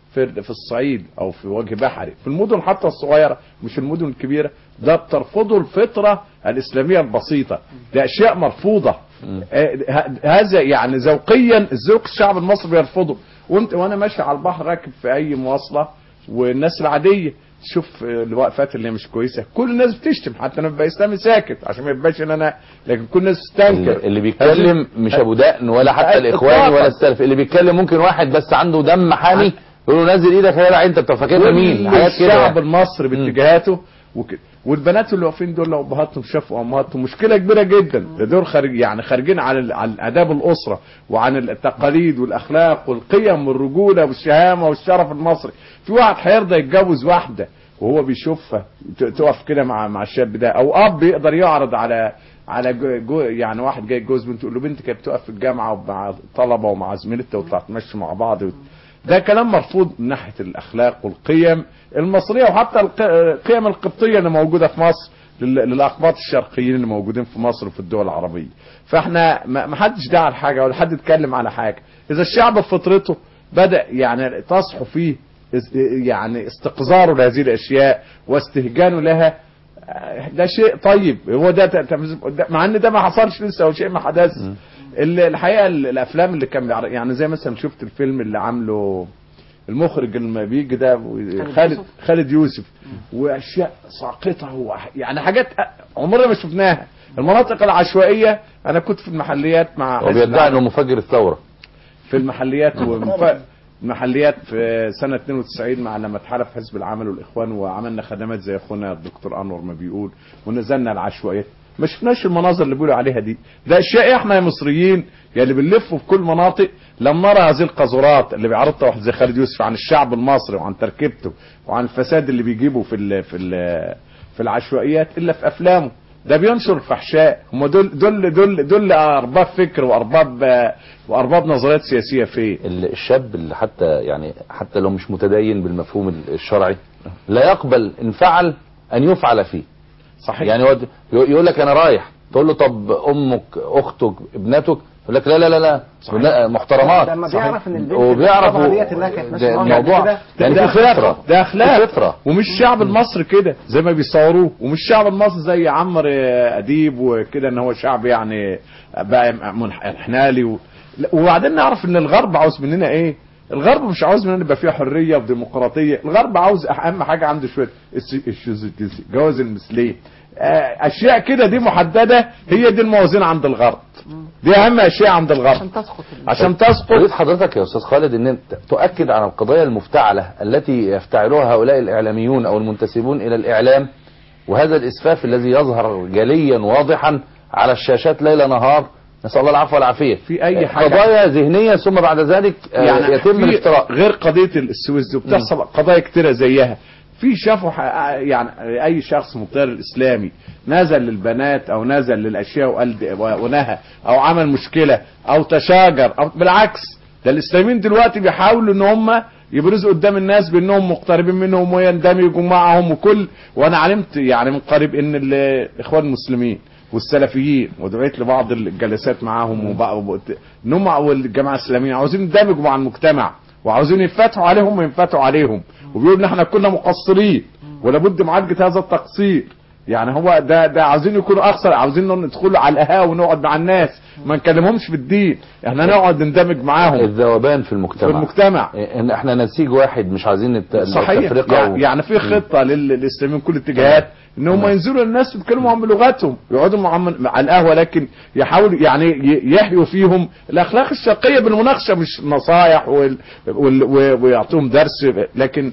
في في الصعيد او في وجه بحري في المدن حتى الصغيره مش المدن الكبيره ده بترفضه الفطره الاسلاميه البسيطه ده اشياء مرفوضه آه، ه- هذا يعني ذوقيا الذوق الشعب المصري بيرفضه وانت وانا ماشي على البحر راكب في اي مواصله والناس العاديه تشوف آه، الوقفات اللي مش كويسه كل الناس بتشتم حتى انا ببقى اسلامي ساكت عشان ما يبقاش ان انا لكن كل الناس تستنكر اللي اللي بيتكلم مش ابو دقن ولا حتى الاخواني ولا السلف اللي بيتكلم ممكن واحد بس عنده دم حامي يقول له نزل ايدك يا جدع انت بتبقى فاكرنا مين حاجات كده الشعب يعني. المصري باتجاهاته وكده والبنات اللي واقفين دول لو ابهاتهم شافوا امهاتهم مشكله كبيره جدا ده دول خارج يعني خارجين عن ال- عن اداب الاسره وعن التقاليد والاخلاق والقيم والرجوله والشهامه والشرف المصري في واحد هيرضى يتجوز واحده وهو بيشوفها ت- تقف كده مع مع الشاب ده او اب يقدر يعرض على على جو جو يعني واحد جاي يتجوز بنته يقول له بنتي كانت بتقف في الجامعه ومع طلبه ومع زميلتها وتطلع تمشي مع بعض ده كلام مرفوض من ناحيه الاخلاق والقيم المصريه وحتى الق- القيم القبطيه اللي موجوده في مصر لل- للاقباط الشرقيين اللي موجودين في مصر وفي الدول العربيه فاحنا ما ما حدش دعا على حاجه ولا حد اتكلم على حاجه اذا الشعب بفطرته بدا يعني تصحو فيه اس- يعني استقذاره لهذه الاشياء واستهجانه لها آه، ده شيء طيب هو ده ت- ت- ده- مع ان ده ما حصلش لسه او شيء ما حدث ال- الحقيقه ال- الافلام اللي كان بيعرض يعني زي مثلا شفت الفيلم اللي عامله المخرج لما بيجي ده و- خالد يوسف. خالد يوسف واشياء ساقطه وح- يعني حاجات أ- عمرنا ما شفناها المناطق العشوائيه انا كنت في المحليات مع هو حزب بيدعي العمل. انه مفجر الثوره في المحليات ومف... المحليات في سنة 92 مع لما اتحالف حزب العمل والإخوان وعملنا خدمات زي أخونا الدكتور أنور ما بيقول ونزلنا العشوائيات ما شفناش المناظر اللي بيقولوا عليها دي ده أشياء إحنا يا مصريين يا اللي بنلف في كل مناطق لم نرى هذه القذورات اللي بيعرضها واحد زي خالد يوسف عن الشعب المصري وعن تركيبته وعن الفساد اللي بيجيبه في ال... في ال... في العشوائيات إلا في أفلامه ده بينشر الفحشاء هم دول دول دول دول ارباب فكر وارباب وارباب نظريات سياسيه فين ال- الشاب اللي حتى يعني حتى لو مش متدين بالمفهوم ال- الشرعي لا يقبل ان فعل ان يفعل فيه صحيح يعني هو د- يقول لك انا رايح تقول له طب امك اختك ابنتك يقول لك لا لا لا لا لا، محترمات لما بيعرف ان البنت وبيعرفوا اللي ديت اللي كانت ماشيه ده معاها الموضوع كده يعني ده في فطره اخلاق ده اخلاق في فطره ومش الشعب المصري كده زي ما بيصوروه ومش الشعب المصري زي عمرو اديب وكده ان هو شعب يعني بقى منحنالي و... لا، وبعدين نعرف ان الغرب عاوز مننا ايه الغرب مش عاوز مننا يبقى فيها حريه وديمقراطيه الغرب عاوز اهم حاجه عنده شويه الس- الشذوذ الجنسي جواز المثليه آه، اشياء كده دي محدده هي دي الموازين عند الغرب دي اهم اشياء عند الغرب عشان تسقط عشان تسقط اريد حضرتك يا استاذ خالد ان انت تؤكد على القضايا المفتعله التي يفتعلها هؤلاء الاعلاميون او المنتسبون الى الاعلام وهذا الاسفاف الذي يظهر جليا واضحا على الشاشات ليل نهار نسال الله العفو والعافيه في أي حاجة. قضايا ذهنيه ثم بعد ذلك آه، يعني يتم في الافتراء غير قضيه السويس دي وبتحصل قضايا كتيره زيها في شافوا ح- يعني اي شخص مغتير الاسلامي نزل للبنات او نزل للاشياء وقال دي- ونهى او عمل مشكله او تشاجر او بالعكس ده الاسلاميين دلوقتي بيحاولوا ان هم يبرزوا قدام الناس بانهم مقتربين منهم ويندمجوا معهم وكل وانا علمت يعني من قريب ان الاخوان المسلمين والسلفيين ودعيت لبعض الجلسات معاهم وبقى ان هم والجماعه الاسلاميه عاوزين يندمجوا مع المجتمع وعاوزين ينفتحوا عليهم وينفتحوا عليهم وبيقولوا ان احنا كنا مقصرين ولابد معالجه هذا التقصير يعني هو ده ده عاوزين يكونوا اقصر عاوزين ندخل على القهاوي ونقعد مع الناس ما نكلمهمش في الدين احنا نقعد نندمج معاهم الذوبان في المجتمع في المجتمع ان احنا نسيج واحد مش عايزين الت- صحيح التفرقه يعني, و- يعني في خطه لل- للاسلاميين كل الاتجاهات ان هم ينزلوا للناس ويتكلموا معاهم بلغتهم يقعدوا معاهم على القهوه لكن يحاولوا يعني ي- يحيوا فيهم الاخلاق الشرقيه بالمناقشه مش نصايح وال وال و- ويعطوهم درس لكن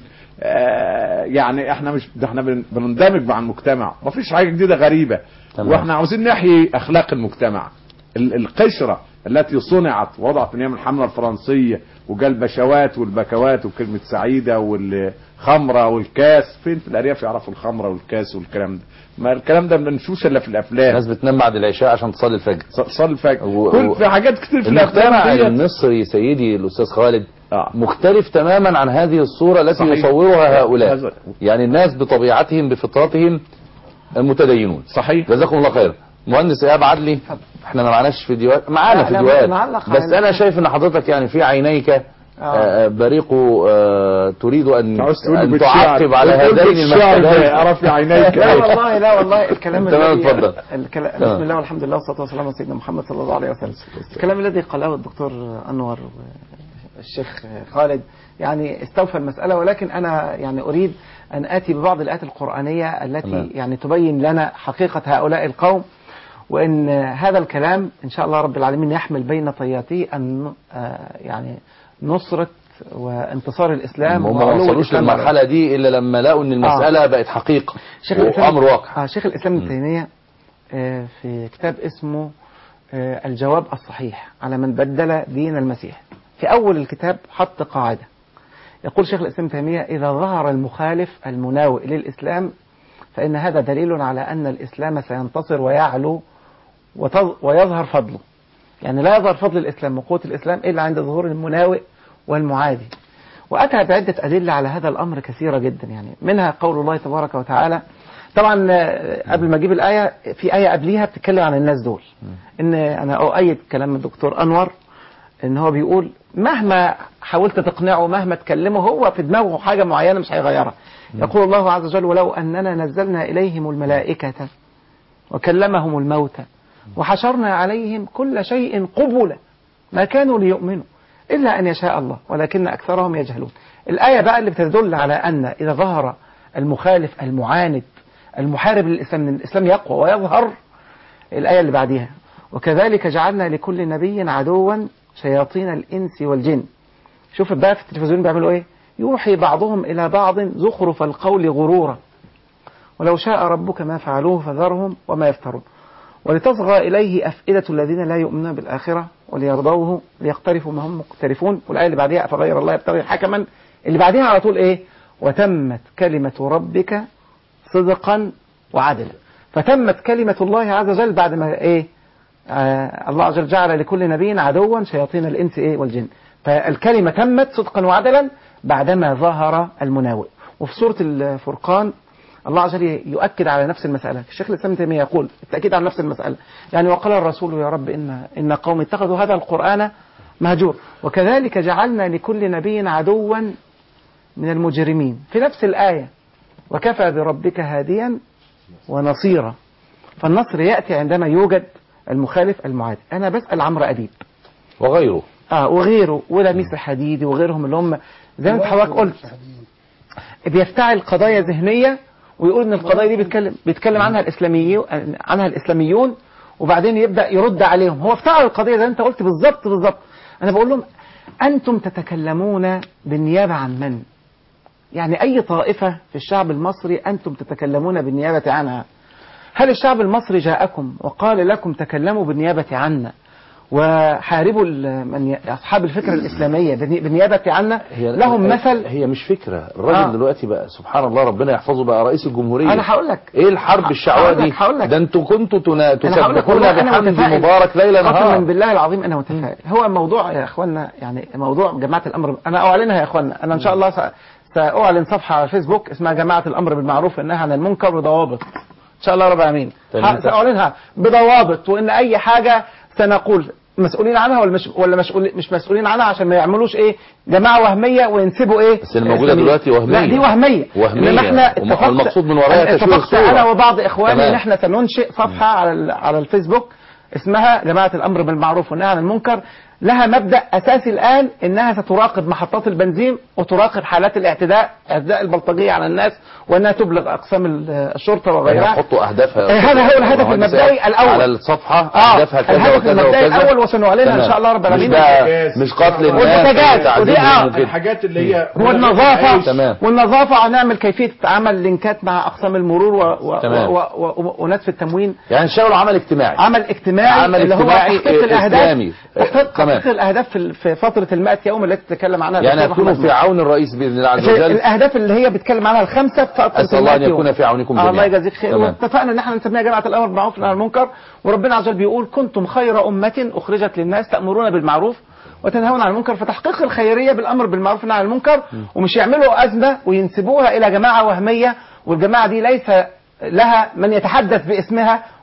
آه يعني احنا مش ده احنا بن- بنندمج مع المجتمع مفيش حاجه جديده غريبه تمام. واحنا عاوزين نحيي اخلاق المجتمع ال- القشره التي صنعت وضعت من ايام الحمله الفرنسيه وجا البشوات والبكوات وكلمه سعيده والخمره والكاس فين في الارياف يعرفوا الخمره والكاس والكلام ده ما الكلام ده ما بنشوفش الا في الافلام الناس تصلي بعد العشاء عشان تصلي الفجر تصلي الفجر و... كل في حاجات كتير في المجتمع الافلام ديت المصري سيدي الاستاذ خالد آه. مختلف تماما عن هذه الصورة التي صحيح. يصورها هؤلاء هذا- يعني الناس بطبيعتهم بفطرتهم متدينون صحيح جزاكم الله خير مهندس ايهاب عدلي احنا ما معناش فيديوهات معانا لا، لا، فيديوهات نعلق على بس انا ال- شايف ان حضرتك يعني في عينيك آه، بريقو آه، تريد ان عاوز تقول ان بالشعر. تعقب على تقول هذين بالشعر المشهدين رفع عينيك لا والله لا والله الكلام تمام، الذي اتفضل. الكلام تمام. بسم الله والحمد لله والصلاه والسلام على سيدنا محمد صلى الله عليه وسلم الكلام الذي قاله الدكتور انور الشيخ خالد يعني استوفى المساله ولكن انا يعني اريد ان اتي ببعض الايات القرانيه التي تمام. يعني تبين لنا حقيقه هؤلاء القوم وان هذا الكلام ان شاء الله رب العالمين يحمل بين طياته ان آه، يعني نصره وانتصار الاسلام هم ما وعلو وصلوش الإسلام على للمرحله دي الا لما لقوا ان المساله بقت حقيقه شيخ الإسلام وامر واقع آه شيخ الإسلام ابن تيمية آه في كتاب اسمه آه الجواب الصحيح على من بدل دين المسيح في أول الكتاب حط قاعدة يقول شيخ الإسلام ابن تيمية إذا ظهر المخالف المناوئ للإسلام فإن هذا دليل على أن الإسلام سينتصر ويعلو وتظ- ويظهر فضله يعني لا يظهر فضل الإسلام وقوة الإسلام إلا عند ظهور المناوئ والمعادي وأتى بعدة أدلة على هذا الأمر كثيرة جدا يعني منها قول الله تبارك وتعالى طبعا آه، قبل ما أجيب الآية في آية قبليها بتتكلم عن الناس دول إن أنا أؤيد كلام الدكتور أنور إن هو بيقول مهما حاولت تقنعه مهما تكلمه هو في دماغه حاجة معينة مش هيغيرها يقول الله عز وجل ولو أننا نزلنا إليهم الملائكة وكلمهم الموتى وحشرنا عليهم كل شيء قبلا ما كانوا ليؤمنوا إلا أن يشاء الله ولكن أكثرهم يجهلون الآية بقى اللي بتدل على أن إذا ظهر المخالف المعاند المحارب للإسلام إن الإسلام يقوى ويظهر الآية اللي بعديها وكذلك جعلنا لكل نبي عدوا شياطين الإنس والجن شوف بقى في التلفزيون بيعملوا إيه يوحي بعضهم إلى بعض زخرف القول غرورا ولو شاء ربك ما فعلوه فذرهم وما يفترون ولتصغى إليه أفئدة الذين لا يؤمنون بالآخرة وليرضوه ليقترفوا ما هم مقترفون والآية اللي بعديها أفغير الله يبتغي حكما اللي بعديها على طول إيه وتمت كلمة ربك صدقا وعدلا فتمت كلمة الله عز وجل بعد ما إيه آه الله عز وجل جعل لكل نبي عدوا شياطين الإنس إيه والجن فالكلمة تمت صدقا وعدلا بعدما ظهر المناوئ وفي سورة الفرقان الله عز وجل يؤكد على نفس المسألة الشيخ الإسلام ابن تيمية يقول التأكيد على نفس المسألة يعني وقال الرسول يا رب إن, إن قوم اتخذوا هذا القرآن مهجور وكذلك جعلنا لكل نبي عدوا من المجرمين في نفس الآية وكفى بربك هاديا ونصيرا فالنصر يأتي عندما يوجد المخالف المعادي أنا بسأل عمرو أديب وغيره اه وغيره ولميس حديدي وغيرهم اللي هم زي ما انت حضرتك قلت بيفتعل قضايا ذهنيه ويقول ان القضايا دي بيتكلم بيتكلم عنها الاسلاميون عنها الاسلاميون وبعدين يبدا يرد عليهم هو افتعل القضيه زي ما انت قلت بالظبط بالظبط انا بقول لهم انتم تتكلمون بالنيابه عن من يعني اي طائفه في الشعب المصري انتم تتكلمون بالنيابه عنها هل الشعب المصري جاءكم وقال لكم تكلموا بالنيابه عنا وحاربوا ال- من ي- اصحاب الفكره الاسلاميه بالني- بالنيابه عنا هي لهم مثل هي مش فكره الراجل آه. دلوقتي بقى سبحان الله ربنا يحفظه بقى رئيس الجمهوريه انا هقول لك ايه الحرب الشعواء هقول دي لك- هقول لك. ده انتوا كنتوا تنا- أنا هقول لك تسبحون والله أنا بحمد متفائل. مبارك ليل قسما نهار بالله العظيم انا متفائل هو موضوع يا اخوانا يعني موضوع جماعه الامر انا اعلنها يا اخوانا انا ان شاء الله س- ساعلن صفحه على الفيسبوك اسمها جماعه الامر بالمعروف والنهي عن المنكر وضوابط ان شاء الله رب العالمين تمام. ه- ساعلنها بضوابط وان اي حاجه سنقول مسؤولين عنها ولا مش ولا مسؤول مش مسؤولين عنها عشان ما يعملوش ايه جماعه وهميه وينسبوا ايه بس اللي موجودة إسلامية. دلوقتي وهمية. لا دي وهميه وهمية. انما احنا وم- اتفقت- والمقصود من وراها أنا تشويه اتفقت الصورة. انا وبعض اخواني تمام. ان احنا سننشئ صفحه على ال- على الفيسبوك اسمها جماعه الامر بالمعروف والنهي عن المنكر لها مبدا اساسي الان انها ستراقب محطات البنزين وتراقب حالات الاعتداء اعتداء البلطجيه على الناس وانها تبلغ اقسام ال- الشرطه وغيرها يحطوا اهدافها إيه هذا هو الهدف مهندس المبدئي الأول. على الصفحه اه اهدافها كذا الهدف وكذا المبدئي وكذا الاول وسنعلنها ان تمام. شاء الله رب العالمين مش بقى مش قتل الناس والبوتاجاز وتعذيبهم ودي اه وكده. الحاجات اللي هي والنظافة تمام. والنظافة هنعمل كيفية عمل لينكات مع أقسام المرور و... و... تمام. و... و... و... وناس في التموين يعني نشتغل عمل اجتماعي عمل اجتماعي عمل اللي هو اجتماعي تحقيق الأهداف إسلامي. تحقيق تمام. تحقيق الأهداف في, ال- في فترة المائة يوم التي تتكلم عنها يعني الدكتور هتكونوا محمد في مرسي. عون الرئيس باذن الله عز في وجل الأهداف اللي هي بتتكلم عنها الخمسة في فترة أسأل الله أن المائة يوم. يكون في عونكم آه جميعا الله يجازيك خير تمام. واتفقنا ان احنا نسميها جماعه الامر بالمعروف والنهي عن المنكر وربنا عز وجل بيقول كنتم خير امه اخرجت للناس تامرون بالمعروف وتنهون عن المنكر فتحقيق الخيريه بالامر بالمعروف والنهي عن المنكر ومش يعملوا ازمه وينسبوها الى جماعه وهميه والجماعه دي ليس لها من يتحدث باسمها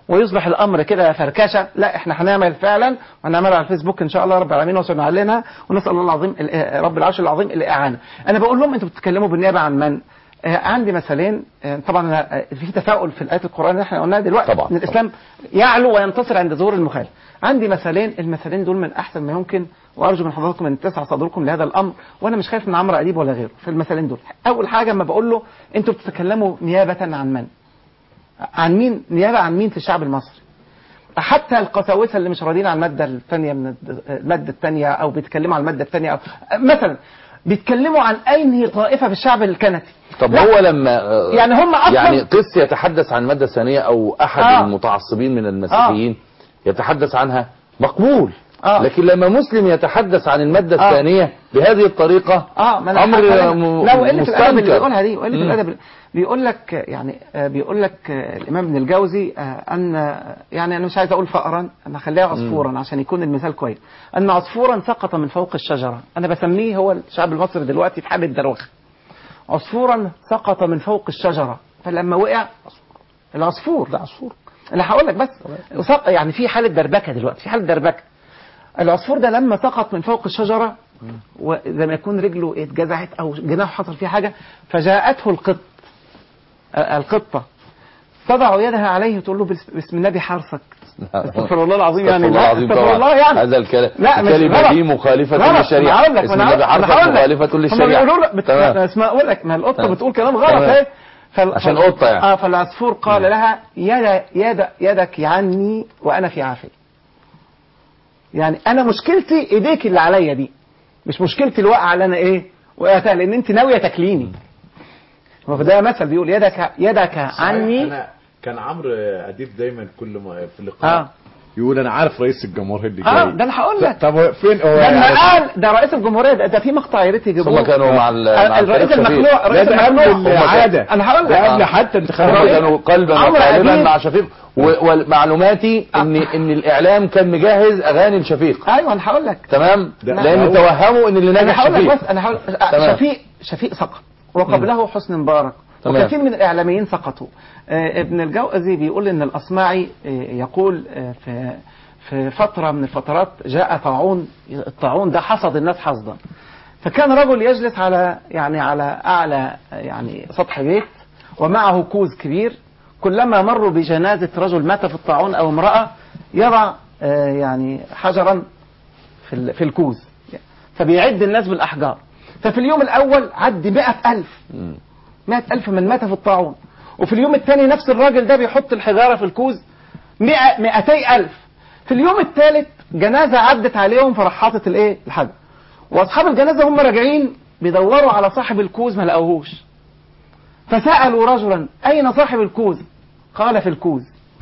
ويصبح الامر كده فركشه لا احنا هنعمل فعلا وهنعملها على الفيسبوك ان شاء الله رب العالمين وسنعلنها ونسال الله العظيم ال- رب العرش العظيم الاعانه انا بقول لهم انتوا بتتكلموا بالنيابه عن من آه، عندي مثلين آه، طبعا أنا، آه، في تفاؤل في الايات القران اللي احنا قلناها دلوقتي طبعا، ان الاسلام يعلو وينتصر عند ظهور المخالف عندي مثلين المثلين دول من احسن ما يمكن وارجو من حضراتكم ان تسع صدركم لهذا الامر وانا مش خايف من عمرو اديب ولا غيره في المثلين دول اول حاجه اما بقول له انتوا بتتكلموا نيابه عن من عن مين نيابه عن مين في الشعب المصري حتى القساوسه اللي مش راضيين على الماده الثانيه من الد- الماده الثانيه او بيتكلموا عن الماده الثانيه أو مثلا بيتكلموا عن اي طائفه في الشعب الكندي طب لا. هو لما آه، يعني هم أصلاً- يعني قس يتحدث عن المادة الثانية أو أحد آه. المتعصبين من المسيحيين يتحدث عنها مقبول آه. لكن لما مسلم يتحدث عن المادة آه. الثانية بهذه الطريقة اه ما أنا أمر هكلمك. م- لا وقله الادب اللي مستنكر. بيقولها دي وقله مم. الادب بيقول لك يعني آه، بيقول لك آه، الامام ابن الجوزي آه، ان آه، يعني انا مش عايز اقول فأرا انا خليها عصفورا عشان يكون المثال كويس ان عصفورا سقط من فوق الشجره انا بسميه هو الشعب المصري دلوقتي في حاله دروخه عصفورا سقط من فوق الشجره فلما وقع العصفور ده عصفور انا هقول لك بس وسق- يعني في حاله دربكه دلوقتي في حاله دربكه العصفور ده لما سقط من فوق الشجره وزي ما يكون رجله اتجزعت او جناحه حصل فيه حاجه فجاءته القط آه، القطه تضع يدها عليه وتقول له بس- بسم النبي حرصك استغفر الله العظيم يعني استغفر الله لا، العظيم استغفر طبعا الله يعني هذا الكلام لا مش الكلمة غلط. دي مخالفة غلط. للشريعة أنا هقول لك اسم أنا النبي هقول- أنا حرصك هقول لك. مخالفة هم للشريعة بيقولوا لك بت- تمام. اسمع اقول لك ما القطه تمام. بتقول كلام غلط تمام. اهي فال- عشان فال- قطة يعني. اه فالعصفور قال لها يد يد يدك عني وانا في عافيه يعني انا مشكلتي ايديك اللي عليا دي مش مشكلتي الوقعه اللي انا ايه وقعتها لان انت ناويه تاكليني وده مثل بيقول يدك يدك عني أنا كان عمرو أديب دايما كل ما في اللقاء اه يقول أنا عارف رئيس الجمهورية اللي اه جاي ده انا هقول لك طب فين هو لما يعني- قال ده رئيس الجمهوريه ده, ده في مقطع يا ريت يجيبوه ثم كانوا مع ال- مع الرئيس الفريق شفيق. المخلوع لا رئيس ده قبل المخلوع العادة انا هقول لك ده قبل آه. حتى هم انتخابات كانوا قلبا عمرو وقالبا أديب. مع شفيق و- ومعلوماتي ان ان الاعلام كان مجهز اغاني لشفيق ايوه انا هقول لك تمام ده- لان هو- توهموا ان اللي انا نجح هقول لك شفيق بس انا هقول تمام. شفيق شفيق سقط وقبله حسني مبارك تمام. وكثير من الاعلاميين سقطوا آه، ابن الجوزي بيقول ان الاصمعي آه، يقول آه، في في فتره من الفترات جاء طاعون الطاعون ده حصد الناس حصدا فكان رجل يجلس على يعني على اعلى آه، يعني سطح بيت ومعه كوز كبير كلما مروا بجنازه رجل مات في الطاعون او امراه يضع آه، يعني حجرا في ال- في الكوز فبيعد الناس بالأحجار ففي اليوم الأول عد مئة ألف مئة ألف من مات في الطاعون وفي اليوم الثاني نفس الراجل ده بيحط الحجارة في الكوز مئة مئتي ألف في اليوم الثالث جنازة عدت عليهم فراح حاطط الايه الحجر واصحاب الجنازة هم راجعين بيدوروا على صاحب الكوز ما لقوهوش فسألوا رجلا أين صاحب الكوز قال في الكوز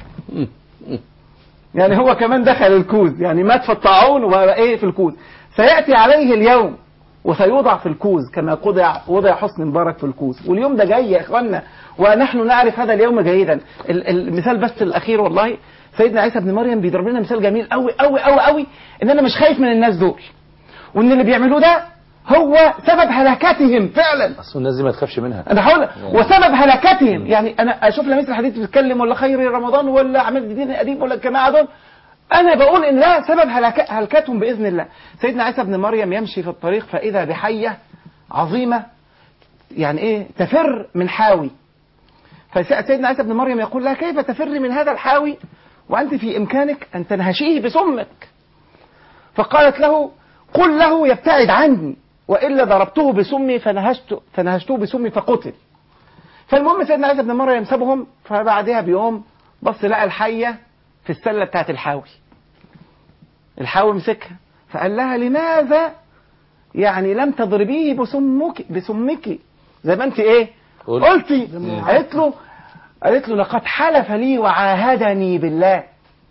يعني هو كمان دخل الكوز يعني مات في الطاعون وبقى ايه في الكوز سيأتي عليه اليوم وسيوضع في الكوز كما وضع وضع حسني مبارك في الكوز واليوم ده جاي يا اخوانا ونحن نعرف هذا اليوم جيدا ال- المثال بس الاخير والله سيدنا عيسى بن مريم بيضرب لنا مثال جميل قوي قوي قوي قوي ان انا مش خايف من الناس دول وان اللي بيعملوه ده هو سبب هلاكتهم فعلا اصل الناس دي ما تخافش منها انا هقول وسبب هلاكتهم يعني انا اشوف لميس الحديث بتتكلم ولا خير رمضان ولا عماد الدين القديم ولا الجماعه دول انا بقول ان ده سبب هلاك هلكتهم باذن الله سيدنا عيسى بن مريم يمشي في الطريق فاذا بحيه عظيمه يعني ايه تفر من حاوي فسيدنا عيسى بن مريم يقول لها كيف تفر من هذا الحاوي وانت في امكانك ان تنهشيه بسمك فقالت له قل له يبتعد عني والا ضربته بسمي فنهشت فنهشته بسمي فقتل فالمهم سيدنا عيسى بن مريم سابهم فبعدها بيوم بص لقى الحيه في السله بتاعت الحاوي الحاوي مسكها فقال لها لماذا يعني لم تضربيه بسمك بسمك زي ما انت ايه قلت. قلتي قالت له قالت له لقد حلف لي وعاهدني بالله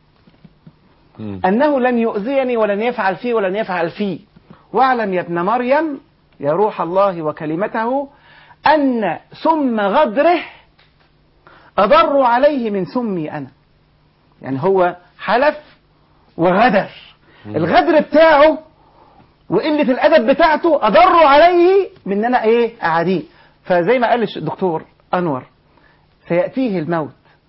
أنه لن يؤذيني ولن يفعل فيه ولن يفعل فيه واعلم يا ابن مريم يا روح الله وكلمته أن سم غدره أضر عليه من سمي أنا يعني هو حلف وغدر الغدر بتاعه وقلة الأدب بتاعته أضر عليه من أن أنا إيه أعاديه فزي ما قال الدكتور أنور سيأتيه الموت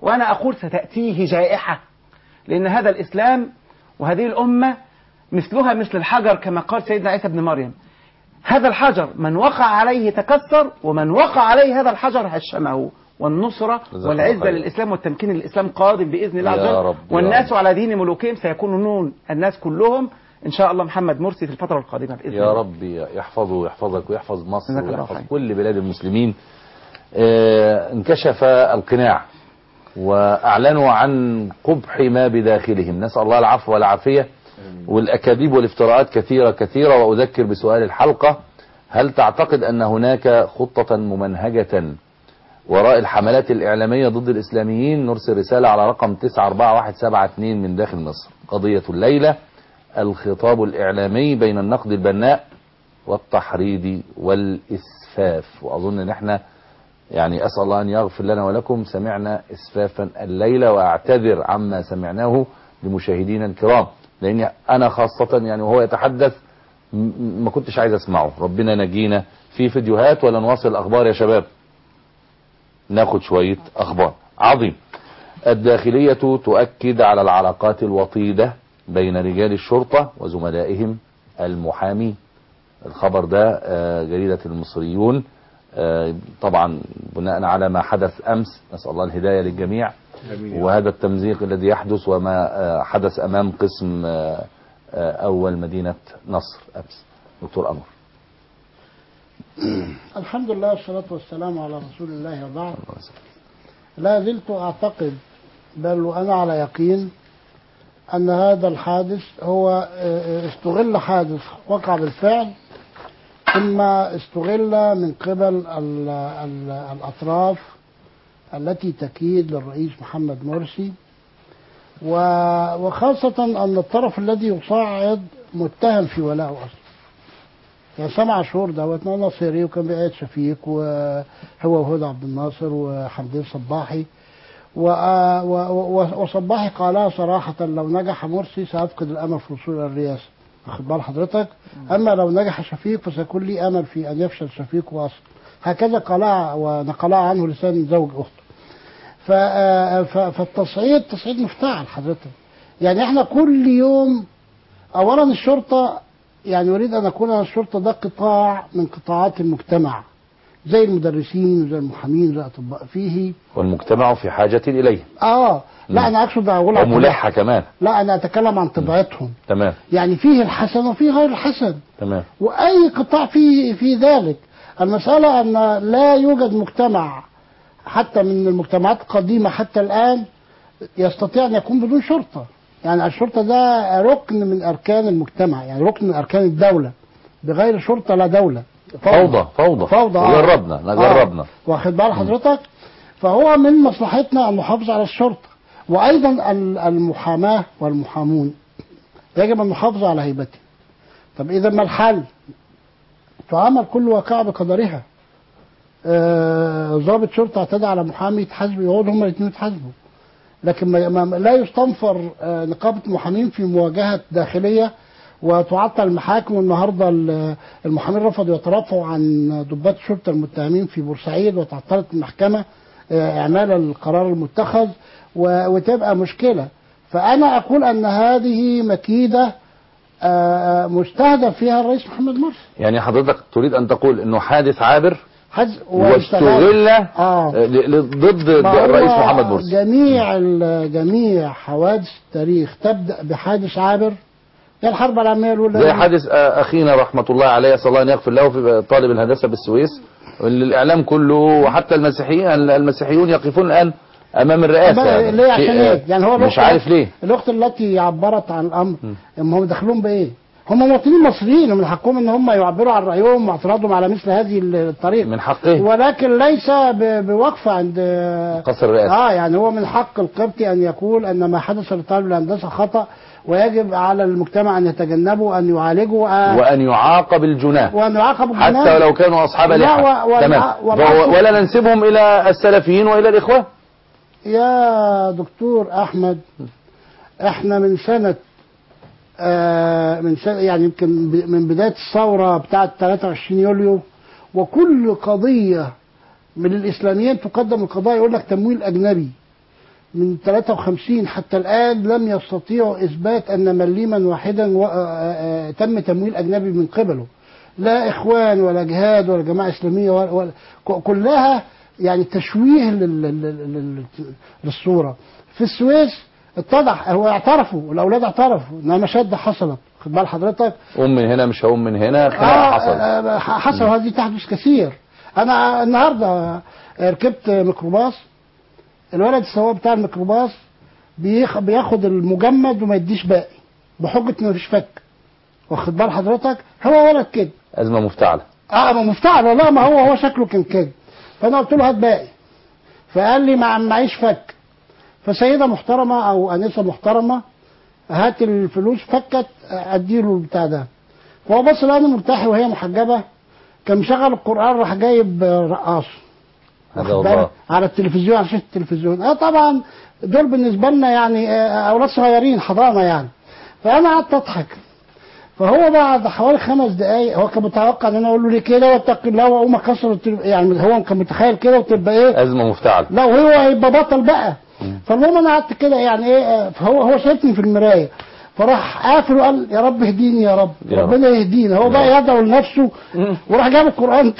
وأنا أقول ستأتيه جائحة لأن هذا الإسلام وهذه الأمة مثلها مثل الحجر كما قال سيدنا عيسى بن مريم هذا الحجر من وقع عليه تكسر ومن وقع عليه هذا الحجر هشمه والنصرة جزاك والعزة الله خير. للإسلام والتمكين للإسلام قادم بإذن الله يا عز وجل رب، يا والناس رب. على دين ملوكهم سيكونون الناس كلهم إن شاء الله محمد مرسي في الفترة القادمة بإذن يا الله رب يحفظه ويحفظك ويحفظ مصر جزاك الله ويحفظ خير. كل بلاد المسلمين آه، انكشف القناع وأعلنوا عن قبح ما بداخلهم نسأل الله العفو والعافية والأكاذيب والافتراءات كثيرة كثيرة وأذكر بسؤال الحلقة هل تعتقد أن هناك خطة ممنهجة وراء الحملات الإعلامية ضد الإسلاميين نرسل رسالة على رقم 944172 من داخل مصر قضية الليلة الخطاب الإعلامي بين النقد البناء والتحريض والإسفاف وأظن أن احنا يعني أسأل الله أن يغفر لنا ولكم سمعنا إسفافا الليلة وأعتذر عما سمعناه لمشاهدينا الكرام لأن أنا خاصة يعني وهو يتحدث م- م- ما كنتش عايز أسمعه ربنا نجينا في فيديوهات ولا نواصل الأخبار يا شباب ناخد شوية أخبار عظيم الداخلية تؤكد على العلاقات الوطيدة بين رجال الشرطة وزملائهم المحامين الخبر ده آه، جريدة المصريون آه، طبعا بناء على ما حدث أمس نسأل الله الهداية للجميع آمين. وهذا التمزيق الذي يحدث وما آه، حدث أمام قسم آه، آه، أول مدينة نصر أمس دكتور أمر الحمد لله والصلاة والسلام على رسول الله وبعد لا زلت أعتقد بل وأنا على يقين أن هذا الحادث هو آه، استغل حادث وقع بالفعل ثم استغل من قبل ال ال الأطراف التي تكيد للرئيس محمد مرسي و- وخاصة أن الطرف الذي يصعد متهم في ولاء أصلا يعني سبع شهور دوت ما ناصري وكان بقيت شفيق وهو وهدى عبد الناصر وحمدين صباحي و- و- و- وصباحي قالها صراحة لو نجح مرسي سأفقد الأمل في الوصول إلى الرئاسة واخد بال حضرتك أما لو نجح شفيق فسيكون لي أمل في أن يفشل شفيق وأصل هكذا قالها ونقلها عنه لسان زوج أخته ف- آه، ف- فالتصعيد تصعيد مفتعل حضرتك يعني احنا كل يوم اولا الشرطه يعني اريد ان اكون أنا الشرطه ده قطاع من قطاعات المجتمع زي المدرسين وزي المحامين وزي الاطباء فيه والمجتمع في حاجة إليه اه لا انا اقصد اقول عن وملحة كمان لا انا اتكلم عن طبيعتهم تمام يعني فيه الحسن وفيه غير الحسن تمام واي قطاع فيه في ذلك المساله ان لا يوجد مجتمع حتى من المجتمعات القديمه حتى الان يستطيع ان يكون بدون شرطه يعني الشرطه ده ركن من اركان المجتمع يعني ركن من اركان الدوله بغير شرطه لا دوله فوضى فوضى فوضى آه. جربنا آه. جربنا واخد بال حضرتك فهو من مصلحتنا ان نحافظ على الشرطه وايضا ال- المحاماه والمحامون يجب ان نحافظ على هيبتهم طب اذا ما الحل تعامل كل واقعه بقدرها آه، ضابط شرطه اعتدى على محامي يتحاسبوا يقعدوا هما الاثنين يتحاسبوا لكن ما ما- لا يستنفر آه، نقابه المحامين في مواجهه داخليه وتعطل المحاكم والنهارده ال- المحامين رفضوا يترافعوا عن ضباط الشرطه المتهمين في بورسعيد وتعطلت المحكمه آه، اعمال القرار المتخذ و- وتبقى مشكله فانا اقول ان هذه مكيده آه، مستهدف فيها الرئيس محمد مرسي يعني حضرتك تريد أن تقول أنه حادث عابر حز واستغل آه. ل- ل- ضد ما هو الرئيس محمد مرسي جميع ال- جميع حوادث التاريخ تبدا بحادث عابر هي الحرب العالميه الاولى زي حادث آه، أخينا رحمة الله عليه أسأل الله أن يغفر له في طالب الهندسة بالسويس اللي الإعلام كله وحتى المسيحيين المسيحيون يقفون الآن أمام الرئاسة أما يعني ليه عشان شيء، ايه؟ آه، يعني هو مش الأخت- عارف ليه الاخت التي عبرت عن الامر هم هم دخلون بايه؟ هم مواطنين مصريين ومن حقهم ان هم يعبروا عن رايهم واعتراضهم على مثل هذه الطريقه من حقهم ولكن ليس ب- بوقفه عند قصر الرئاسة اه يعني هو من حق القبطي ان يقول ان ما حدث لطالب الهندسه خطا ويجب على المجتمع ان يتجنبه ان يعالجه آه وأن يعاقب الجناه وان يعاقب حتى الجناه. ولو كانوا أصحاب لا، لحى و- والع- تمام والعكس- ولا ننسبهم إلى السلفيين وإلى الإخوان يا دكتور احمد احنا من سنه آه من سنه يعني يمكن ب- من بدايه الثوره بتاعه 23 يوليو وكل قضيه من الاسلاميين تقدم القضاء يقول لك تمويل اجنبي من 53 حتى الآن لم يستطيعوا إثبات أن مليما واحدا و- آه، آه، تم تمويل أجنبي من قبله لا إخوان ولا جهاد ولا جماعة إسلامية ولا ولا ك- كلها يعني تشويه لل- لل- لل- للصورة في السويس اتضح هو اعترفوا الأولاد اعترفوا إنها مشادة حصلت خد بال حضرتك قوم من هنا مش هقوم من هنا خناقة آه، حصلت آه، حصل هذه تحدث كثير انا النهارده ركبت ميكروباص الولد السواق بتاع الميكروباص بيخ- بياخد المجمد وما يديش باقي بحجه انه مفيش فك واخد بال حضرتك هو ولد كده أزمة مفتعلة اه ما مفتعل والله ما هو هو شكله كان كده فانا قلت له هات باقي فقال لي ما معيش فك فسيده محترمه او انسه محترمه هات الفلوس فكت اديله البتاع ده فهو بص لقاني مرتاح وهي محجبه كان مشغل القران راح جايب رقاص هذا واخد بالك؟ والله على التلفزيون على شاشه التلفزيون اه طبعا دول بالنسبه لنا يعني آه، اولاد صغيرين حضانه يعني فانا قعدت اضحك فهو بعد حوالي خمس دقايق هو كان متوقع ان انا اقول له ليه كده واتقي الله واقوم اكسر التلف... يعني هو كان متخيل كده وتبقى ايه أزمة مفتعلة لا وهو هيبقى بطل بقى فالمهم انا قعدت كده يعني ايه آه، فهو هو شايفني في المرايه فراح قافل وقال يا رب اهديني يا رب يا رب. ربنا يهدينا هو بقى يدعو لنفسه وراح جاب القران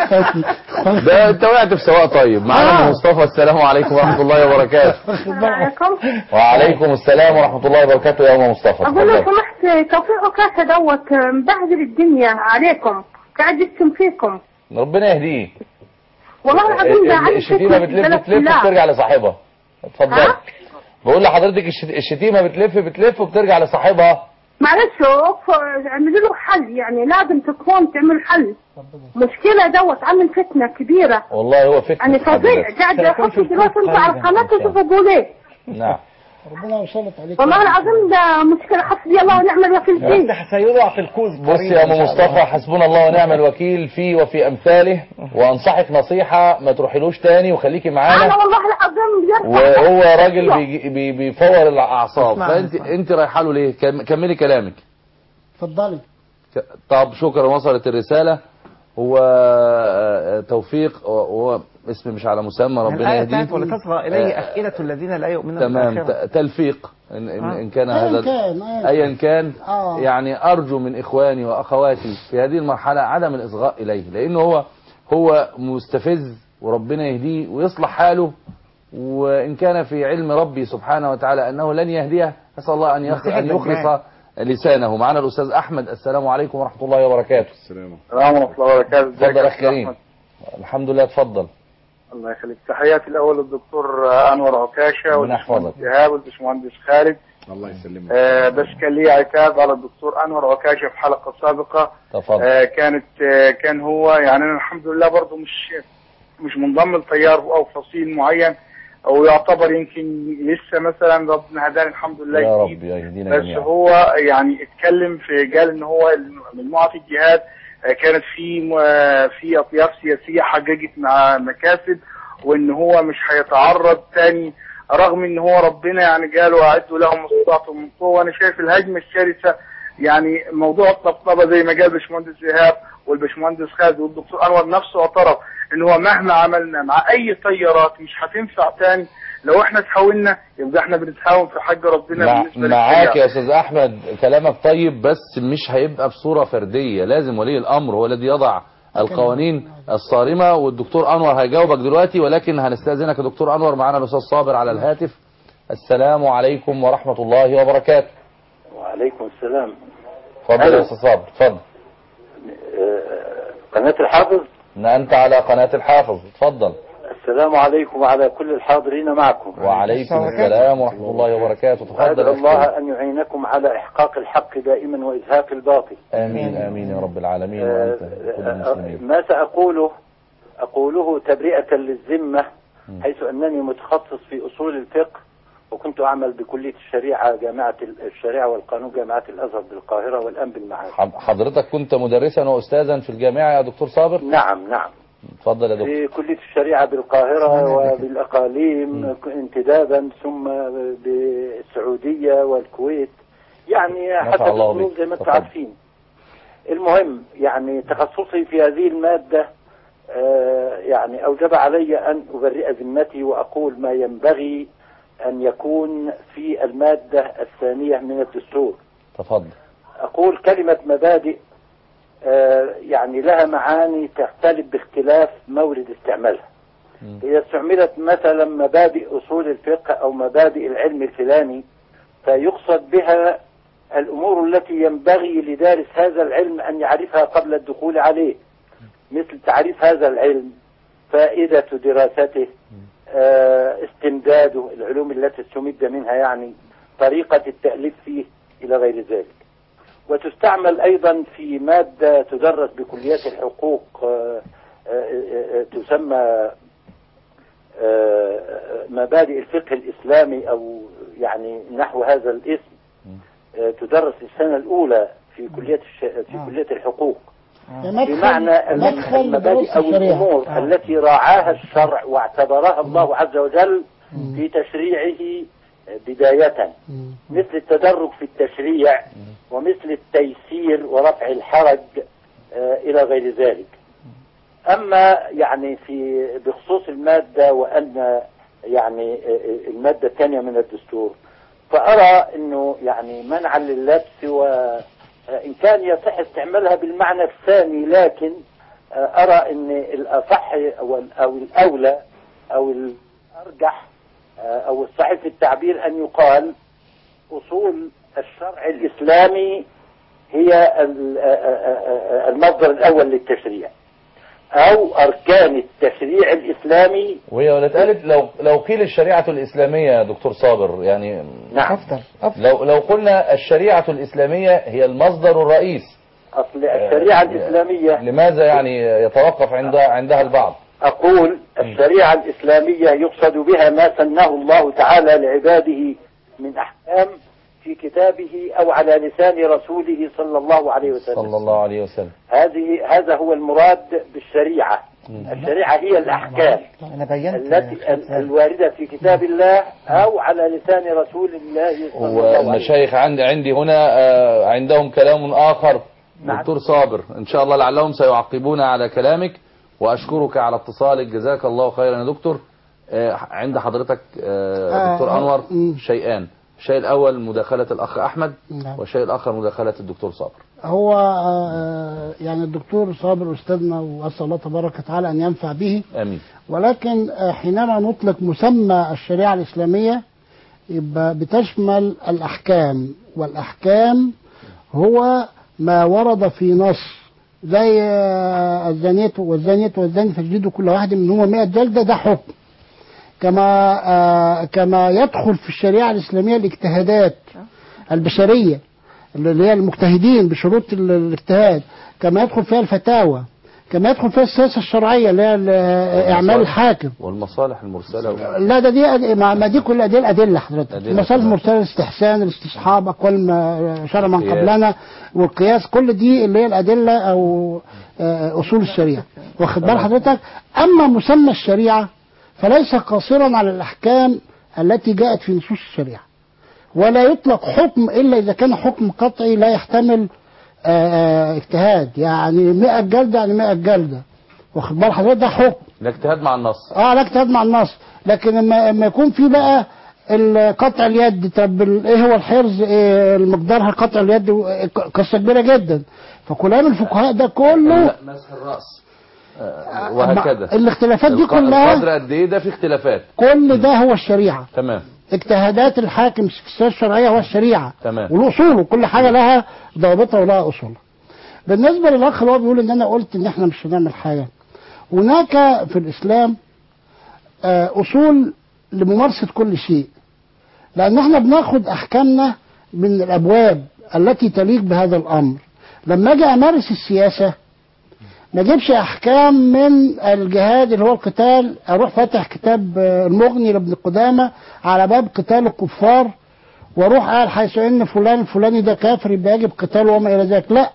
تاني ده انت وقعت في سواق طيب معانا آه. مصطفى السلام عليكم ورحمة الله وبركاته عليكم وعليكم السلام ورحمة الله وبركاته يا أم مصطفى اقول لو اتفضل. سمحت توفيق عكاشة دوت مبهدل الدنيا عليكم قاعد يشتم فيكم ربنا يهديه والله العظيم ده عامل الشتيمة فتنة في بتلف البلد بتلف كلها. وبترجع لصاحبها اتفضل بقول لحضرتك الشت- الشتيمة بتلف بتلف وبترجع لصاحبها معلش أوف، اعملوا له حل يعني لازم تكون تعمل حل مشكلة دوت عامل فتنة كبيرة والله هو فتنة يعني في حد فظيع ذاته. قاعد يحط دلوقتي انتوا على القناة تشوفوا بقول ايه نعم ربنا يسلط عليك والله العظيم ده مشكلة حسبي الله ونعم الوكيل فيه سيوضع في الكوز بص يا ام مصطفى حسبنا الله ونعم الوكيل فيه وفي امثاله وانصحك نصيحة ما تروحيلوش تاني وخليكي انا معانا والله العظيم بيرفع وهو راجل بيجي- بي- بيفور الاعصاب اسمع. فانت انت رايحه له ليه كم- كملي كلامك اتفضلي ك- طب شكرا وصلت الرسالة هو آه، توفيق هو اسم مش على مسمى ربنا الآية يهديه بتاعت ولتصغى إليه آه، أفئدة الذين لا يؤمنون تمام بالآخرة ت- تلفيق إن, إن, آه. إن كان أيا هذا كان، أيا أيا كان آه. يعني أرجو من إخواني وأخواتي في هذه المرحلة عدم الإصغاء إليه لأنه هو هو مستفز وربنا يهديه ويصلح حاله وإن كان في علم ربي سبحانه وتعالى أنه لن يهديه أسأل الله أن يخ- مسيح أن الدجال. يخلص لسانه معنا الأستاذ أحمد السلام عليكم ورحمة الله وبركاته السلام السلام ورحمة الله وبركاته ازيك اتفضل يا أخ أستاذ كريم أحمد؟ الحمد لله اتفضل الله يخليك تحياتي الأول للدكتور أنور عكاشة ربنا والباشمهندس يحفظك. إيهاب والباشمهندس خالد الله يسلمك آه، بس كان لي عتاب على الدكتور أنور عكاشة في حلقة سابقة تفضل آه، كانت آه، كان هو يعني أنا الحمد لله برضه مش مش منضم لتيار أو فصيل معين أو يعتبر يمكن لسه مثلا ربنا هداني الحمد لله يا جديد. رب يهدينا بس جميعا هو يعني اتكلم في قال ان هو مجموعه الجهاد آه، كانت في م- في اطياف سياسيه حققت مع مكاسب وان هو مش هيتعرض تاني رغم ان هو ربنا يعني قال واعدوا لهم ما استطعتم من قوه وانا شايف الهجمه الشرسه يعني موضوع الطبطبه زي ما قال الباشمهندس ايهاب والباشمهندس خالد والدكتور انور نفسه اعترف ان هو مهما عملنا مع اي طيارات مش هتنفع تاني لو احنا تحاولنا يبقى احنا بنتهاون في حق ربنا مع بالنسبه معاك للشريعة. يا استاذ احمد كلامك طيب بس مش هيبقى بصوره فرديه لازم ولي الامر هو الذي يضع القوانين الصارمه والدكتور انور هيجاوبك دلوقتي ولكن هنستاذنك يا دكتور انور معانا الاستاذ صابر على الهاتف السلام عليكم ورحمه الله وبركاته وعليكم السلام اتفضل ألو. يا استاذ صابر اتفضل آه، قناة الحافظ ان انت على قناه الحافظ اتفضل السلام عليكم وعلى كل الحاضرين معكم وعليكم السلام ورحمه الله وبركاته تفضل وأدعو يا أخي. الله أن يعينكم على إحقاق الحق دائما وإزهاق الباطل امين امين يا رب العالمين آه، وانت كل المسلمين ما سأقوله أقوله تبرئة للذمة حيث أنني متخصص في أصول الفقه وكنت أعمل بكلية الشريعة جامعة الشريعة والقانون جامعة الأزهر بالقاهرة والآن بالمعاد حض- حضرتك كنت مدرسا واستاذا في الجامعه يا دكتور صابر نعم نعم اتفضل يا دكتور في كلية الشريعة بالقاهرة وبالأقاليم انتدابا ثم بالسعودية والكويت يعني نفع حسب الله الظروف بك. زي ما انتم تفضل. عارفين المهم يعني تخصصي في هذه المادة آه، يعني أوجب علي أن أبرئ ذمتي وأقول ما ينبغي أن يكون في المادة الثانية من الدستور تفضل أقول كلمة مبادئ آه، يعني لها معاني تختلف باختلاف مورد استعمالها إذا استعملت مثلا مبادئ أصول الفقه أو مبادئ العلم الفلاني فيقصد بها الأمور التي ينبغي لدارس هذا العلم أن يعرفها قبل الدخول عليه مثل تعريف هذا العلم فائدة دراسته آه، استمداده العلوم التي استمد منها يعني طريقة التأليف فيه إلى غير ذلك وتستعمل أيضا في مادة تدرس بكليات الحقوق آه، آه، آه، تسمى آه، مبادئ الفقه الإسلامي أو يعني نحو هذا الاسم آه، تدرس السنة الأولى في كلية الش... في كلية الحقوق بمعنى أن مدخل المبادئ دروس أو الشريعة. الأمور آه. التي راعاها الشرع واعتبرها الله عز وجل في تشريعه بداية مثل التدرج في التشريع ومثل التيسير ورفع الحرج آه، إلى غير ذلك أما يعني في بخصوص المادة وأن يعني آه، آه، المادة الثانية من الدستور فأرى أنه يعني منعا للبس وإن كان يصح استعمالها بالمعنى الثاني لكن آه، أرى أن الأصح أو أو الأولى أو الأرجح آه، أو الصحيح في التعبير أن يقال أصول الشرع الإسلامي هي ال- آه، آه، آه، المصدر الأول للتشريع أو أركان التشريع الإسلامي وهي ولا اتقالت لو لو قيل الشريعة الإسلامية يا دكتور صابر يعني نعم أفضل لو لو قلنا الشريعة الإسلامية هي المصدر الرئيس أصل الشريعة الإسلامية لماذا يعني يتوقف عند عندها البعض أقول الشريعة الإسلامية يقصد بها ما سنه الله تعالى لعباده من أحكام في كتابه أو على لسان رسوله صلى الله عليه وسلم صلى الله عليه وسلم هذه هذا هو المراد بالشريعة الشريعة هي الأحكام أنا بينت التي ال- الواردة في كتاب الله أو على لسان رسول الله صلى الله عليه وسلم والمشايخ عندي عندي هنا آه، عندهم كلام آخر نعم. دكتور صابر إن شاء الله لعلهم سيعقبون على كلامك وأشكرك على اتصالك جزاك الله خيرا يا دكتور آه، عند حضرتك آه، آه، دكتور آه، أنور مم. شيئان الشيء الأول مداخلة الأخ أحمد نعم. والشيء الآخر مداخلة الدكتور صابر هو آه، يعني الدكتور صابر أستاذنا وأسأل الله تبارك وتعالى أن ينفع به آمين ولكن آه، حينما نطلق مسمى الشريعة الإسلامية يبقى بتشمل الأحكام والأحكام هو ما ورد في نص زي آه، الزانية والزانية والزاني فاجلدوا كل واحد منهما 100 جلدة ده حكم كما آه، كما يدخل في الشريعة الإسلامية الاجتهادات البشرية اللي هي المجتهدين بشروط ال- الاجتهاد كما يدخل فيها الفتاوى كما يدخل فيها السياسة الشرعية اللي هي ال- إعمال الحاكم والمصالح المرسلة و... لا ده دي ما ما دي كلها دي الأدلة حضرتك أدلة المصالح تمام. المرسلة الاستحسان الاستصحاب أقوال ما شرع من القياس. قبلنا والقياس كل دي اللي هي الأدلة أو آه، أصول الشريعة واخد بال تمام. حضرتك أما مسمى الشريعة فليس قاصرا على الأحكام التي جاءت في نصوص الشريعة ولا يطلق حكم إلا إذا كان حكم قطعي لا يحتمل آه، آه، اجتهاد يعني 100 جلدة يعني 100 جلدة واخد بال حضرتك ده حكم الاجتهاد مع النص اه لا اجتهاد مع النص لكن لما لما يكون في بقى ال- قطع اليد طب ال- ايه هو الحرز إيه المقدارها قطع اليد و- ق- قصه كبيره جدا فكلام الفقهاء ده كله مسح الرأس آه، وهكذا الاختلافات دي الق- كلها القدر قد ايه ده في اختلافات كل ده هو الشريعه تمام اجتهادات الحاكم في السياسه الشرعيه هو الشريعه تمام والاصول وكل حاجه لها ضوابطها ولها اصولها بالنسبه للاخ اللي هو بيقول ان انا قلت ان احنا مش هنعمل حاجه هناك في الاسلام آه، اصول لممارسه كل شيء لان احنا بناخد احكامنا من الابواب التي تليق بهذا الامر لما اجي امارس السياسه ما اجيبش احكام من الجهاد اللي هو القتال اروح فاتح كتاب آه، المغني لابن قدامه على باب قتال الكفار واروح قال حيث ان فلان الفلاني ده كافر يبقى يجب قتاله وما الى ذلك لا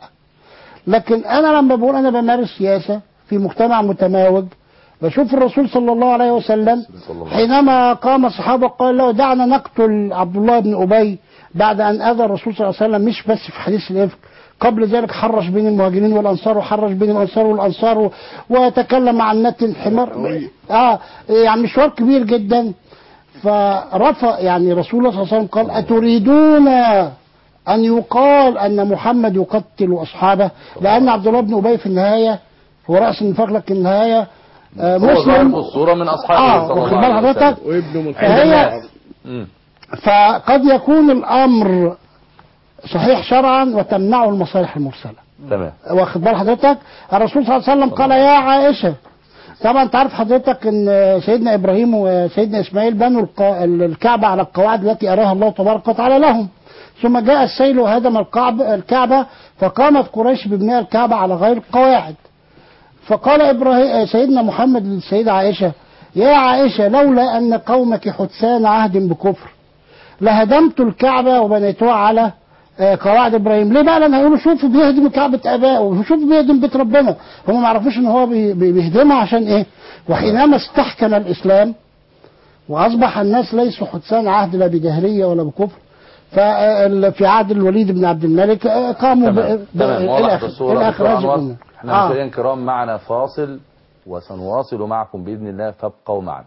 لكن انا لما بقول انا بمارس سياسه في مجتمع متماوج بشوف الرسول صلى الله عليه وسلم حينما قام الصحابه قال له دعنا نقتل عبد الله بن ابي بعد ان اذى الرسول صلى الله عليه وسلم مش بس في حديث الافك قبل ذلك حرش بين المهاجرين والانصار وحرش بين الانصار والانصار و- وتكلم عن نتن الحمار اه يعني مشوار كبير جدا فرفع يعني رسول الله صلى الله عليه وسلم قال أتريدون أن يقال أن محمد يقتل أصحابه لأن عبد الله بن أبي في النهاية هو رأس النفاق لكن النهاية آه، هو ظاهر في مسلم الصورة من أصحابه آه صلى واخد الله بال عليه وسلم حضرتك وابنه من فهي مم. فقد يكون الأمر صحيح شرعا وتمنعه المصالح المرسلة تمام واخد بال حضرتك الرسول صلى الله عليه وسلم قال يا عائشة طبعا انت عارف حضرتك ان سيدنا ابراهيم وسيدنا اسماعيل بنوا الق- الكعبة على القواعد التي اراها الله تبارك وتعالى لهم ثم جاء السيل وهدم الكعبة الكعبة فقامت قريش ببناء الكعبة على غير القواعد فقال ابراهيم سيدنا محمد للسيدة عائشة يا عائشة لولا ان قومك حدثان عهد بكفر لهدمت الكعبة وبنيتها على آه، قواعد ابراهيم ليه بقى لان هيقولوا شوفوا بيهدم كعبة ابائه وشوفوا بيهدم بيت ربنا هم ما يعرفوش ان هو بي- بي- بيهدمها عشان ايه وحينما استحكم الاسلام واصبح الناس ليسوا حدثان عهد لا بجاهليه ولا بكفر ففي عهد الوليد بن عبد الملك آه، قاموا ب- تمام ب- تمام إلى وضحت آخر- الصورة إلى دكتور آخر هذه أنور الأمور. احنا آه. مشاهدينا الكرام معنا فاصل وسنواصل معكم بإذن الله فابقوا معنا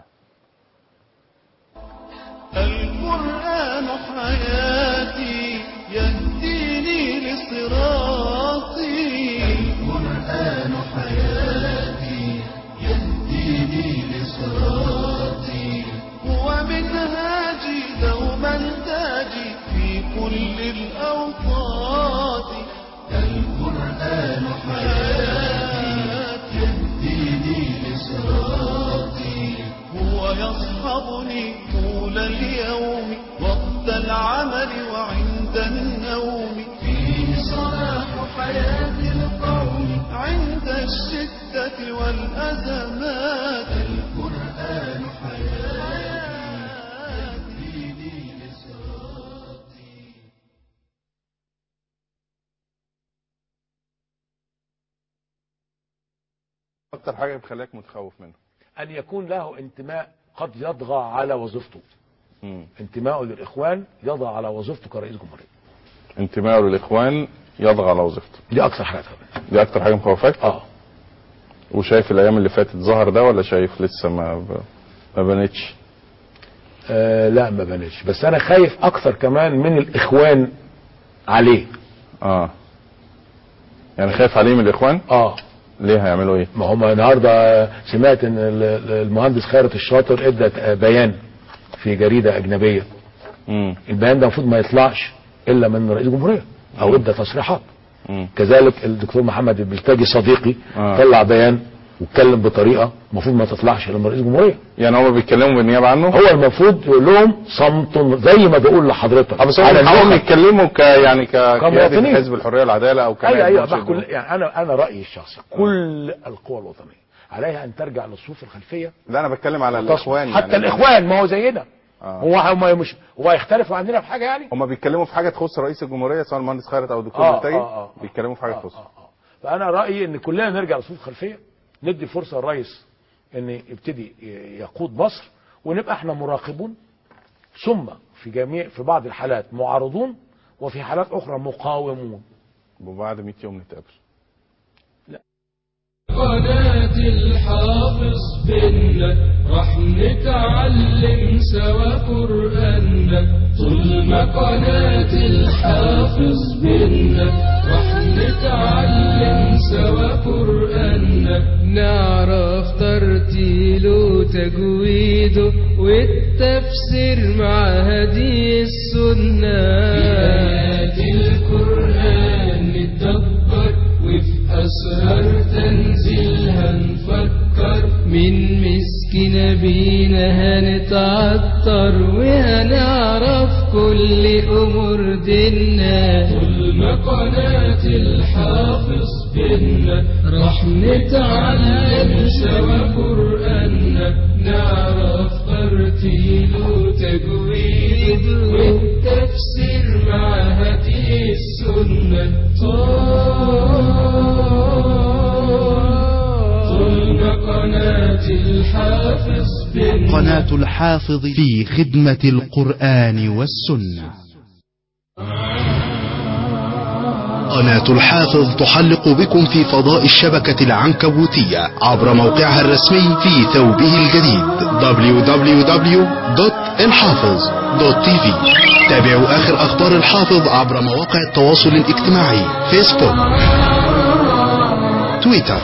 القرآن حياتي يهديني لصراطي القرآن حياتي يهديني لصراطي هو منهاجي دوما تاجي في كل الأوقات القرآن حياتي يهديني لصراطي هو يصحبني طول اليوم وقت العمل وعند النوم فيه صلاح حياة القوم عند الشدة والأزمات القرآن حياتي يهديني لصراطي اكتر حاجه بتخليك متخوف منه أن يكون له انتماء قد يطغى على وظيفته انتماءه للإخوان يضع على وظيفته كرئيس جمهورية انتمائه للاخوان يضغى على وظيفته دي أكثر حاجة دي اكتر حاجه مخوفاك اه وشايف الايام اللي فاتت ظهر ده ولا شايف لسه ما ب... ما بنتش آه لا ما بنتش بس أنا خايف أكثر كمان من الإخوان عليه اه يعني خايف عليه من الاخوان اه ليه هيعملوا ايه ما هم النهارده سمعت ان ال- ال- المهندس خيرت الشاطر ادى بيان في جريده اجنبيه مم. البيان ده المفروض ما يطلعش الا من رئيس الجمهوريه او ادى تصريحات مم. كذلك الدكتور محمد البلتاجي صديقي آه. طلع بيان واتكلم بطريقه المفروض ما تطلعش الا من رئيس الجمهوريه يعني هما بيتكلموا بالنيابه عنه هو المفروض يقول لهم صمت زي ما بقول لحضرتك اه بس هم على بيحاولوا النخب. يتكلموا ك يعني كقياده كمواطنين. حزب الحريه والعداله او كنائب ايوه ايوه مرشد مع كل يعني انا انا رايي الشخصي كل القوى الوطنيه عليها ان ترجع للصفوف الخلفيه لا انا بتكلم على تصمت. الاخوان حتى يعني الاخوان ما هو زينا آه. هو هم مش هو هيختلفوا عننا في حاجه يعني هما بيتكلموا في حاجه تخص رئيس الجمهوريه سواء المهندس خيرت او الدكتور آه، بلتاجي آه، آه. بيتكلموا في حاجه تخص فانا رايي ان كلنا نرجع للصفوف الخلفيه ندي فرصه للرئيس ان يبتدي ي- يقود مصر ونبقى احنا مراقبون ثم في جميع في بعض الحالات معارضون وفي حالات اخرى مقاومون وبعد 100 يوم نتقابل قناة الحافظ بينا راح نتعلم سوا قرآننا طول ما قناة الحافظ بينا راح نتعلم سوا قرآننا نعرف ترتيله وتجويده والتفسير مع هدي السنة بآيات القرآن نتدبر وفي أسرار تنزيلها نفكر من مسك نبينا هنتعطر وهنعرف كل أمور ديننا طول ما قناة الحافظ بينا راح نتعلم سوا قرآننا نعرف ترتيل وتجويد والتفسير مع هدي السنة طول ما قناة الحافظ بينا قناة الحافظ في خدمة القرآن والسنة قناة الحافظ تحلق بكم في فضاء الشبكة العنكبوتية عبر موقعها الرسمي في ثوبه الجديد www.الحافظ.tv تابعوا آخر أخبار الحافظ عبر مواقع التواصل الاجتماعي فيسبوك تويتر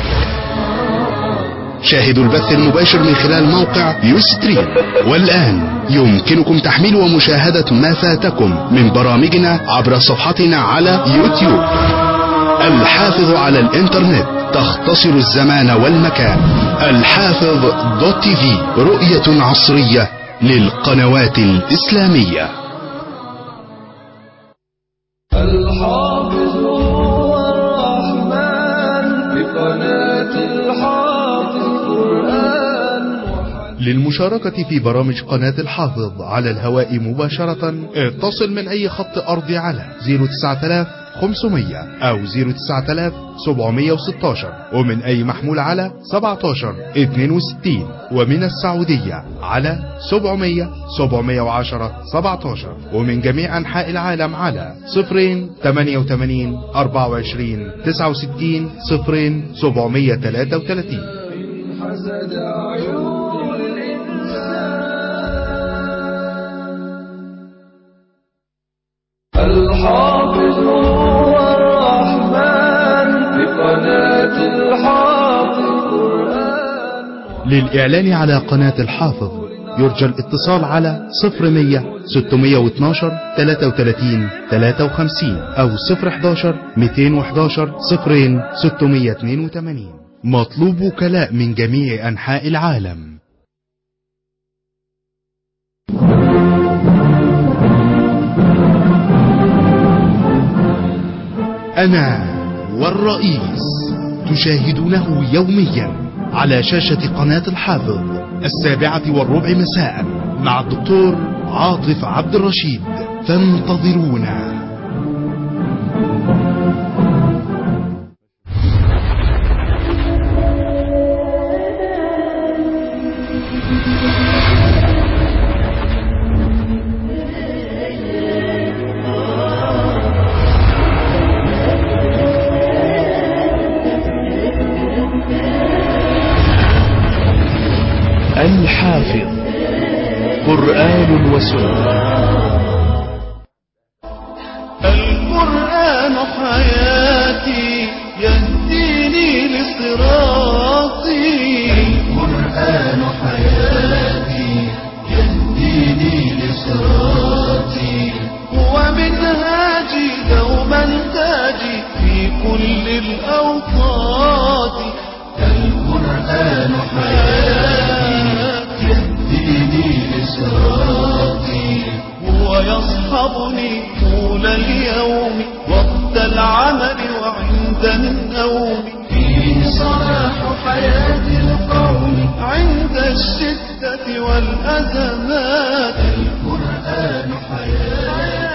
شاهدوا البث المباشر من خلال موقع يوستريم والآن يمكنكم تحميل ومشاهدة ما فاتكم من برامجنا عبر صفحتنا على يوتيوب الحافظ على الانترنت تختصر الزمان والمكان الحافظ دوت تي في رؤية عصرية للقنوات الإسلامية الحافظ هو الرحمن بقناة الحافظ قرآن للمشاركة في برامج قناة الحافظ على الهواء مباشرة اتصل من أي خط أرضي على 09500 أو 09716 ومن أي محمول على 1762 ومن السعودية على 700 710 17 ومن جميع أنحاء العالم على 0 88 24 69 0 733 حسد عيون الإنسان الحافظ هو الرحمن بقناة الحافظ قرآن للإعلان على قناة الحافظ يرجى الاتصال على 0100 612 33 53 أو 011 211 0 682 مطلوب وكلاء من جميع أنحاء العالم أنا والرئيس تشاهدونه يوميا على شاشة قناة الحافظ السابعة والربع مساء مع الدكتور عاطف عبد الرشيد فانتظرونا الحافظ قرآن وسنة القرآن حياتي يهديني لصراطي القرآن حياتي يهديني لصراطي هو منهاجي دوما تاجي في كل الأوقات القرآن حياتي يهديني لصراطي هو يصحبني طول اليوم وقت العمل وعند النوم فيه صلاح حياة القوم عند الشدة والأزمات القرآن حياتي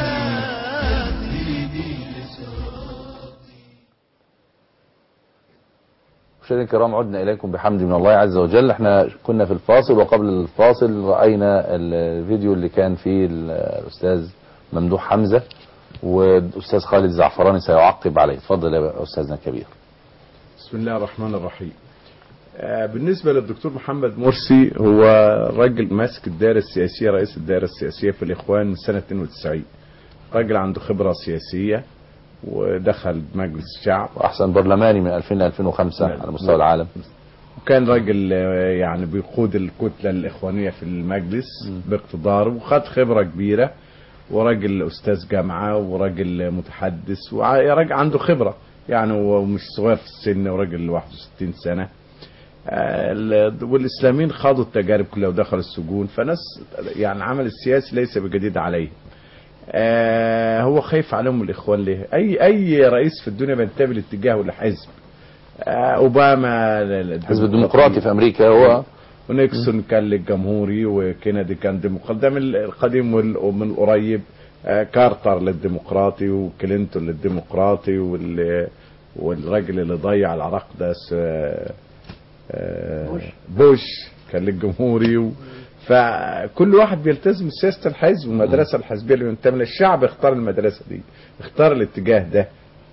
مشاهدينا الكرام عدنا اليكم بحمد من الله عز وجل احنا كنا في الفاصل وقبل الفاصل راينا الفيديو اللي كان فيه الاستاذ ممدوح حمزه والاستاذ خالد الزعفراني سيعقب عليه اتفضل يا استاذنا الكبير بسم الله الرحمن الرحيم آه، بالنسبة للدكتور محمد مرسي هو راجل ماسك الدائرة السياسية رئيس الدائرة السياسية في الإخوان من سنة 92 راجل عنده خبرة سياسية ودخل مجلس الشعب واحسن برلماني من 2000 ل 2005 على مستوى العالم وكان راجل آه، يعني بيقود الكتلة الإخوانية في المجلس باقتدار وخد خبرة كبيرة وراجل أستاذ جامعة وراجل متحدث وراجل عنده خبرة يعني هو مش صغير في السن وراجل 61 سنة آه، ال- والإسلاميين خاضوا التجارب كلها ودخلوا السجون فناس يعني العمل السياسي ليس بجديد عليه آه، هو خايف عليهم الإخوان ليه أي أي رئيس في الدنيا بينتمي لاتجاه ولا حزب آه، أوباما الحزب الديمقراطي في أمريكا هو ونيكسون كان للجمهوري وكينيدي كان ديمقراطي ده من القديم وال- ومن القريب آه، كارتر للديمقراطي وكلينتون للديمقراطي وال والراجل اللي ضيع العراق ده س- آه، بوش. بوش كان للجمهوري و... فكل واحد بيلتزم بسياسه الحزب والمدرسه الحزبيه اللي ينتمي لها. الشعب اختار المدرسه دي اختار الاتجاه ده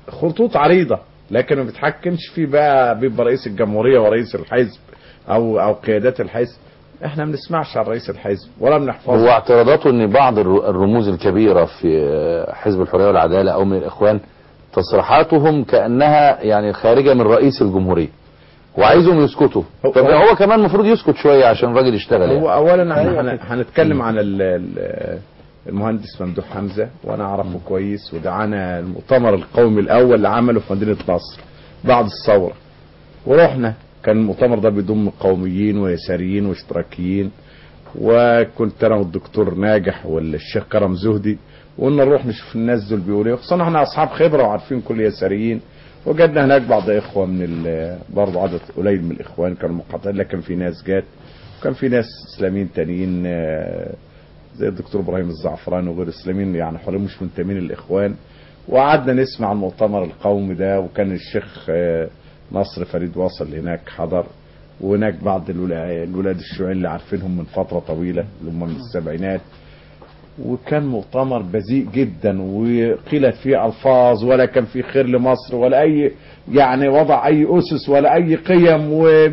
خطوط عريضه لكن ما بيتحكمش فيه بقى بيبقى رئيس الجمهوريه ورئيس الحزب او او قيادات الحزب احنا ما بنسمعش عن رئيس الحزب ولا بنحفظه هو اعتراضاته ان بعض الر- الرموز الكبيرة في آه، حزب الحرية والعدالة او من الاخوان تصريحاتهم كأنها يعني خارجة من رئيس الجمهورية وعايزهم يسكتوا طب هو- هو كمان المفروض يسكت شوية عشان الراجل يشتغل يعني. هو اولا احنا هن- هنتكلم عن ال- ال- المهندس ممدوح حمزه وانا اعرفه كويس ودعانا المؤتمر القومي الاول اللي عمله في مدينه نصر بعد الثوره ورحنا كان المؤتمر ده بيضم قوميين ويساريين واشتراكيين وكنت انا والدكتور ناجح والشيخ كرم زهدي وقلنا نروح نشوف الناس دول بيقولوا ايه خصوصا احنا اصحاب خبره وعارفين كل يساريين وجدنا هناك بعض اخوه من ال- برضه عدد قليل من الاخوان كانوا مقاطعين لكن في ناس جات وكان في ناس اسلاميين تانيين آه، زي الدكتور ابراهيم الزعفراني وغير اسلاميين يعني حوالين مش منتمين للاخوان وقعدنا نسمع المؤتمر القومي ده وكان الشيخ آه، نصر فريد واصل هناك حضر وهناك بعض الولا- الولاد الشيوعيين اللي عارفينهم من فتره طويله اللي هم من السبعينات وكان مؤتمر بذيء جدا وقيلت فيه الفاظ ولا كان فيه خير لمصر ولا اي يعني وضع اي اسس ولا اي قيم و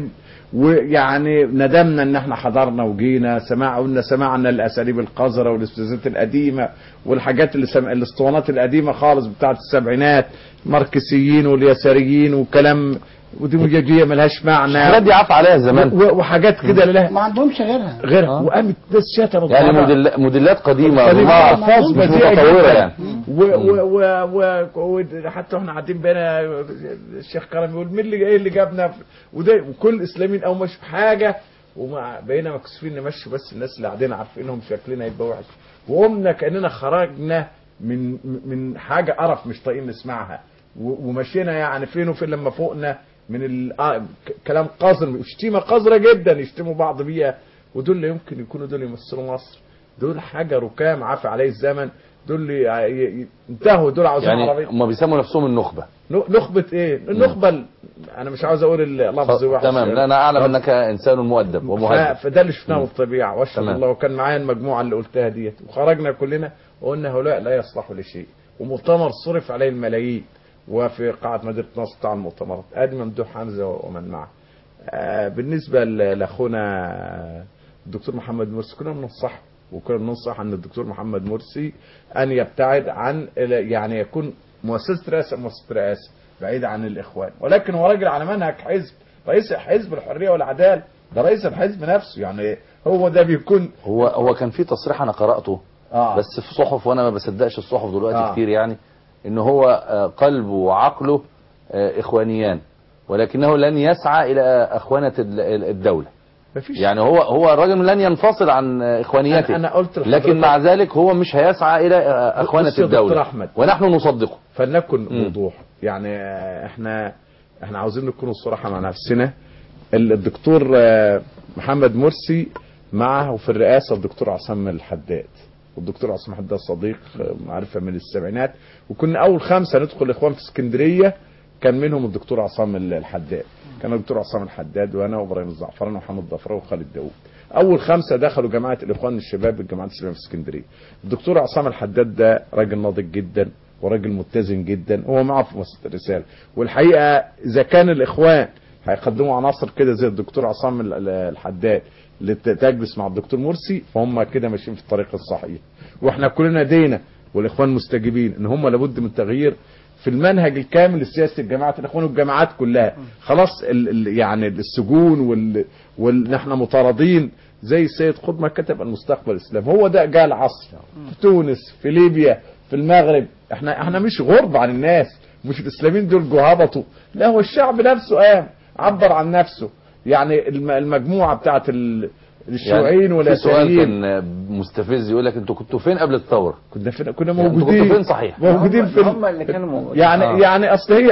ويعني ندمنا ان احنا حضرنا وجينا سمع قلنا سمعنا الاساليب القذره والاستفزازات القديمه والحاجات اللي سم... الاسطوانات القديمه خالص بتاعت السبعينات ماركسيين واليساريين وكلام وديموجيجيه ملهاش معنى الحاجات دي عفى عليها زمان. و... وحاجات كده لها ما عندهمش غيرها غيرها وقامت ناس شتمت يعني بعضها. موديل- موديلات قديمة قديمة ما- الفاظ مش بذيئة متطورة جدا. يعني و و و و وحتى احنا قاعدين بينا الشيخ كرم يقول مين اللي ايه اللي جابنا في- وده وكل اسلاميين او مش حاجه وما بقينا مكسوفين نمشي بس الناس اللي قاعدين عارفينهم شكلنا هيبقى وحش وقمنا كاننا خرجنا من من حاجه قرف مش طايقين نسمعها و- ومشينا يعني فين وفين لما فوقنا من ال- آه، ك- كلام قذر شتيمه قذره جدا يشتموا بعض بيها ودول اللي يمكن يكونوا دول يمثلوا مصر دول حاجه ركام عافى عليه الزمن دول اللي ي- ي- انتهوا دول عاوزين يعني عربيه هم بيسموا نفسهم النخبة ن- نخبه ايه النخبه ال- انا مش عاوز اقول اللفظ وحش تمام لا انا اعلم انك انسان مؤدب ف- ومهذب فده اللي شفناه من الطبيعه واشهد تمام. الله وكان معايا المجموعه اللي قلتها ديت وخرجنا كلنا وقلنا هؤلاء لا يصلحوا لشيء ومؤتمر صرف عليه الملايين وفي قاعه مدينه نصر بتاع المؤتمرات ادي ممدوح حمزه ومن معه آه، بالنسبه ل- لاخونا الدكتور محمد مرسي كنا بننصحه وكنا بننصح ان الدكتور محمد مرسي ان يبتعد عن يعني يكون مؤسسه رئاسه مؤسسه رئاسه بعيد عن الاخوان ولكن هو راجل على منهج حزب رئيس حزب الحريه والعداله ده رئيس الحزب نفسه يعني هو ده بيكون هو هو كان في تصريح انا قرأته آه. بس في صحف وانا ما بصدقش الصحف دلوقتي آه. كتير يعني ان هو آه، قلبه وعقله آه، اخوانيان ولكنه لن يسعى الى اخوانة ال- ال- الدولة مفيش يعني هو هو الراجل لن ينفصل عن آه، اخوانيته أنا- أنا قلت لحضرتك- لكن مع ذلك هو مش هيسعى الى آه، اخوانة بص يا دكتور الدولة أحمد. ونحن نصدقه فلنكن بوضوح يعني آه، احنا احنا عاوزين نكون الصراحه مع نفسنا ال- الدكتور آه، محمد مرسي معه في الرئاسه الدكتور عصام الحداد والدكتور عصام الحداد صديق آه، معرفه من السبعينات وكنا اول خمسه ندخل الاخوان في اسكندريه كان منهم الدكتور عصام ال- الحداد كان الدكتور عصام الحداد وانا وابراهيم الزعفران ومحمد ضفره وخالد داوود اول خمسه دخلوا جماعه الاخوان الشباب الجماعات الاسلاميه في اسكندريه الدكتور عصام الحداد ده راجل ناضج جدا وراجل متزن جدا هو معه في مؤسسه الرساله والحقيقه اذا كان الاخوان هيقدموا عناصر كده زي الدكتور عصام ال- ال- الحداد اللي ت- تجلس مع الدكتور مرسي فهم كده ماشيين في الطريق الصحيح واحنا كلنا دينا والاخوان مستجيبين ان هم لابد من تغيير في المنهج الكامل السياسي لجماعه الاخوان والجماعات كلها خلاص ال ال يعني السجون وال وال احنا مطاردين زي السيد قطب ما كتب المستقبل الاسلام هو ده جاء العصر في تونس في ليبيا في المغرب احنا احنا مش غرب عن الناس مش الاسلاميين دول جو هبطوا لا هو الشعب نفسه قام عبر عن نفسه يعني الم- المجموعه بتاعت ال- الشيوعيين في سؤال واليساريين كان مستفز يقول لك انتوا كنتوا فين قبل الثوره كنا فين كنا يعني انتوا موجودين كنتوا فين صحيح موجودين في هم اللي كانوا موجودين يعني آه. يعني اصل هي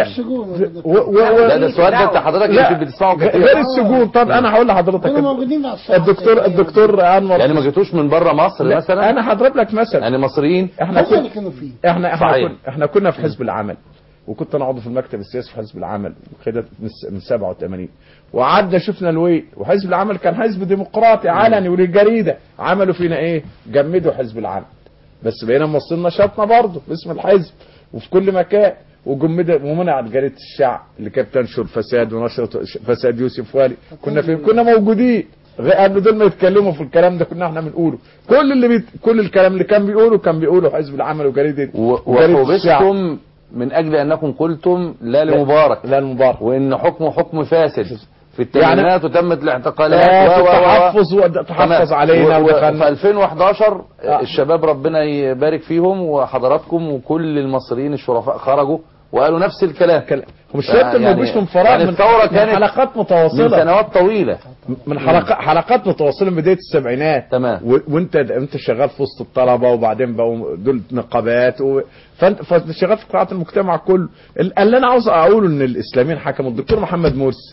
و و و لا، ده السؤال ده انت حضرتك لا، يمكن بتسمعه كتير. غير السجون طب انا هقول لحضرتك كانوا موجودين على الصحة الدكتور الدكتور انور يعني ما جيتوش من بره مصر لا، مثلا انا هضرب لك مثل يعني مصريين احنا هم اللي كنا كانوا فيه احنا احنا صحيح. كنا احنا كنا في حزب العمل وكنت انا عضو في المكتب السياسي في حزب العمل كده من س- من 87 وقعدنا شفنا الويل وحزب العمل كان حزب ديمقراطي علني وليه جريده عملوا فينا ايه؟ جمدوا حزب العمل بس بقينا موصلين نشاطنا برضه باسم الحزب وفي كل مكان وجمدت ومنعت جريده الشعب اللي كانت تنشر فساد ونشرت فساد يوسف والي كنا في كنا موجودين غ- قبل دول ما يتكلموا في الكلام ده كنا احنا بنقوله كل اللي بيت... كل الكلام اللي كان بيقوله كان بيقوله حزب العمل وجريده وجريدة الشعب. وحبستم من اجل انكم قلتم لا لمبارك لا لمبارك وان حكمه حكم فاسد في التأمينات وتمت الاعتقالات لا، و- و- و- تحفظ وتحفظ تمام. علينا و- و- ودخلنا. في 2011 الشباب ربنا يبارك فيهم وحضراتكم وكل المصريين الشرفاء خرجوا وقالوا نفس الكلام هم الشباب ما جوش من فراغ يعني من الثورة من كانت حلقات متواصلة من سنوات طويلة من حلقات حلقات متواصله من بدايه السبعينات تمام و... وانت انت شغال في وسط الطلبه وبعدين بقوا دول نقابات و... فانت فانت شغال في قطاعات المجتمع كله ال- اللي انا عاوز اقوله ان الاسلاميين حكموا الدكتور محمد مرسي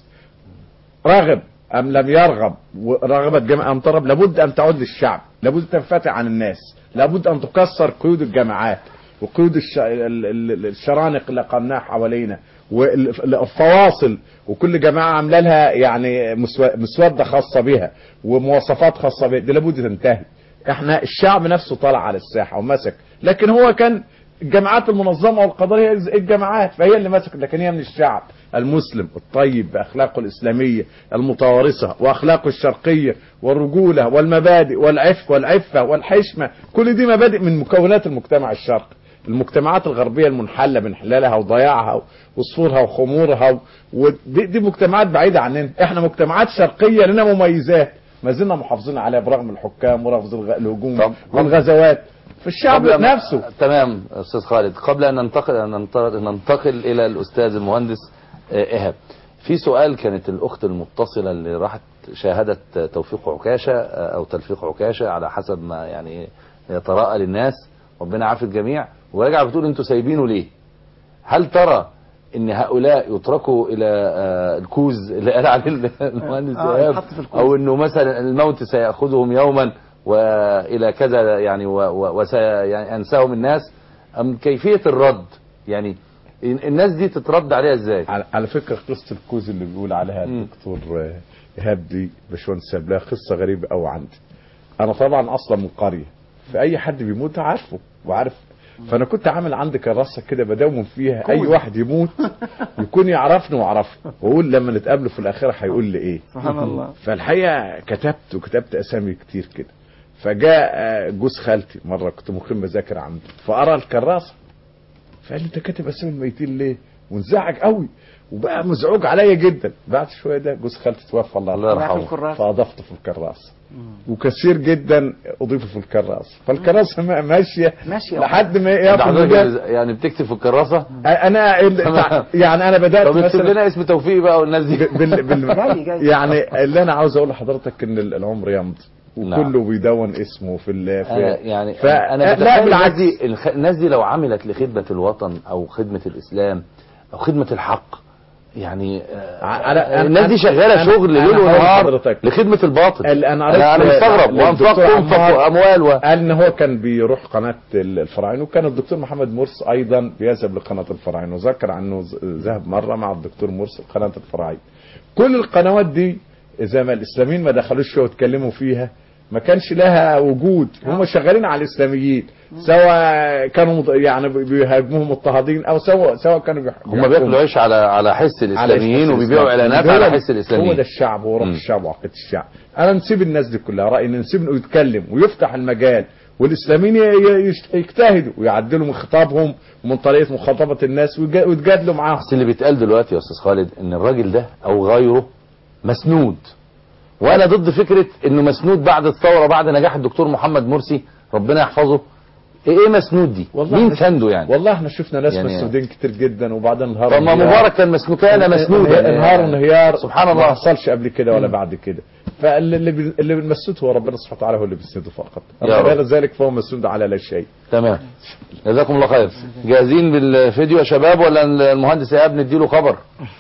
رغب ام لم يرغب ورغبت جميع ام ترغب لابد ان تعود للشعب لابد ان تنفتح عن الناس لابد ان تكسر قيود الجامعات وقيود الش... ال- ال- الشرانق اللي قمناها حوالينا والفواصل وكل جماعه عامله لها يعني مسو- مسوده خاصه بها ومواصفات خاصه بها دي لابد تنتهي احنا الشعب نفسه طلع على الساحه ومسك لكن هو كان الجماعات المنظمه والقضائيه هي الجماعات فهي اللي مسكت لكن هي من الشعب المسلم الطيب باخلاقه الاسلاميه المتوارثه واخلاقه الشرقيه والرجوله والمبادئ والعفه والعفه والحشمه كل دي مبادئ من مكونات المجتمع الشرقي المجتمعات الغربيه المنحله بانحلالها وضياعها وصفورها وخمورها ودي دي مجتمعات بعيده عننا احنا مجتمعات شرقيه لنا مميزات ما زلنا محافظين عليها برغم الحكام ورغم الغ- الهجوم والغزوات في الشعب قبل ما- نفسه تمام استاذ خالد قبل ان ننتقل ان ننتقل, ننتقل الى الاستاذ المهندس آه، ايهاب في سؤال كانت الاخت المتصله اللي راحت شاهدت توفيق عكاشه آه، او تلفيق عكاشه على حسب ما يعني يتراءى للناس ربنا عافي الجميع وراجعه بتقول انتوا سايبينه ليه؟ هل ترى ان هؤلاء يتركوا الى آه، الكوز اللي قال عليه المهندس آه، ايهاب يتحط في الكوز. او انه مثلا الموت سياخذهم يوما والى كذا يعني وسينساهم الناس ام كيفيه الرد يعني ال- الناس دي تترد عليها ازاي على, على فكره قصه الكوز اللي بيقول عليها الدكتور آه، ايهاب دي باشمهندس ساب لها قصه غريبه قوي عندي انا طبعا اصلا من قريه فاي حد بيموت عارفه وعارف فانا كنت عامل عندي كراسه كده بدون فيها اي كوز. واحد يموت يكون يعرفني واعرفه واقول لما نتقابله في الاخره هيقول لي ايه سبحان الله. فالحقيقه كتبت وكتبت اسامي كتير كده فجاء آه، جوز خالتي مره كنت مقيم بذاكر عنده فقرا الكراسه فقال لي انت كاتب اسامي الميتين ليه؟ وانزعج قوي وبقى مزعوج عليا جدا بعد شويه ده جوز خالتي توفى الله الله يرحمه يرحمه. فاضفته في الكراسه وكثير جدا اضيف في الكراسه فالكراسه ما- ماشيه ماشيه لحد ما ده ياخد حضرتك مجال يعني بتكتب في الكراسه انا ال- يعني انا بدات طب اكتب مثلا لنا اسم توفيق بقى والناس دي بال بال جاي- جاي. يعني اللي انا عاوز اقول لحضرتك ان العمر يمضي وكله بيدون اسمه في ال في أنا يعني ف... انا لا بتخيل الناس بالعكس دي الخ- الناس دي لو عملت لخدمه الوطن او خدمه الاسلام او خدمه الحق يعني آه، أنا- أنا- الناس دي أنا- شغاله أنا- شغل ليل أنا هقول ونهار لحضرتك. لخدمه الباطل ال- انا قريت انا, أنا مستغرب للدكتور وانفقوا عمار انفقوا اموال و... قال ان هو كان بيروح قناه ال- الفراعنه وكان الدكتور محمد مرسي ايضا بيذهب لقناه الفراعنه وذكر عنه ز- ذهب مره مع الدكتور مرسي لقناه الفراعنه كل القنوات دي اذا ما الاسلاميين ما دخلوش فيها واتكلموا فيها ما كانش لها وجود هم شغالين على الاسلاميين سواء كانوا مض- يعني بي- بيهاجموهم مضطهدين او سواء سواء كانوا بيح- هم بيحكموا. بياكلوا عيش على على حس الاسلاميين على حس وبيبيعوا الإسلام. اعلانات هو على ده- حس الاسلاميين هو ده الشعب هو روح مم. الشعب وعقيده الشعب انا نسيب الناس دي كلها رايي ان نسيب انه يتكلم ويفتح المجال والاسلاميين ي- ي- يشت- يجتهدوا ويعدلوا من خطابهم ومن طريقه مخاطبه الناس ويجا- ويتجادلوا معاهم بس اللي بيتقال دلوقتي يا استاذ خالد ان الراجل ده او غيره مسنود وانا ضد فكره انه مسنود بعد الثوره بعد نجاح الدكتور محمد مرسي ربنا يحفظه ايه مسنود دي مين إحنا- سنده يعني والله احنا شفنا ناس يعني- مسنودين كتير جدا وبعدين انهار طب ما مبارك كان مسنود كان مسنودا انهار وانهيار سبحان ما الله حصلش قبل كده ولا بعد كده فاللي بي- اللي بنمسده هو ربنا سبحانه وتعالى هو اللي بيسنده فقط يا اما رب. غير ذلك فهو مسنود على لا شيء تمام جزاكم الله خير جاهزين بالفيديو يا شباب ولا المهندس ايهاب نديله خبر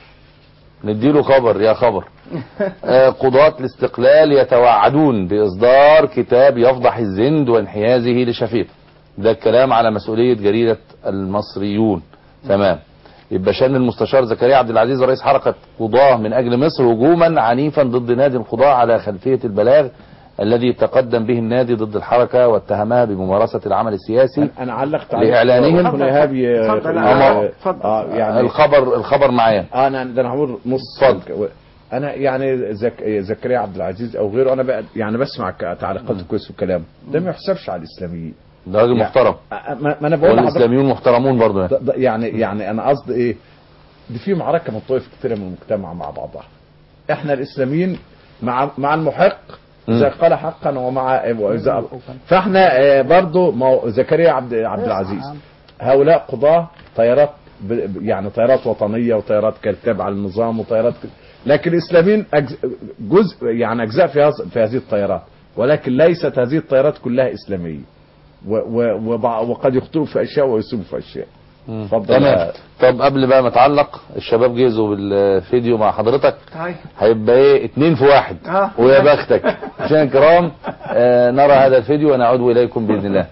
نديله خبر يا خبر آه، قضاة الاستقلال يتوعدون بإصدار كتاب يفضح الزند وانحيازه لشفيق ده الكلام على مسؤولية جريدة المصريون تمام يبقى شان المستشار زكريا عبد العزيز رئيس حركة قضاة من أجل مصر هجوما عنيفا ضد نادي القضاة على خلفية البلاغ الذي تقدم به النادي ضد الحركة واتهمها بممارسة العمل السياسي انا علقت على لإعلانهم هنا ايهاب ي- اتفضل. ي- اتفضل. اه يعني الخبر الخبر معايا اه انا ده انا هقول نص اتفضل انا يعني زك... زكريا عبد العزيز او غيره انا بقى يعني بسمع ك- تعليقاته كويس وكلامه ده ما يحسبش على الاسلاميين ده راجل يعني- محترم ما, ما انا بقول لحضرتك- والإسلاميون محترمون برضه يعني. ده- ده يعني يعني انا قصدي ايه دي في معركه من طوائف كتيره من المجتمع مع بعضها احنا الاسلاميين مع مع المحق اذا قال حقا ومع وإذا فاحنا آه، برضو ما هو زكريا عبد عبد العزيز هؤلاء قضاة طيارات ب- ب- يعني طيارات وطنيه وطيارات كانت تابعه للنظام وطيارات ك- لكن الاسلاميين أجز- جزء يعني اجزاء في هذ- في هذه الطيارات ولكن ليست هذه الطيارات كلها اسلاميه و و وبع- وقد يخطئوا في اشياء ويصيبوا في اشياء اتفضل تمام يا- طب قبل بقى ما اتعلق الشباب جهزوا بالفيديو مع حضرتك طيب هيبقى ايه اتنين في واحد آه. ويا بختك مشاهدينا الكرام آه نرى هذا الفيديو ونعود اليكم باذن الله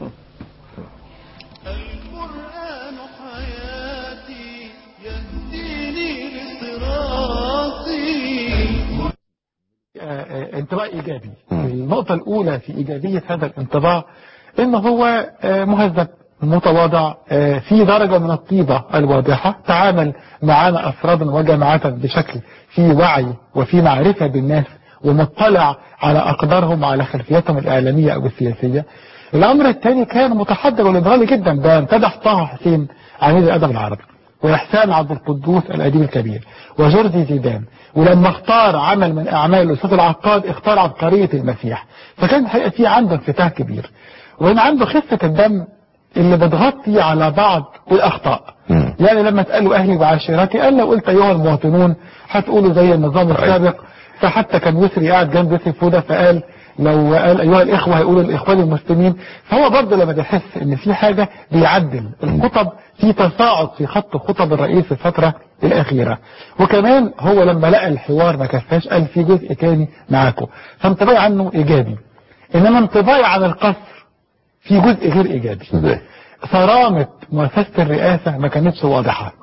ديني لصراطي آه، انطباع ايجابي النقطة الاولى في ايجابية هذا الانطباع انه هو آه، مهذب متواضع آه، في درجة من الطيبة الواضحة تعامل معنا افرادا وجماعات بشكل في وعي وفي معرفة بالناس ومطلع على اقدارهم وعلى خلفياتهم الاعلامية او السياسية الامر الثاني كان متحضر وليبرالي جدا ده امتدح طه حسين عميد الادب العربي وإحسان عبد القدوس الأديب الكبير وجورجي زيدان ولما اختار عمل من أعمال الأستاذ العقاد اختار عبقرية المسيح فكان الحقيقة في عنده انفتاح كبير وإن عنده خفة الدم اللي بتغطي على بعض الأخطاء يعني لما تقالوا أهلي وعشيرتي قال لو قلت أيها المواطنون هتقولوا زي النظام السابق فحتى كان يسري قاعد جنب يوسف فودة فقال لو قال أيها الإخوة هيقولوا الإخوان المسلمين فهو برضه لما بيحس إن في حاجة بيعدل الخطب في تصاعد في خط خطب الرئيس في الفترة الأخيرة وكمان هو لما لقى الحوار ما كفاش قال في جزء تاني معاكم فانطباعي عنه إيجابي إنما انطباعي عن القصر في جزء غير إيجابي صرامة مؤسسة الرئاسة ما كانتش واضحة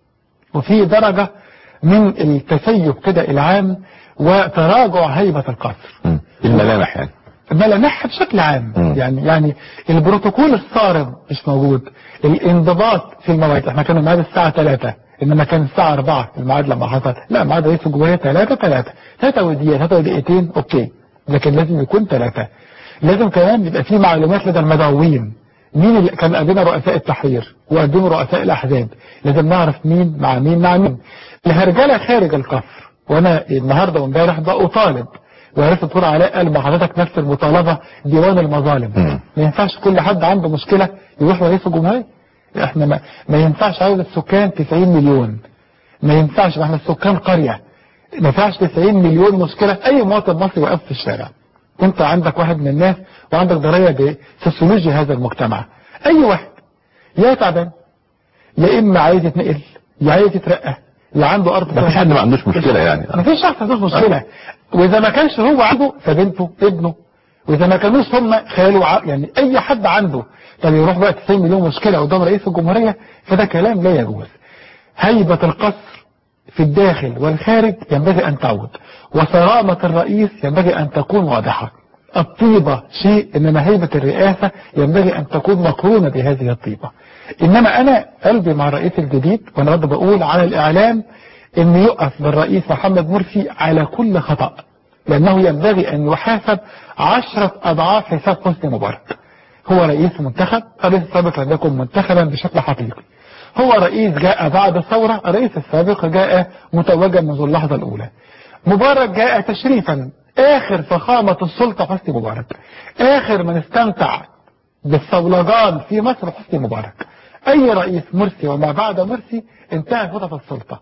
وفي درجة من التسيب كده العام وتراجع هيبة القصر الملامح يعني ملامحها بشكل عام يعني يعني البروتوكول الصارم مش موجود الانضباط في المواعيد احنا كنا الميعاد الساعة 3 انما كان الساعة 4 الميعاد لما حصل لا ميعاد رئيس الجمهورية 3 3 3 ودقيقة 3 ودقيقتين اوكي لكن لازم يكون 3 لازم كمان يبقى في معلومات لدى المدعوين مين اللي كان قدنا رؤساء التحرير وقدموا رؤساء الاحزاب لازم نعرف مين مع مين مع مين الهرجله خارج القصر وانا النهارده وامبارح بأطالب وعرفت دكتور علاء قال مع حضرتك نفس المطالبه ديوان المظالم ما ينفعش كل حد عنده مشكله يروح لرئيس الجمهوريه احنا ما, ما ينفعش عدد السكان 90 مليون ما ينفعش ما احنا السكان قريه ما ينفعش 90 مليون مشكله اي مواطن مصري واقف في الشارع انت عندك واحد من الناس وعندك درايه بسوسيولوجيا هذا المجتمع اي واحد يا تعبان يا اما عايز يتنقل يا عايز يترقى يا عنده ارض ما فيش حد ما عندوش مشكله يعني ما فيش شخص عنده مشكله واذا ما كانش هو عنده فبنته ابنه واذا ما كانوش هم خاله ع- يعني اي حد عنده طب يروح بقى 90 مليون مشكله قدام رئيس الجمهوريه فده كلام لا يجوز هيبه القصر في الداخل والخارج ينبغي أن تعود وصرامة الرئيس ينبغي أن تكون واضحة الطيبة شيء إنما هيبة الرئاسة ينبغي أن تكون مقرونة بهذه الطيبة إنما أنا قلبي مع الرئيس الجديد وأنا برضه بقول على الإعلام أن يقف بالرئيس محمد مرسي على كل خطأ لأنه ينبغي أن يحاسب عشرة أضعاف حساب حسني مبارك هو رئيس منتخب الرئيس السابق لم يكن منتخبا بشكل حقيقي هو رئيس جاء بعد الثورة الرئيس السابق جاء متوجا منذ اللحظة الأولى مبارك جاء تشريفا آخر فخامة السلطة حسني مبارك آخر من استمتع بالصولجان في مصر حسني مبارك أي رئيس مرسي وما بعد مرسي انتهت فترة السلطة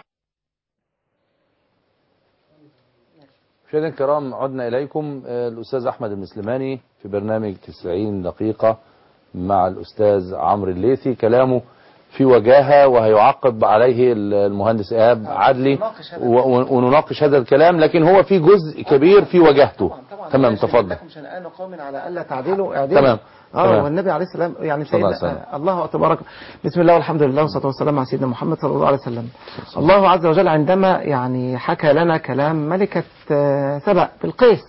مشاهدينا الكرام عدنا إليكم آه، الأستاذ أحمد المسلماني في برنامج 90 دقيقة مع الأستاذ عمرو الليثي كلامه في وجاهة وهيعقب عليه المهندس إيهاب عدلي و- و- ونناقش هذا الكلام لكن هو في جزء كبير في وجاهته تمام تفضل لكم شنآن قوم على ألا تعدلوا اعدلوا تمام اه تمام. والنبي عليه السلام يعني صلى الله سيدنا عليه وسلم. آه، الله تبارك بسم الله والحمد لله والصلاة والسلام على سيدنا محمد صلى الله عليه وسلم الله عز وجل عندما يعني حكى لنا كلام ملكة آه، سبأ بالقيس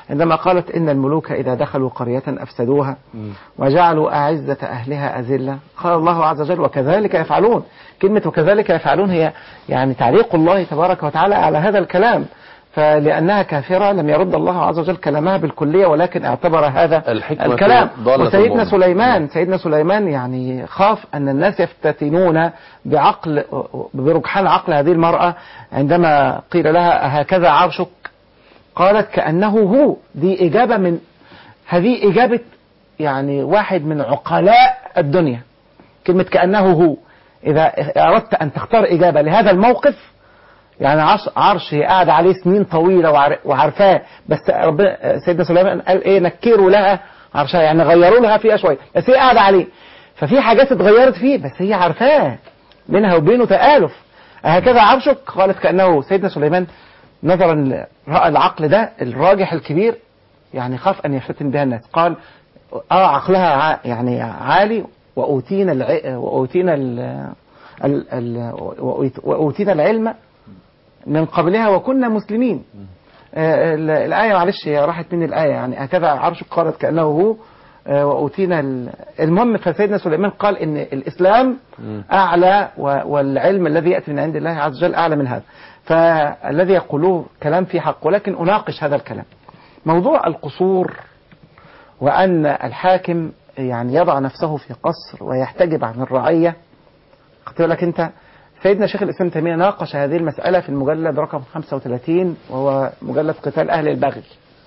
عندما قالت إن الملوك إذا دخلوا قرية أفسدوها وجعلوا أعزة أهلها أذلة قال الله عز وجل وكذلك يفعلون كلمة وكذلك يفعلون هي يعني تعليق الله تبارك وتعالى على هذا الكلام فلأنها كافرة لم يرد الله عز وجل كلامها بالكلية ولكن اعتبر هذا الحكمة الكلام ضالة وسيدنا المؤمن. سليمان سيدنا سليمان يعني خاف أن الناس يفتتنون بعقل برجحان عقل هذه المرأة عندما قيل لها هكذا عرشك قالت كأنه هو دي إجابة من هذه إجابة يعني واحد من عقلاء الدنيا كلمة كأنه هو إذا أردت أن تختار إجابة لهذا الموقف يعني عرش, عرش هي قاعدة عليه سنين طويلة وعر- وعارفاه بس ربنا سيدنا سليمان قال إيه نكروا لها عرشها يعني غيروا لها فيها شوية بس هي قاعدة عليه ففي حاجات اتغيرت فيه بس هي عارفاه بينها وبينه تآلف هكذا عرشك قالت كأنه سيدنا سليمان نظرا ل- رأى العقل ده الراجح الكبير يعني خاف أن يفتن بها الناس قال اه عقلها ع- يعني عالي وأوتينا الع... وأوتينا ال... ال... ال... وأوت- وأوتينا العلم من قبلها وكنا مسلمين آه، ال- الآية معلش هي راحت مني الآية يعني هكذا عرشك قالت كأنه هو آه، وأوتينا ال- المهم فسيدنا سليمان قال إن الإسلام أعلى و- والعلم الذي يأتي من عند الله عز وجل أعلى من هذا فالذي يقولوه كلام في حق ولكن أناقش هذا الكلام موضوع القصور وأن الحاكم يعني يضع نفسه في قصر ويحتجب عن الرعية قلت لك أنت سيدنا شيخ الإسلام تيمية ناقش هذه المسألة في المجلد رقم 35 وهو مجلد قتال أهل البغي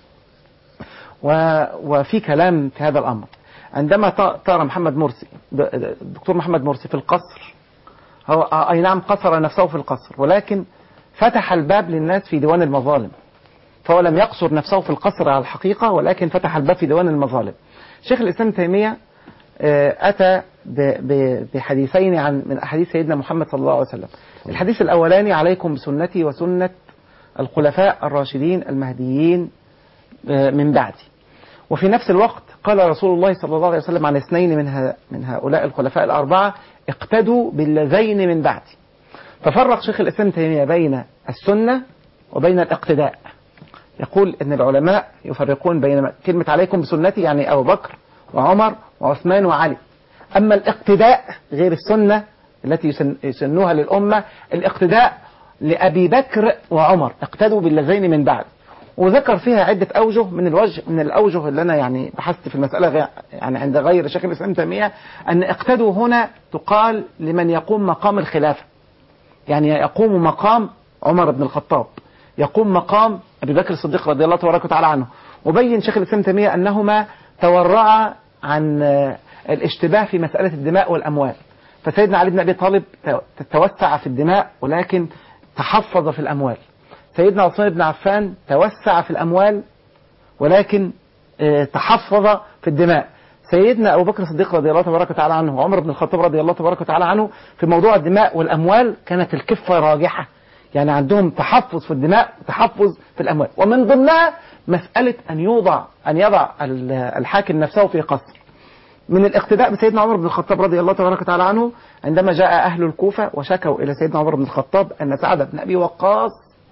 و وفي كلام في هذا الأمر عندما ت- ترى محمد مرسي د- د- الدكتور محمد مرسي في القصر هو آه، أي نعم قصر نفسه في القصر ولكن فتح الباب للناس في ديوان المظالم فهو لم يقصر نفسه في القصر على الحقيقة ولكن فتح الباب في ديوان المظالم شيخ الإسلام تيمية آه، أتى ب- ب- بحديثين عن من أحاديث سيدنا محمد صلى الله عليه وسلم الحديث الأولاني عليكم بسنتي وسنة الخلفاء الراشدين المهديين آه، من بعدي وفي نفس الوقت قال رسول الله صلى الله عليه وسلم عن اثنين من, ه- من هؤلاء الخلفاء الأربعة اقتدوا باللذين من بعدي ففرق شيخ الإسلام تيمية بين السنة وبين الاقتداء يقول ان العلماء يفرقون بين كلمة عليكم بسنتي يعني أبو بكر وعمر وعثمان وعلي أما الاقتداء غير السنة التي يسن- يسنوها للأمة الاقتداء لأبي بكر وعمر اقتدوا باللذين من بعد وذكر فيها عدة أوجه من الوجه من الأوجه اللي أنا يعني بحثت في المسألة غير يعني عند غير شيخ الإسلام تيمية أن اقتدوا هنا تقال لمن يقوم مقام الخلافة يعني يقوم مقام عمر بن الخطاب يقوم مقام أبي بكر الصديق رضي الله تبارك وتعالى عنه وبين شيخ الإسلام تيمية أنهما تورعا عن آه، الاشتباه في مسألة الدماء والأموال فسيدنا علي بن أبي طالب تو- توسع في الدماء ولكن تحفظ في الأموال سيدنا عثمان بن عفان توسع في الأموال ولكن آه، تحفظ في الدماء سيدنا أبو بكر الصديق رضي الله تبارك وتعالى عنه وعمر بن الخطاب رضي الله تبارك وتعالى عنه في موضوع الدماء والأموال كانت الكفة راجحة يعني عندهم تحفظ في الدماء وتحفظ في الأموال ومن ضمنها مسألة أن يوضع أن يضع ال- الحاكم نفسه في قصر من الاقتداء بسيدنا عمر بن الخطاب رضي الله تبارك وتعالى عنه عندما جاء أهل الكوفة وشكوا إلى سيدنا عمر بن الخطاب أن سعد بن أبي وقاص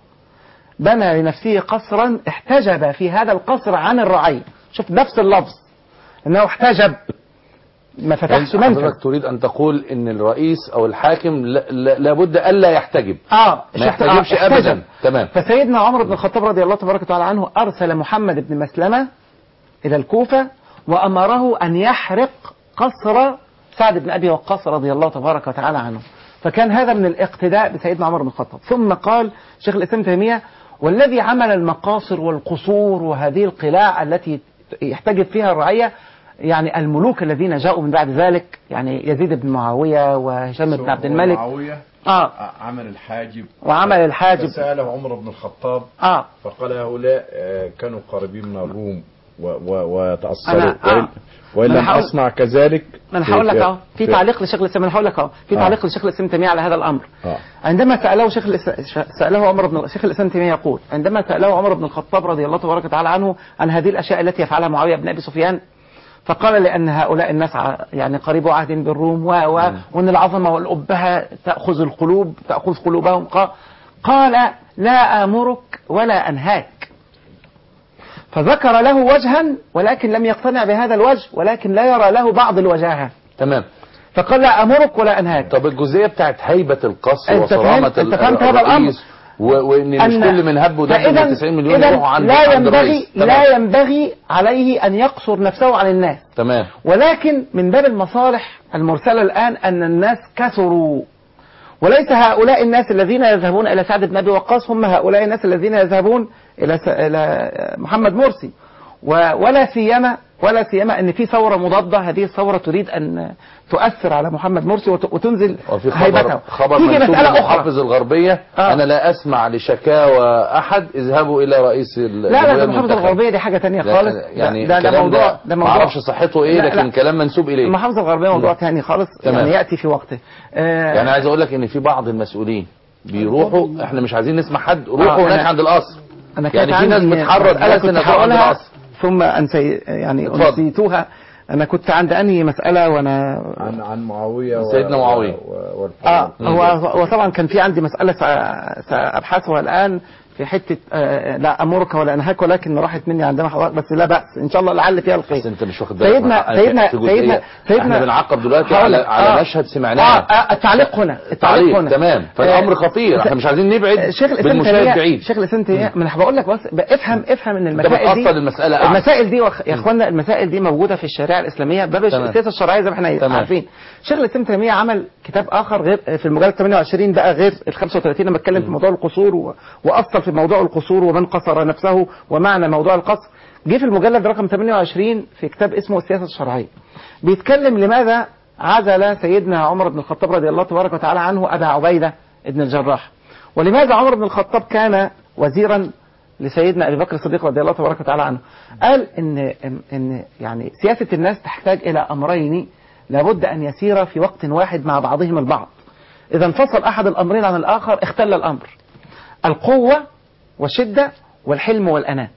بنى لنفسه قصرا احتجب في هذا القصر عن الرعية شوف نفس اللفظ انه احتجب ما فتحش منفذ حضرتك تريد أن تقول إن الرئيس أو الحاكم لا- لا- لابد ألا يحتجب اه ما يحتجبش آه، أبدا احتجب. تمام فسيدنا عمر بن الخطاب رضي الله تبارك وتعالى عنه أرسل محمد بن مسلمة إلى الكوفة وأمره أن يحرق قصر سعد بن أبي وقاص رضي الله تبارك وتعالى عنه فكان هذا من الاقتداء بسيدنا عمر بن الخطاب ثم قال شيخ الإسلام تيمية والذي عمل المقاصر والقصور وهذه القلاع التي يحتجب فيها الرعية يعني الملوك الذين جاءوا من بعد ذلك يعني يزيد بن معاوية وهشام بن عبد الملك معاوية آه. عمل الحاجب وعمل الحاجب. فسأله عمر بن الخطاب آه. فقال هؤلاء آه، كانوا قريبين من الروم و- و- وتأثروا أنا- آه. وإن- وإن ما أنا لم هقول- أصنع كذلك ما انا هقول لك في- اهو في في- تعليق لشيخ الاسلام انا هقول لك اهو في آه. تعليق لشيخ الاسلام تيميه على هذا الامر آه. عندما ساله شيخ الإس- ساله عمر بن شيخ الاسلام تيميه يقول عندما ساله عمر بن الخطاب رضي الله تبارك وتعالى عنه عن هذه الاشياء التي يفعلها معاويه بن ابي سفيان فقال لان هؤلاء الناس ع- يعني قريب عهد بالروم و و وان العظمه والابهه تاخذ القلوب تاخذ قلوبهم قال, قال لا امرك ولا انهاك فذكر له وجها ولكن لم يقتنع بهذا الوجه ولكن لا يرى له بعض الوجاهة تمام فقال لا أمرك ولا أنهاك طب الجزئيه بتاعت هيبه القصر أنت وصرامه فهمت- أنت فهمت هذا الرئيس الأمر؟ و- وان مش أن- كل من هب ودب فإذا- من 90 مليون إذا يروحوا عند لا عند ينبغي الرئيس تمام. لا ينبغي عليه أن يقصر نفسه عن الناس تمام ولكن من باب المصالح المرسلة الآن أن الناس كثروا وليس هؤلاء الناس الذين يذهبون إلى سعد بن أبي وقاص هم هؤلاء الناس الذين يذهبون إلى س... إلى محمد مرسي و... ولا سيما ولا سيما أن في ثورة مضادة هذه الثورة تريد أن تؤثر على محمد مرسي وت... وتنزل وفي هيبته خبر خبر تيجي منسوب مسألة أخرى للمحافظ الغربية آه. أنا لا أسمع لشكاوى أحد اذهبوا إلى رئيس ال- لا لا الجمهورية ده المحافظة المنتخبة. الغربية دي حاجة تانية لا، خالص يعني ده, ده, ده الكلام موضوع ده ده موضوع معرفش صحته إيه لا، لكن لا. كلام منسوب إليه المحافظة الغربية موضوع تاني خالص تمام. يعني يأتي في وقته آه يعني عايز أقول لك إن في بعض المسؤولين بيروحوا إحنا مش عايزين نسمع حد روحوا آه، هناك أنا- عند القصر أنا كانت يعني في ناس عندي بتحرض مسألة ناس كنت إنها تروح عند هقولها القصر ثم أنسي يعني اتفضل. أنسيتوها أنا كنت عند أنهي مسألة وأنا عن عن معاويه و- سيدنا معاوية. و- و- اه والفرق. هو هو طبعا كان في عندي مسألة سأ- سأبحثها الآن في حتة آه لا أمرك ولا أنهاك ولكن راحت مني عندما حضرتك بس لا بأس إن شاء الله لعل فيها الخير بس أنت مش واخد بالك سيدنا من- سيدنا في جزئية. سيدنا سيدنا إحنا بنعقب دلوقتي هقول على لك. على آه. مشهد سمعناه آه آه التعليق هنا التعليق تعليق هنا تمام فالامر آه، خطير احنا مش عايزين نبعد شيخ الاسلام بالمشاهد تيمية بعيد شيخ الاسلام تيمية ما انا بقول لك بس افهم افهم ان انت المسائل دي بتأصل المسألة أعلى. المسائل دي وخ- يا اخوانا المسائل دي موجوده في الشريعه الاسلاميه باب تمام. السياسه الشرعيه زي ما احنا تمام. عارفين شيخ الاسلام تيميه عمل كتاب اخر غير في المجلد 28 بقى غير ال 35 لما اتكلم في موضوع القصور و... واصل في موضوع القصور ومن قصر نفسه ومعنى موضوع القصر جه في المجلد رقم 28 في كتاب اسمه السياسه الشرعيه بيتكلم لماذا عزل سيدنا عمر بن الخطاب رضي الله تبارك وتعالى عنه ابا عبيده بن الجراح ولماذا عمر بن الخطاب كان وزيرا لسيدنا ابي بكر الصديق رضي الله تبارك وتعالى عنه قال ان ان, إن يعني سياسه الناس تحتاج الى امرين لابد ان يسير في وقت واحد مع بعضهم البعض اذا انفصل احد الامرين عن الاخر اختل الامر القوه والشده والحلم والاناه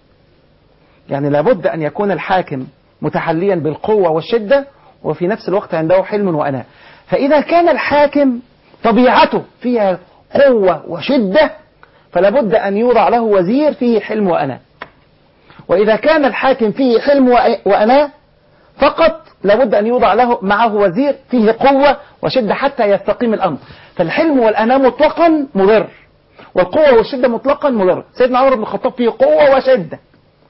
يعني لابد ان يكون الحاكم متحليا بالقوه والشده وفي نفس الوقت عنده حلم واناه فاذا كان الحاكم طبيعته فيها قوه وشده فلا بد أن يوضع له وزير فيه حلم وأنا وإذا كان الحاكم فيه حلم وأ- وأنا فقط لابد أن يوضع له معه وزير فيه قوة وشدة حتى يستقيم الأمر فالحلم والأنا مطلقا مضر والقوة والشدة مطلقا مضر سيدنا عمر بن الخطاب فيه قوة وشدة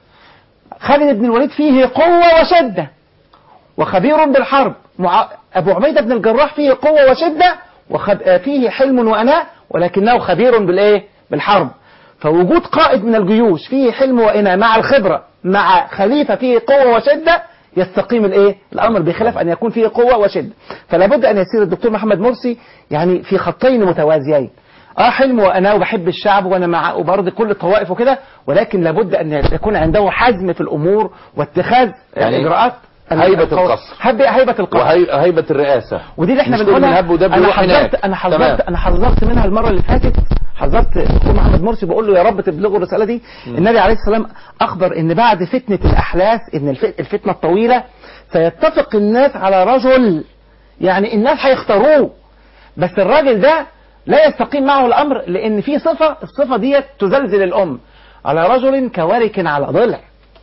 خالد بن الوليد فيه قوة وشدة وخبير بالحرب مع... أبو عبيدة بن الجراح فيه قوة وشدة وخب... فيه حلم وأناء ولكنه خبير بالإيه؟ بالحرب فوجود قائد من الجيوش فيه حلم وإناء مع الخبرة مع خليفة فيه قوة وشدة يستقيم الايه الامر بخلاف ان يكون فيه قوه وشده فلا بد ان يسير الدكتور محمد مرسي يعني في خطين متوازيين اه حلم وانا وبحب الشعب وانا مع وبرضه كل الطوائف وكده ولكن لابد ان يكون عنده حزم في الامور واتخاذ يعني الاجراءات هيبة القوية. القصر. هيبة هيبة القصر وهيبة الرئاسة ودي اللي احنا مش كل بنقولها من هب ودب انا يروح هناك. حذرت انا حذرت تمام. انا حذرت منها المره اللي فاتت حذرت الدكتور محمد مرسي بقول له يا رب تبلغوا الرساله دي النبي عليه السلام اخبر ان بعد فتنه الاحلاس ان الف- الفتنه الطويله سيتفق الناس على رجل يعني الناس هيختاروه بس الراجل ده لا يستقيم معه الامر لان في صفه الصفه ديت تزلزل الام على رجل كورك على ضلع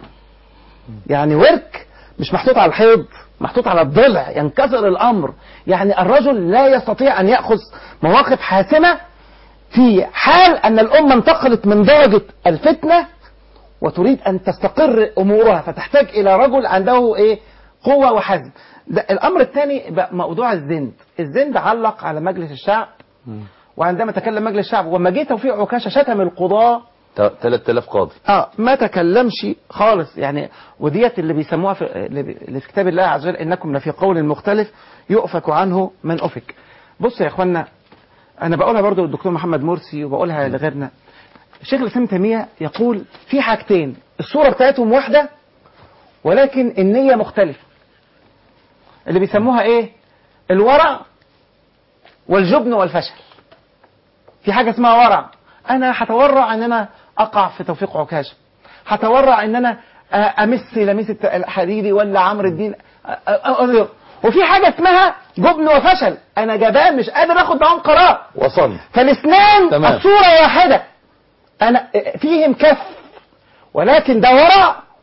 يعني ورك مش محطوط على الحيض محطوط على الضلع ينكسر الامر يعني الرجل لا يستطيع ان ياخذ مواقف حاسمه في حال ان الامه انتقلت من درجه الفتنه وتريد ان تستقر امورها فتحتاج الى رجل عنده ايه قوه وحزم ده الامر الثاني بقى موضوع الزند الزند علق على مجلس الشعب وعندما تكلم مجلس الشعب وما جه توفيق عكاشه شتم القضاه 3000 قاضي اه ما تكلمش خالص يعني وديت اللي بيسموها في اللي في كتاب الله عز وجل انكم لفي قول مختلف يؤفك عنه من افك بص يا اخوانا انا بقولها برضو للدكتور محمد مرسي وبقولها لغيرنا شيخ الاسلام تيميه يقول في حاجتين الصوره بتاعتهم واحده ولكن النيه مختلفه اللي بيسموها ايه الورع والجبن والفشل في حاجه اسمها ورع انا هتورع ان انا اقع في توفيق عكاشه هتورع ان انا امس لميس الحديدي ولا عمرو الدين أ- أ- أ- وفي حاجه اسمها جبن وفشل انا جبان مش قادر اخد معاهم قرار وصلنا فالاثنان تمام. الصوره واحده انا فيهم كف ولكن ده ورع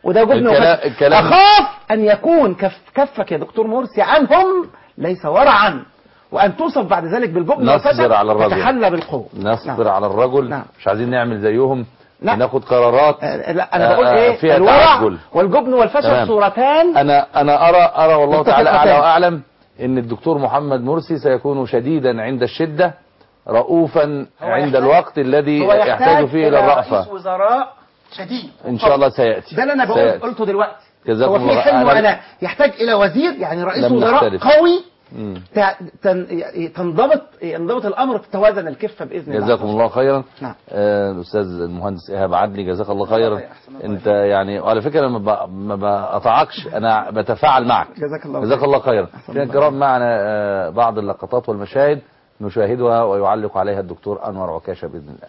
وده جبن الكلام- وفسق. الكلام- اخاف ان يكون كف كفك يا دكتور مرسي عنهم ليس ورعا وان توصف بعد ذلك بالجبن نصبر والفسق على الرجل. تتحلى بالقوه نصبر على الرجل نعم. مش عايزين نعمل زيهم لا. ناخد قرارات لا انا بقول آه، ايه فيها الورع تعجل. والجبن والفسق تمام. صورتان انا انا ارى ارى والله تعالى متفقتان. اعلى واعلم ان الدكتور محمد مرسي سيكون شديدا عند الشده رؤوفا عند يحتاج- الوقت الذي هو يحتاج فيه الى رئيس الرأفة وزراء شديد ان شاء الله سياتي ده اللي انا بقول سيأتي. قلته دلوقتي جزاكم هو في الله حلم أنا- وانا يحتاج الى وزير يعني رئيس لم وزراء نختلف. قوي مم. تع- تن- تنضبط ينضبط الامر تتوازن الكفه باذن الله جزاكم الله خيرا نعم. آه، الاستاذ المهندس ايهاب عدلي جزاك الله خيرا انت يعني وعلى فكره ما ب- ما بقطعكش انا بتفاعل معك جزاك الله جزاك الله خيرا في الكرام معنا آه، بعض اللقطات والمشاهد نشاهدها ويعلق عليها الدكتور انور عكاشه باذن الله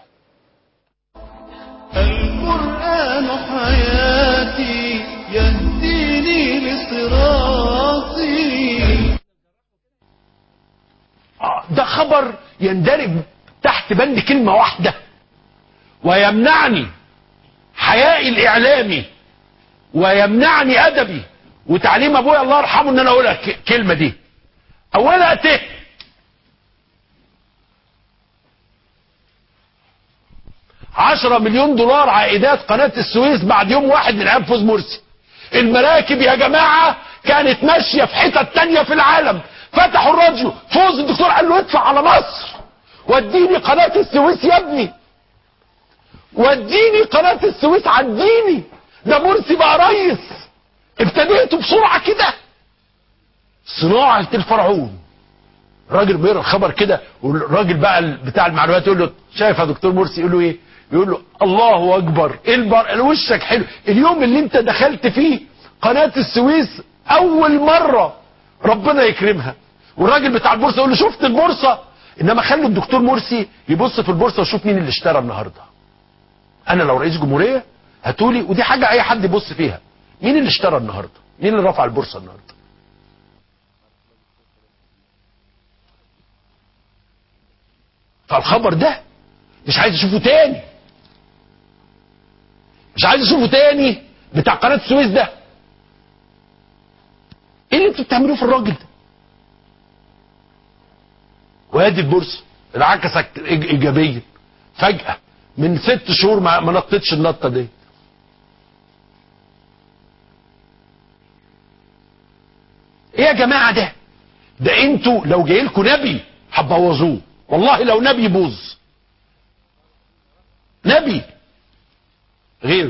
القرآن حياتي يهديني لصراطي آه، ده خبر يندرج تحت بند كلمة واحدة ويمنعني حيائي الإعلامي ويمنعني أدبي وتعليم أبويا الله يرحمه إن أنا أقول الكلمة دي أولها ت عشرة مليون دولار عائدات قناة السويس بعد يوم واحد من أيام فوز مرسي المراكب يا جماعة كانت ماشية في حتة تانية في العالم فتحوا الراديو فوز الدكتور قال له ادفع على مصر وديني قناة السويس يا ابني وديني قناة السويس عديني ده مرسي بقى ريس ابتديتوا بسرعة كده صناعة الفرعون راجل بيقرا الخبر كده والراجل بقى ال- بتاع المعلومات يقول له شايف يا دكتور مرسي يقول له ايه يقول له الله اكبر ايه البر وشك حلو اليوم اللي انت دخلت فيه قناة السويس اول مرة ربنا يكرمها والراجل بتاع البورصة يقول له شفت البورصة انما خلوا الدكتور مرسي يبص في البورصة ويشوف مين اللي اشترى النهاردة انا لو رئيس جمهورية هاتولي ودي حاجة اي حد يبص فيها مين اللي اشترى النهاردة مين اللي رفع البورصة النهاردة فالخبر ده مش عايز اشوفه تاني مش عايز اشوفه تاني بتاع قناه السويس ده ايه اللي انتوا بتعملوه في الراجل ده وادي البورصه انعكست إيج- ايجابيا فجاه من ست شهور ما ما نطتش النطه دي ايه يا جماعه ده ده انتوا لو جاي لكم نبي هتبوظوه والله لو نبي يبوظ نبي غيره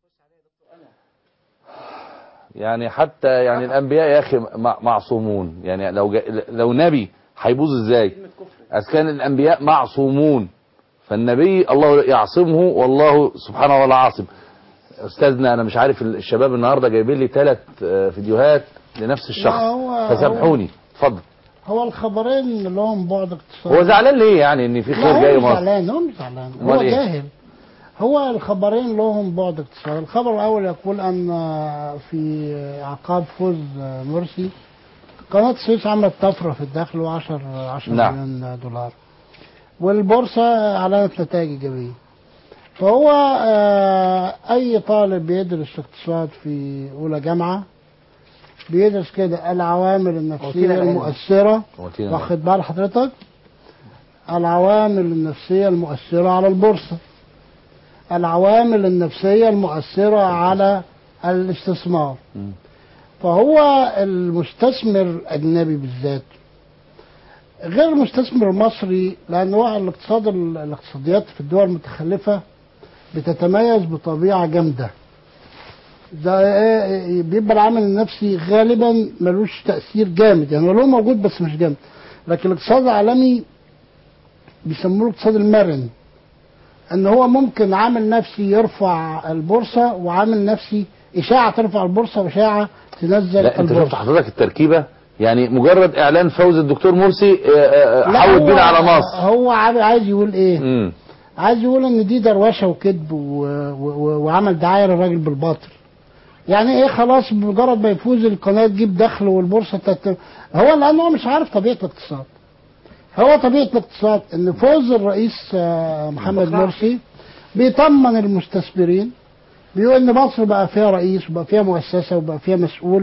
يعني حتى يعني الانبياء يا اخي مع- معصومون يعني لو جا لو نبي هيبوظ ازاي اذ كان الانبياء معصومون فالنبي الله يعصمه والله سبحانه وتعالى عاصم استاذنا انا مش عارف الشباب النهارده جايبين لي ثلاث فيديوهات لنفس الشخص لا، هو- فسامحوني اتفضل هو الخبرين اللي هم بعد اقتصادي هو زعلان ليه يعني ان في لا، خير هو جاي مش مصر زعلان هو مش زعلان أمال هو إيه؟ جاهل هو الخبرين لهم بعد اقتصادي الخبر الاول يقول ان في عقاب فوز مرسي قناة السويس عملت طفرة في الدخل و10 10 نعم. مليون دولار والبورصة أعلنت نتائج إيجابية فهو آه، أي طالب بيدرس اقتصاد في أولى جامعة بيدرس كده العوامل النفسية وكيل العلم. المؤثرة وكيل العلم. واخد بال حضرتك العوامل النفسية المؤثرة على البورصة العوامل النفسية المؤثرة على الاستثمار فهو المستثمر الأجنبي بالذات غير المستثمر المصري لأن هو الاقتصاد الاقتصاديات في الدول المتخلفة بتتميز بطبيعة جامدة ده إيه- بيبقى العامل النفسي غالبا ملوش تأثير جامد يعني هو له موجود بس مش جامد لكن الاقتصاد العالمي بيسموه الاقتصاد المرن ان هو ممكن عامل نفسي يرفع البورصة وعامل نفسي اشاعة ترفع البورصة واشاعة تنزل لا انت البورصة شفت حضرتك التركيبه يعني مجرد اعلان فوز الدكتور مرسي آه، آه، لا، حول هو- بينا على مصر هو عايز عايز يقول ايه مم. عايز يقول ان دي دروشه وكذب و... و... وعمل دعايه للراجل بالباطل يعني ايه خلاص بمجرد ما يفوز القناه تجيب دخل والبورصه تت... هو لانه هو مش عارف طبيعه الاقتصاد هو طبيعه الاقتصاد ان فوز الرئيس آه، محمد مرسي بيطمن المستثمرين بيقول ان مصر بقى فيها رئيس وبقى فيها مؤسسه وبقى فيها مسؤول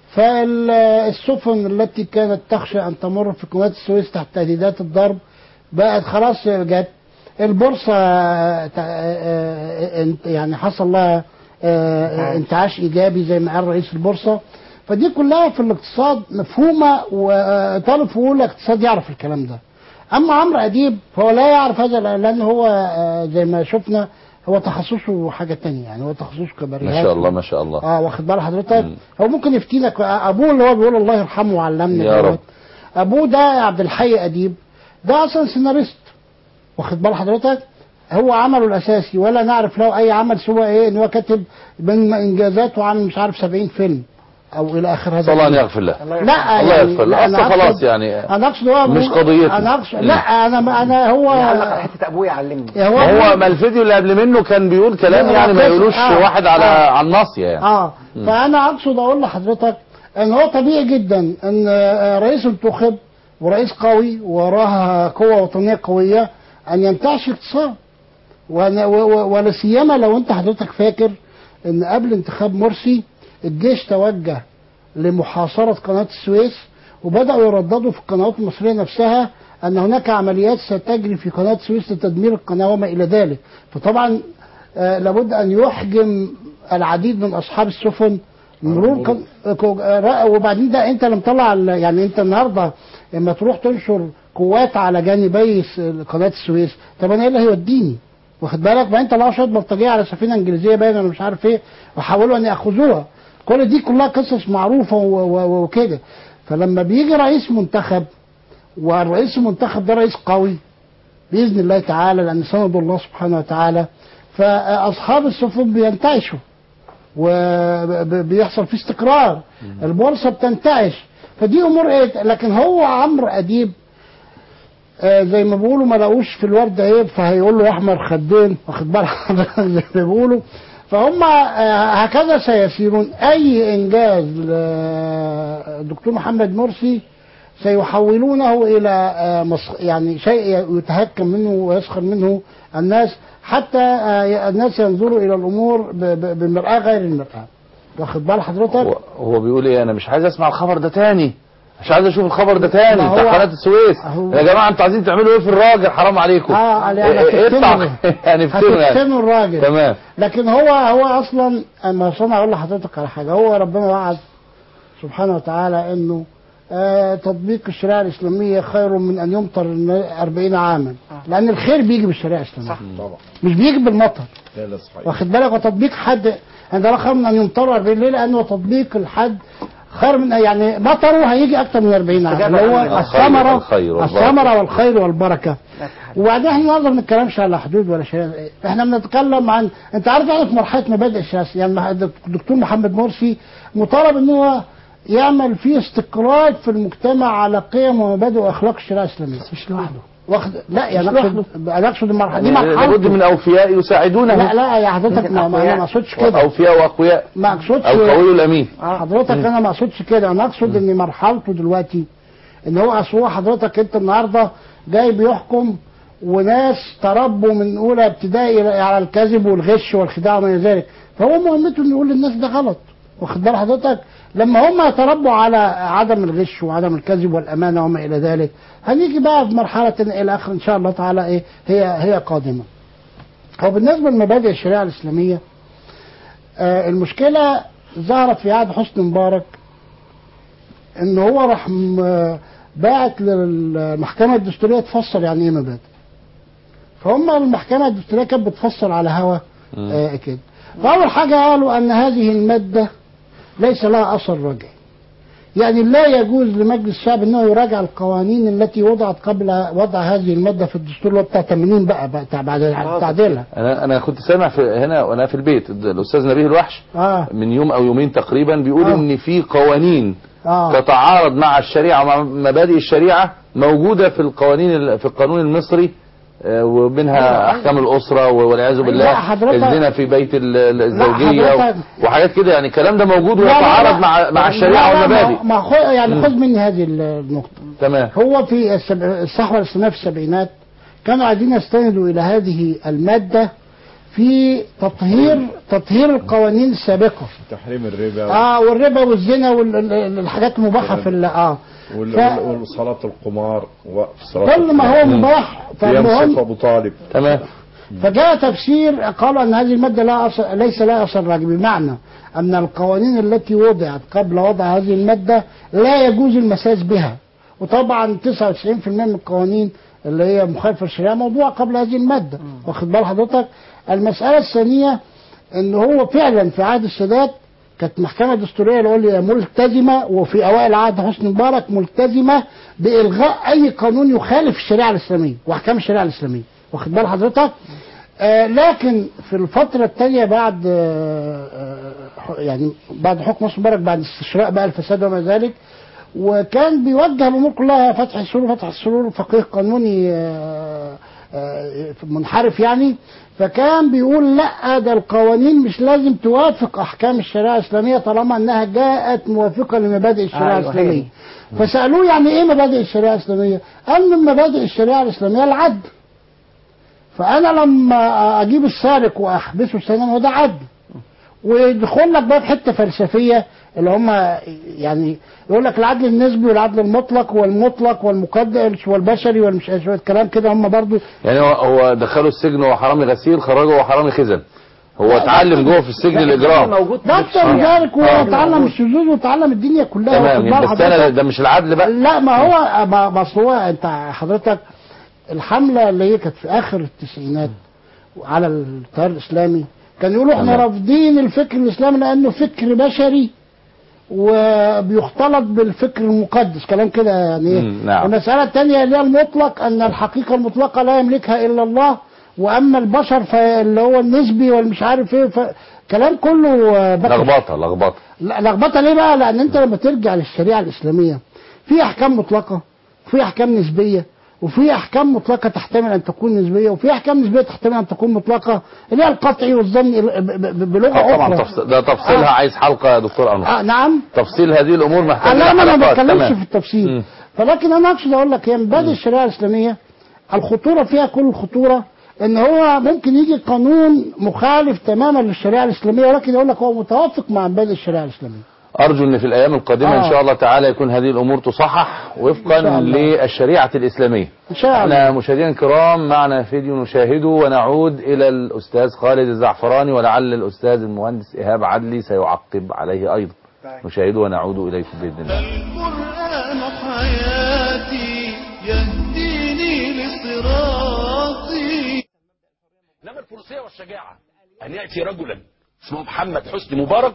فالسفن التي كانت تخشى ان تمر في قناه السويس تحت تهديدات الضرب بقت خلاص جت البورصه آه، آه، انت- يعني حصل لها آه، انتعاش ايجابي زي ما قال رئيس البورصه فدي كلها في الاقتصاد مفهومه وطالب في اولى اقتصاد يعرف الكلام ده اما عمرو اديب فهو لا يعرف هذا لان هو آه، زي ما شفنا هو تخصصه حاجه تانية يعني هو تخصصه كبريات ما شاء الله ما شاء الله اه واخد بال حضرتك هو ممكن يفتينك ابوه اللي هو بيقول الله يرحمه وعلمنا يا دوت. رب. ابوه ده عبد الحي اديب ده اصلا سيناريست واخد بال حضرتك هو عمله الاساسي ولا نعرف له اي عمل سوى ايه ان هو كاتب من انجازاته عامل مش عارف 70 فيلم او الى اخر هذا صلى الله ان الكلام. يغفر له لا الله يعني يغفر لا، له أنا اصلا خلاص أقصد- يعني انا اقصد هو مش قضيتي انا اقصد لا انا انا هو حته ابويا علمني هو هو ما الفيديو اللي قبل منه كان بيقول كلام لا، يعني ما لا، يقولوش آه، واحد على آه. على الناصيه يعني اه مم. فانا اقصد اقول لحضرتك ان هو طبيعي جدا ان آه، رئيس انتخب ورئيس قوي وراه قوه وطنيه قويه ان ينتعش اقتصاد وأنا- و- و- ولا سيما لو انت حضرتك فاكر ان قبل انتخاب مرسي الجيش توجه لمحاصره قناه السويس وبداوا يرددوا في القنوات المصريه نفسها ان هناك عمليات ستجري في قناه السويس لتدمير القناه وما الى ذلك فطبعا آه، لابد ان يحجم العديد من اصحاب السفن مرور كن- كو- آه، وبعدين ده انت اللي مطلع ال- يعني انت النهارده لما تروح تنشر قوات على جانبي س- قناه السويس طب انا ايه اللي هيوديني؟ واخد بالك ما انت لو شويه بلطجيه على سفينه انجليزيه باين انا مش عارف ايه وحاولوا ان ياخذوها كل دي كلها قصص معروفه و- و- وكده فلما بيجي رئيس منتخب والرئيس المنتخب ده رئيس قوي باذن الله تعالى لان سند الله سبحانه وتعالى فاصحاب السفن بينتعشوا وبيحصل في استقرار البورصه بتنتعش فدي امور ايه لكن هو عمرو اديب آه زي ما بيقولوا ما لقوش في الورد عيب فهيقول له يا احمر خدين واخد بالك حضرتك زي ما بيقولوا فهم آه هكذا سيسيرون اي انجاز للدكتور محمد مرسي سيحولونه الى آه، مص- يعني شيء يتهكم منه ويسخر منه الناس حتى آه، الناس ينظروا الى الامور ب- ب- بمرآة غير المرآة واخد بال حضرتك هو, هو بيقول ايه انا مش عايز اسمع الخبر ده تاني مش عايز اشوف الخبر ده تاني ما هو- بتاع قناه السويس هو- يا جماعه انتوا عايزين تعملوا ايه في الراجل حرام عليكم اه يعني إيه- إيه- هتفتنوا اطلع يعني افتنوا يعني هتفتنوا الراجل تمام لكن هو هو اصلا اما أصل انا اقول لحضرتك على حاجه هو ربنا وعد سبحانه وتعالى انه آه تطبيق الشريعه الاسلاميه خير من ان يمطر الن- 40 عاما لان الخير بيجي بالشريعه الاسلاميه طبعا مش بيجي بالمطر لا لا صحيح واخد بالك وتطبيق حد عندما خير من ان يمطر 40 ليه لانه تطبيق الحد خير من يعني مطره هيجي اكتر من 40 عام اللي هو الخير الثمره والخير والبركة. الثمره والخير والبركه وبعدين احنا النهارده ما بنتكلمش على حدود ولا شيء احنا بنتكلم عن انت عارف احنا في مرحله مبادئ السياسه يعني مح- الدكتور محمد مرسي مطالب ان هو يعمل فيه استقرار في المجتمع على قيم ومبادئ واخلاق الشريعه الاسلاميه مش لوحده واخد لا يعني مش اقصد انا اقصد المرحله دي يعني مرحله لابد من اوفياء يساعدونه لا لا يا حضرتك ما ما- انا ما اقصدش كده اوفياء واقوياء ما اقصدش او قوي الامين حضرتك انا ما اقصدش كده انا اقصد ان مرحلته دلوقتي ان هو اصل هو حضرتك انت النهارده جاي بيحكم وناس تربوا من اولى ابتدائي على الكذب والغش والخداع وما الى ذلك فهو مهمته انه يقول للناس ده غلط واخد بال حضرتك لما هم يتربوا على عدم الغش وعدم الكذب والامانه وما الى ذلك هنيجي بقى في مرحله الى اخر ان شاء الله تعالى ايه هي هي قادمه هو بالنسبه لمبادئ الشريعه الاسلاميه آه المشكله ظهرت في عهد حسني مبارك ان هو راح م- باعت للمحكمه الدستوريه تفسر يعني ايه مبادئ فهم المحكمه الدستوريه كانت بتفسر على هوا آه كده فاول حاجه قالوا ان هذه الماده ليس لها اثر رجعي يعني لا يجوز لمجلس الشعب انه يراجع القوانين التي وضعت قبل وضع هذه الماده في الدستور اللي هو بتاع 80 بقى, بقى بتاع بعد تعديلها انا انا كنت سامع في هنا وانا في البيت الاستاذ نبيه الوحش اه من يوم او يومين تقريبا بيقول آه. ان في قوانين اه تتعارض مع الشريعه ومع مبادئ الشريعه موجوده في القوانين ال- في القانون المصري آه، ومنها احكام الاسره والعياذ بالله لا، حضرتك- الزنا في بيت ال- ال- الزوجيه حضرتك- و- وحاجات كده يعني الكلام ده موجود لا، لا، ويتعارض لا. مع مع لا، الشريعه لا، والمبادئ ما ما خو يعني مم. خذ مني هذه النقطه تمام هو في السب- الصحوه الاسلاميه في السبعينات كانوا عايزين يستندوا الى هذه الماده في تطهير تطهير القوانين السابقه تحريم الربا اه والربا والزنا والحاجات المباحه في ال- اه وال- ف- وال- وصلاة القمار وقف صلاة كل ما هو القمار. مباح قيام فالمهم صف ابو طالب تمام فجاء تفسير قال ان هذه الماده لا أصل ليس لها اثر راجع بمعنى ان القوانين التي وضعت قبل وضع هذه الماده لا يجوز المساس بها وطبعا 99% من القوانين اللي هي مخالفه للشريعه موضوعه قبل هذه الماده واخد بال حضرتك المساله الثانيه ان هو فعلا في عهد السادات كانت المحكمه الدستوريه العليا ملتزمه وفي اوائل عهد حسني مبارك ملتزمه بالغاء اي قانون يخالف الشريعه الاسلاميه واحكام الشريعه الاسلاميه واخد بال حضرتك آه لكن في الفتره الثانيه بعد آه آه يعني بعد حكم حسني مبارك بعد استشراء بقى الفساد وما ذلك وكان بيوجه الامور كلها فتح السرور فتح السرور فقيه قانوني آه، آه، منحرف يعني فكان بيقول لا ده القوانين مش لازم توافق احكام الشريعه الاسلاميه طالما انها جاءت موافقه لمبادئ الشريعه أيوة، الاسلاميه هي. فسالوه يعني ايه مبادئ الشريعه الاسلاميه؟ قال من مبادئ الشريعه الاسلاميه العدل فانا لما اجيب السارق واحبسه سنه هو ده عدل ويدخل لك بقى في حته فلسفيه اللي هم يعني يقول لك العدل النسبي والعدل المطلق والمطلق والمقدس والبشري والمش شويه كلام كده هم برضو يعني هو هو دخله السجن وهو حرامي غسيل خرجه وهو حرامي خزن هو اتعلم جوه في السجن الاجرام ده اكتر من ذلك هو اتعلم الشذوذ وتعلم الدنيا كلها تمام واخد بال بس انا حضرتك؟ ده مش العدل بقى لا ما هو ما ما اصل هو انت حضرتك الحمله اللي هي كانت في اخر التسعينات على التيار الاسلامي كان يقولوا احنا تمام. رافضين الفكر الاسلامي لانه فكر بشري وبيختلط بالفكر المقدس كلام كده يعني ايه مم، نعم. المساله الثانيه اللي هي المطلق ان الحقيقه المطلقه لا يملكها الا الله واما البشر فاللي هو النسبي والمش عارف ايه ف... كلام كله آه، بشري. لخبطه لخبطه لا لخبطه ليه بقى؟ لان انت لما ترجع للشريعه الاسلاميه في احكام مطلقه وفي احكام نسبيه وفي احكام مطلقه تحتمل ان تكون نسبيه وفي احكام نسبيه تحتمل ان تكون مطلقه اللي هي القطعي والظني ب- ب- ب- بلغه آه، طبعا اخرى تفصيل ده تفصيلها آه. عايز حلقه يا دكتور انور آه نعم تفصيل هذه الامور محتاج لا إلى انا ما حلقات. بتكلمش تمام. في التفصيل فلكن انا اقصد اقول لك هي مبادئ الشريعه الاسلاميه الخطوره فيها كل الخطوره ان هو ممكن يجي قانون مخالف تماما للشريعه الاسلاميه ولكن يقول لك هو متوافق مع مبادئ الشريعه الاسلاميه ارجو ان في الايام القادمه آه. ان شاء الله تعالى يكون هذه الامور تصحح وفقا إن شاء الله. للشريعه الاسلاميه ان شاء الله احنا مشاهدينا الكرام معنا فيديو نشاهده ونعود الى الاستاذ خالد الزعفراني ولعل الاستاذ المهندس ايهاب عدلي سيعقب عليه ايضا نشاهده ونعود اليكم باذن الله القرآن حياتي يهديني لصراطي انما الفروسيه والشجاعه ان ياتي رجلا اسمه محمد حسني مبارك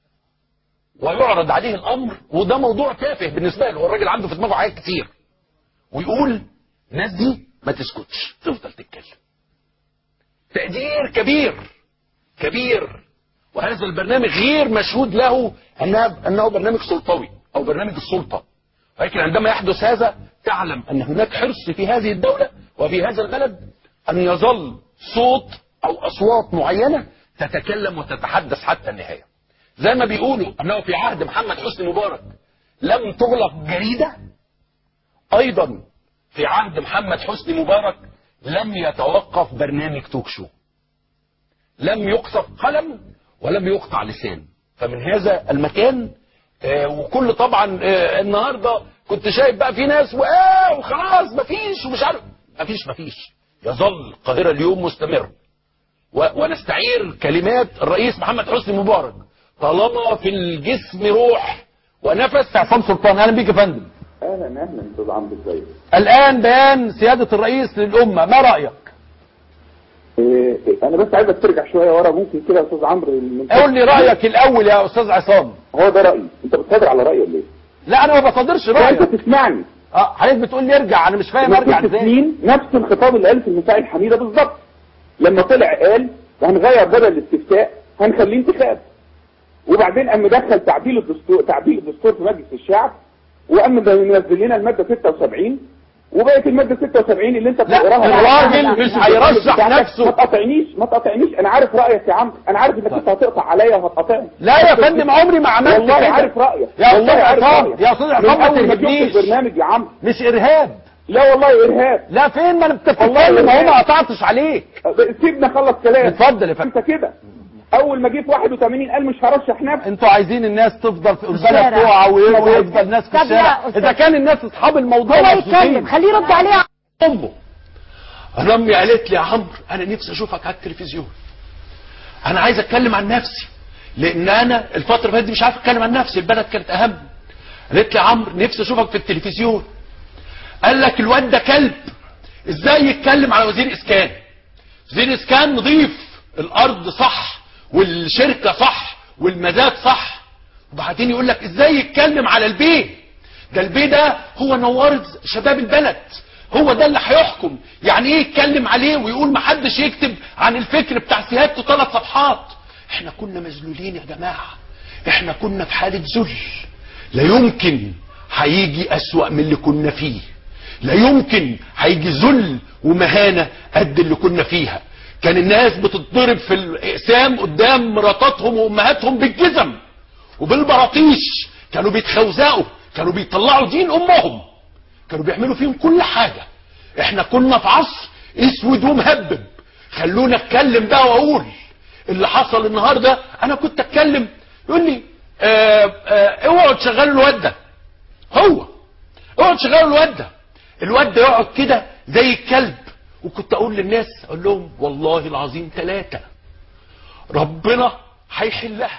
ويعرض عليه الامر وده موضوع تافه بالنسبه له هو الراجل عنده في دماغه حاجات كتير ويقول الناس دي ما تسكتش تفضل تتكلم تقدير كبير كبير وهذا البرنامج غير مشهود له انه انه برنامج سلطوي او برنامج السلطه ولكن عندما يحدث هذا تعلم ان هناك حرص في هذه الدوله وفي هذا البلد ان يظل صوت او اصوات معينه تتكلم وتتحدث حتى النهايه. زي ما بيقولوا انه في عهد محمد حسني مبارك لم تغلق جريده ايضا في عهد محمد حسني مبارك لم يتوقف برنامج توك شو. لم يقصف قلم ولم يقطع لسان فمن هذا المكان آه وكل طبعا آه النهارده كنت شايف بقى في ناس واه وخلاص مفيش ومش عارف مفيش مفيش يظل القاهره اليوم مستمر و- ونستعير كلمات الرئيس محمد حسني مبارك طالما في الجسم روح ونفس عصام سلطان اهلا بيك يا فندم اهلا اهلا استاذ عمرو ازيك الان بيان سياده الرئيس للامه ما رايك إيه انا بس عايزك ترجع شويه ورا ممكن كده يا استاذ عمرو من- قول لي رايك الاول يا استاذ عصام هو ده رايي انت بتصدر على رايي ولا ايه؟ لا انا ما بصادرش لا، رايك انت تسمعني اه حضرتك بتقول لي ارجع انا مش فاهم من ارجع ست ازاي سنين نفس الخطاب اللي قال في النساء الحميده بالظبط لما طلع قال هنغير بدل الاستفتاء هنخليه انتخاب وبعدين قام مدخل تعديل الدستور تعديل الدستور في مجلس الشعب وقام منزل لنا الماده 76 وبقت الماده 76 اللي انت بتقراها الراجل مش هيرشح بتاعتك. نفسه. ما تقاطعنيش ما تقاطعنيش انا عارف رايك يا عم انا عارف انك انت هتقطع عليا وهتقاطعني لا يا فندم عمري ما عملت والله كده. عارف رايك يا والله أستاذ عارف عصام، رأيك. يا أستاذ من عصام ما أول شفت ترهبنيش. البرنامج يا عم مش ارهاب لا والله ارهاب لا فين ما انت والله بتتكلم اهو إرهاب. ما قطعتش عليك سيبنا خلص كلام اتفضل يا فندم انت كده اول ما جه في 81 قال مش هرشح نفسي انتوا عايزين الناس تفضل في البلد الشارع. تقع وي- طب ويفضل الناس في طب يا الشارع أستاذ. اذا كان الناس اصحاب الموضوع هو مبسوطين. يتكلم خليه يرد عليه امه انا امي قالت لي يا عمرو انا نفسي اشوفك على التلفزيون انا عايز اتكلم عن نفسي لان انا الفتره اللي فاتت دي مش عارف اتكلم عن نفسي البلد كانت اهم قالت لي يا عمرو نفسي اشوفك في التلفزيون قال لك الواد ده كلب ازاي يتكلم على وزير اسكان وزير اسكان نضيف الارض صح والشركه صح والمزاد صح وبعدين يقول لك ازاي يتكلم على البيه ده البيه ده هو نوار شباب البلد هو ده اللي هيحكم يعني ايه يتكلم عليه ويقول محدش يكتب عن الفكر بتاع سيادته ثلاث صفحات احنا كنا مذلولين يا جماعه احنا كنا في حاله ذل لا يمكن هيجي اسوأ من اللي كنا فيه لا يمكن هيجي ذل ومهانه قد اللي كنا فيها كان الناس بتتضرب في الاقسام قدام مراتاتهم وامهاتهم بالجزم وبالبراطيش كانوا بيتخوزقوا كانوا بيطلعوا دين امهم كانوا بيعملوا فيهم كل حاجه احنا كنا في عصر اسود ومهبب خلونا اتكلم بقى واقول اللي حصل النهارده انا كنت اتكلم يقول لي آه آه اوعوا تشغلوا الواد ده هو اوعوا تشغلوا الواد ده الواد ده يقعد كده زي الكلب وكنت اقول للناس اقول لهم والله العظيم ثلاثه ربنا هيحلها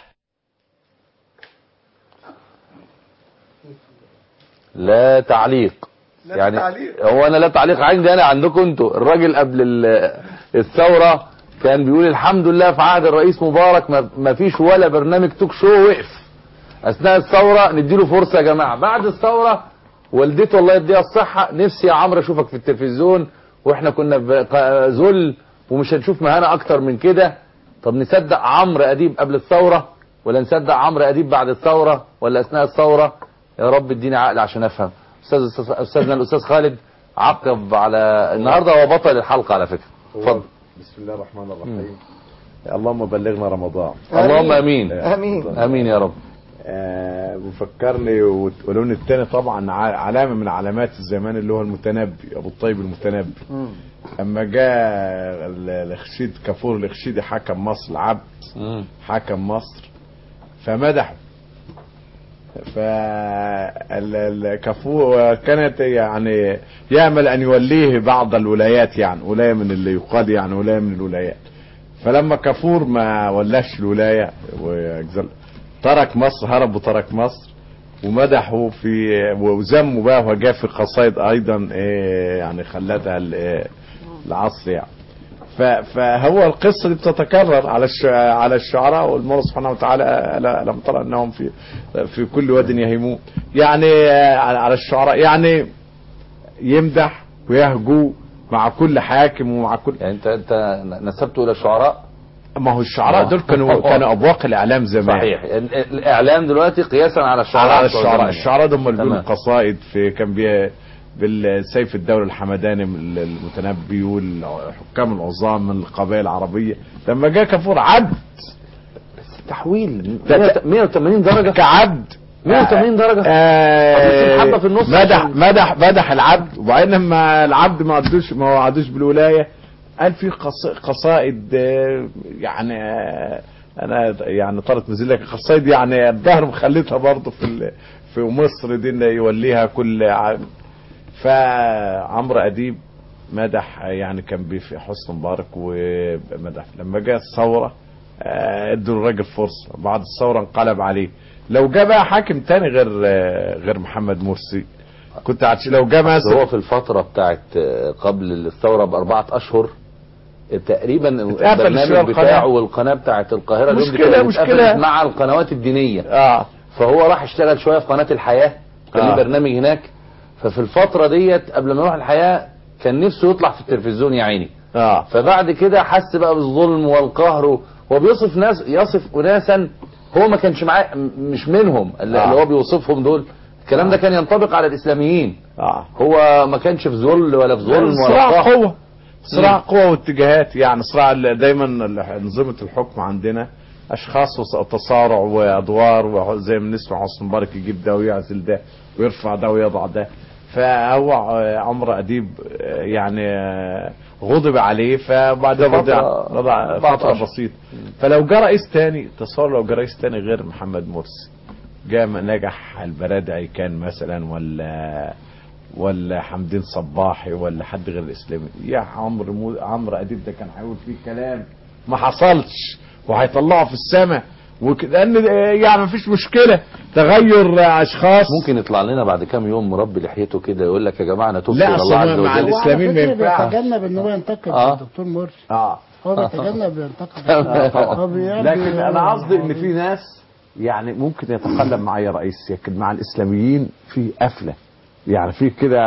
لا تعليق لا يعني تعليق. هو انا لا تعليق عندي انا عندكم انتوا الراجل قبل ال- الثوره كان بيقول الحمد لله في عهد الرئيس مبارك ما- ما فيش ولا برنامج توك شو وقف اثناء الثوره نديله فرصه يا جماعه بعد الثوره والدته الله يديها الصحه نفسي يا عمرو اشوفك في التلفزيون واحنا كنا في ق- ذل ومش هنشوف مهانه اكتر من كده طب نصدق عمرو اديب قبل الثوره ولا نصدق عمرو اديب بعد الثوره ولا اثناء الثوره يا رب اديني عقل عشان افهم استاذ أستاذ- استاذنا الاستاذ خالد عقب على النهارده هو بطل الحلقه على فكره اتفضل بسم الله الرحمن الرحيم اللهم بلغنا رمضان اللهم امين امين امين يا رب آه وفكرني وت- واللون الثاني طبعا ع- علامه من علامات الزمان اللي هو المتنبي ابو الطيب المتنبي اما جاء ال- الاخشيد كفور الاخشيدي حكم مصر العبد حكم مصر فمدحه فالكفور كانت يعني يامل ان يوليه بعض الولايات يعني ولايه من اللي يقاد يعني ولايه من الولايات فلما كفور ما ولاش الولايه وأجزل- ترك مصر هرب وترك مصر ومدحه في وذمه بقى وجاء في قصائد ايضا إيه يعني خلتها ال- إيه العصر يعني ف- فهو القصه دي بتتكرر على الش- على الشعراء والمولى سبحانه وتعالى ألا- لم ترى انهم في في كل واد يهيمون يعني آه، على على الشعراء يعني يمدح ويهجو مع كل حاكم ومع كل يعني انت انت نسبته الى الشعراء ما هو الشعراء دول كانوا كانوا ابواق الاعلام زمان صحيح ال- ال- الاعلام دلوقتي قياسا على الشعراء على بتوع الشعراء زمان. الشعراء دول اللي بيقولوا تمام. قصائد في كان بي بالسيف الدولة الحمداني من المتنبي والحكام العظام من القبائل العربية لما جاء كفور عبد تحويل ده 180 درجة كعبد 180 درجة آه حبة في النص مدح عشان- مدح مدح العبد وبعدين لما العبد ما عدوش ما وعدوش بالولايه قال في قص- قصائد آه، يعني آه، انا يعني طارت نزل لك قصائد يعني الظهر مخليتها برضه في ال- في مصر دي إن يوليها كل عام فعمرو اديب مدح يعني كان بيه في حسن مبارك ومدح لما جاء الثوره آه، ادوا الراجل فرصه بعد الثوره انقلب عليه لو جاء بقى حاكم تاني غير آه، غير محمد مرسي كنت هتش- لو جاء بس مثلا هو في الفترة بتاعت آه، قبل الثورة بأربعة أشهر آه، تقريبا اتقفل شوية البرنامج القناة. بتاعه والقناة بتاعت القاهرة اليوم دي مشكلة- كانت مشكلة. اتقفلت مع القنوات الدينية اه فهو راح اشتغل شوية في قناة الحياة كان آه. ليه برنامج هناك ففي الفترة ديت قبل ما يروح الحياة كان نفسه يطلع في التلفزيون يا عيني اه فبعد كده حس بقى بالظلم والقهر هو بيوصف ناس يصف اناسا هو ما كانش معاه م- مش منهم اللي آه. اللي هو بيوصفهم دول الكلام ده كان ينطبق على الاسلاميين اه هو ما كانش في ذل ولا في ظلم ولا صراع قهر قوة صراع مم. قوة واتجاهات يعني صراع ال- دايما ال- انظمة الحكم عندنا اشخاص وص- وتصارع وادوار وزي ما نسمع حسن مبارك يجيب ده ويعزل ده ويرفع ده ويضع ده فهو ع- عمرو اديب آه، يعني آه، غضب عليه فبعد فترة- رضع رضع 14. فتره بسيطه فلو جه رئيس تاني تصور لو جه رئيس تاني غير محمد مرسي جاء نجح البرادعي كان مثلا ولا ولا حمدين صباحي ولا حد غير الاسلامي يا عمرو مو... عمرو اديب ده كان هيقول فيه كلام ما حصلش وهيطلعه في السماء وكده لان يعني مفيش مشكله تغير اشخاص ممكن يطلع لنا بعد كام يوم مربي لحيته كده يقول لك يا جماعه انا تبت لا، الى أصل الله عز هو مع وجل الإسلاميين ما فكرة ينفعش. بيتجنب ان هو ينتقد آه. الدكتور مرسي اه هو بيتجنب ينتقد آه، طبعا. هو بيعمل- لكن انا قصدي ان في ناس يعني ممكن يتقلب معايا رئيس لكن مع الاسلاميين في قفله يعني في كده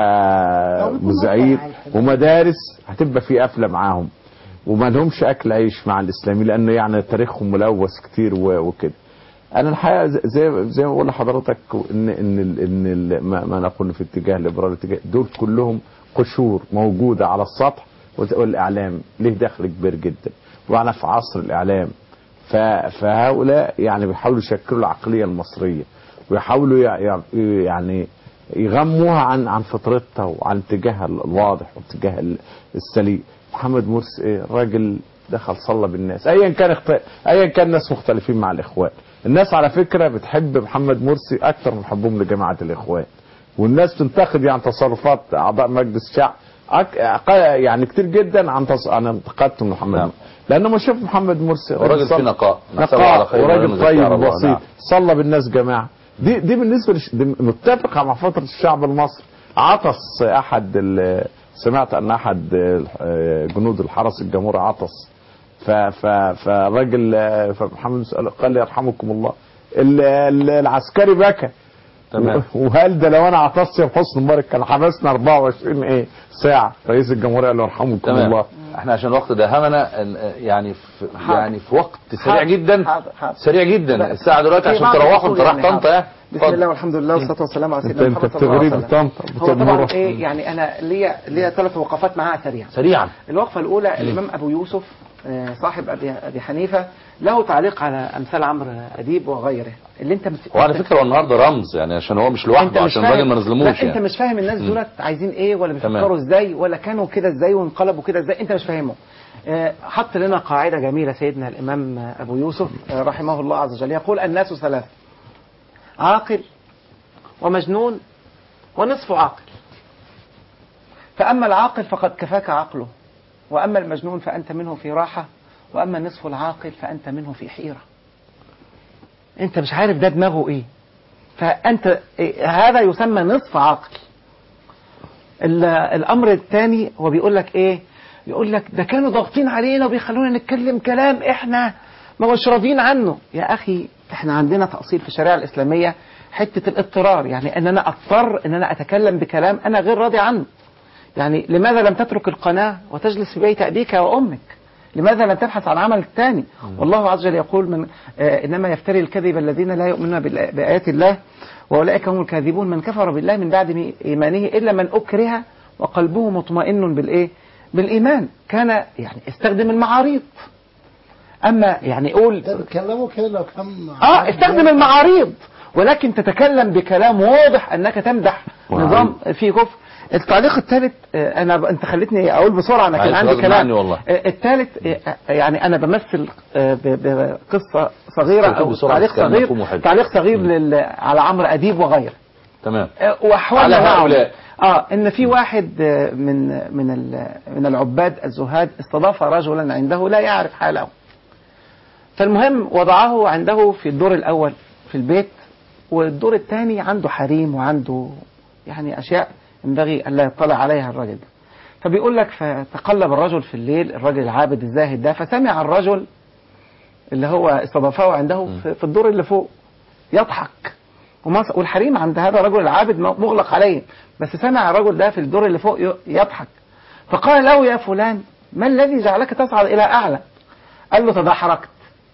مذيعين ومدارس هتبقى في قفله معاهم وما لهمش اكل عيش مع الاسلامي لانه يعني تاريخهم ملوث كتير و- وكده انا الحقيقه زي- زي زي ما بقول لحضرتك ان ان ال- ان ال- ما, ما نقول في اتجاه الليبرالي اتجاه دول كلهم قشور موجوده على السطح وت- والاعلام ليه دخل كبير جدا وانا في عصر الاعلام ف- فهؤلاء يعني بيحاولوا يشكلوا العقليه المصريه ويحاولوا يع- يع- يعني يغموها عن عن فطرتها وعن اتجاهها الواضح واتجاه ال- السليم محمد مرسي إيه؟ راجل دخل صلى بالناس ايا كان اخت... ايا كان ناس مختلفين مع الاخوان الناس على فكره بتحب محمد مرسي اكتر من حبهم لجماعه الاخوان والناس تنتقد يعني تصرفات اعضاء مجلس الشعب أك... أق- يعني كتير جدا عن تص... عن انتقادهم لمحمد مرسي لانه ما شاف محمد مرسي وراجل صلى- فيه نقاء. نحسبه على نقاء خير وراجل ونزكي طيب على الله. بسيط نعم. صلى بالناس جماعه دي دي بالنسبه لش... دي متفقه مع فتره الشعب المصري عطس احد ال... سمعت ان احد آه، جنود الحرس الجمهوري عطس ف ف فالراجل آه، فمحمد سأل- قال لي يرحمكم الله ال... ال... العسكري بكى تمام. وهل ده لو انا عطست يا حسن مبارك كان حبسنا 24 ايه ساعه رئيس الجمهوريه قال له يرحمكم تمام الله احنا عشان الوقت ده همنا ال- يعني في حاضر. يعني في وقت سريع حاضر. جدا حاضر. حاضر. سريع جدا الساعه دلوقتي في عشان بعض تروحوا الأصول انت رايح يعني طنطا حاضر. يا بسم اتفضل. الله والحمد لله والصلاه والسلام على انت سيدنا انت محمد صلى الله عليه بتغريب وسلم طنطا هو طبعا بتغريب ايه يعني انا ليا ليا ثلاث وقفات معاها سريعا سريعا الوقفه الاولى الامام ابو يوسف آه، صاحب ابي ابي حنيفه له تعليق على امثال عمرو اديب وغيره اللي انت مت... وعلى فكره هو النهارده رمز يعني عشان هو مش لوحده انت مش عشان فاهم- الراجل ما نظلموش لا انت يعني مش فاهم الناس مم. دولت عايزين ايه ولا تمام. بيفكروا ازاي ولا كانوا كده ازاي وانقلبوا كده ازاي انت مش فاهمه آه، حط لنا قاعده جميله سيدنا الامام آه، ابو يوسف آه، رحمه الله عز وجل يقول الناس ثلاث عاقل ومجنون ونصف عاقل فاما العاقل فقد كفاك عقله واما المجنون فانت منه في راحه واما نصف العاقل فانت منه في حيره انت مش عارف ده دماغه ايه فانت إيه، هذا يسمى نصف عقل ال- الامر الثاني هو بيقول لك ايه يقول لك ده كانوا ضاغطين علينا وبيخلونا نتكلم كلام احنا ما مش راضيين عنه يا اخي احنا عندنا تاصيل في الشريعه الاسلاميه حته الاضطرار يعني ان انا اضطر ان انا اتكلم بكلام انا غير راضي عنه يعني لماذا لم تترك القناه وتجلس في بيت ابيك وامك لماذا لم تبحث عن عمل ثاني والله عز وجل يقول من آه انما يفتري الكذب الذين لا يؤمنون بالآ- بايات الله واولئك هم الكاذبون من كفر بالله من بعد مي- ايمانه الا من اكره وقلبه مطمئن بالايه بالايمان كان يعني استخدم المعاريض اما يعني قول بيتكلموا كده لو كان اه استخدم المعاريض ولكن تتكلم بكلام واضح انك تمدح وعلي. نظام فيه كفر التعليق الثالث آه، انا ب... انت خليتني اقول بسرعه انا كان عايز عندي غصب كلام عني والله. آه، الثالث آه، يعني انا بمثل آه، ب- بقصه صغيره استوفي او بسرعة تعليق الكلام صغير مفهوم وحلو. تعليق صغير لل... على عمرو اديب وغيره تمام آه، واحوالنا على معهم. هؤلاء. اه ان في واحد آه، من من ال- من العباد الزهاد استضاف رجلا عنده لا يعرف حاله فالمهم وضعه عنده في الدور الاول في البيت والدور الثاني عنده حريم وعنده يعني اشياء ينبغي الا يطلع عليها الرجل ده فبيقول لك فتقلب الرجل في الليل الرجل العابد الزاهد ده فسمع الرجل اللي هو استضافه عنده في في الدور اللي فوق يضحك ومس- والحريم عند هذا الرجل العابد مغلق عليه بس سمع الرجل ده في الدور اللي فوق ي- يضحك فقال له يا فلان ما الذي جعلك تصعد إلى أعلى قال له تدحرجت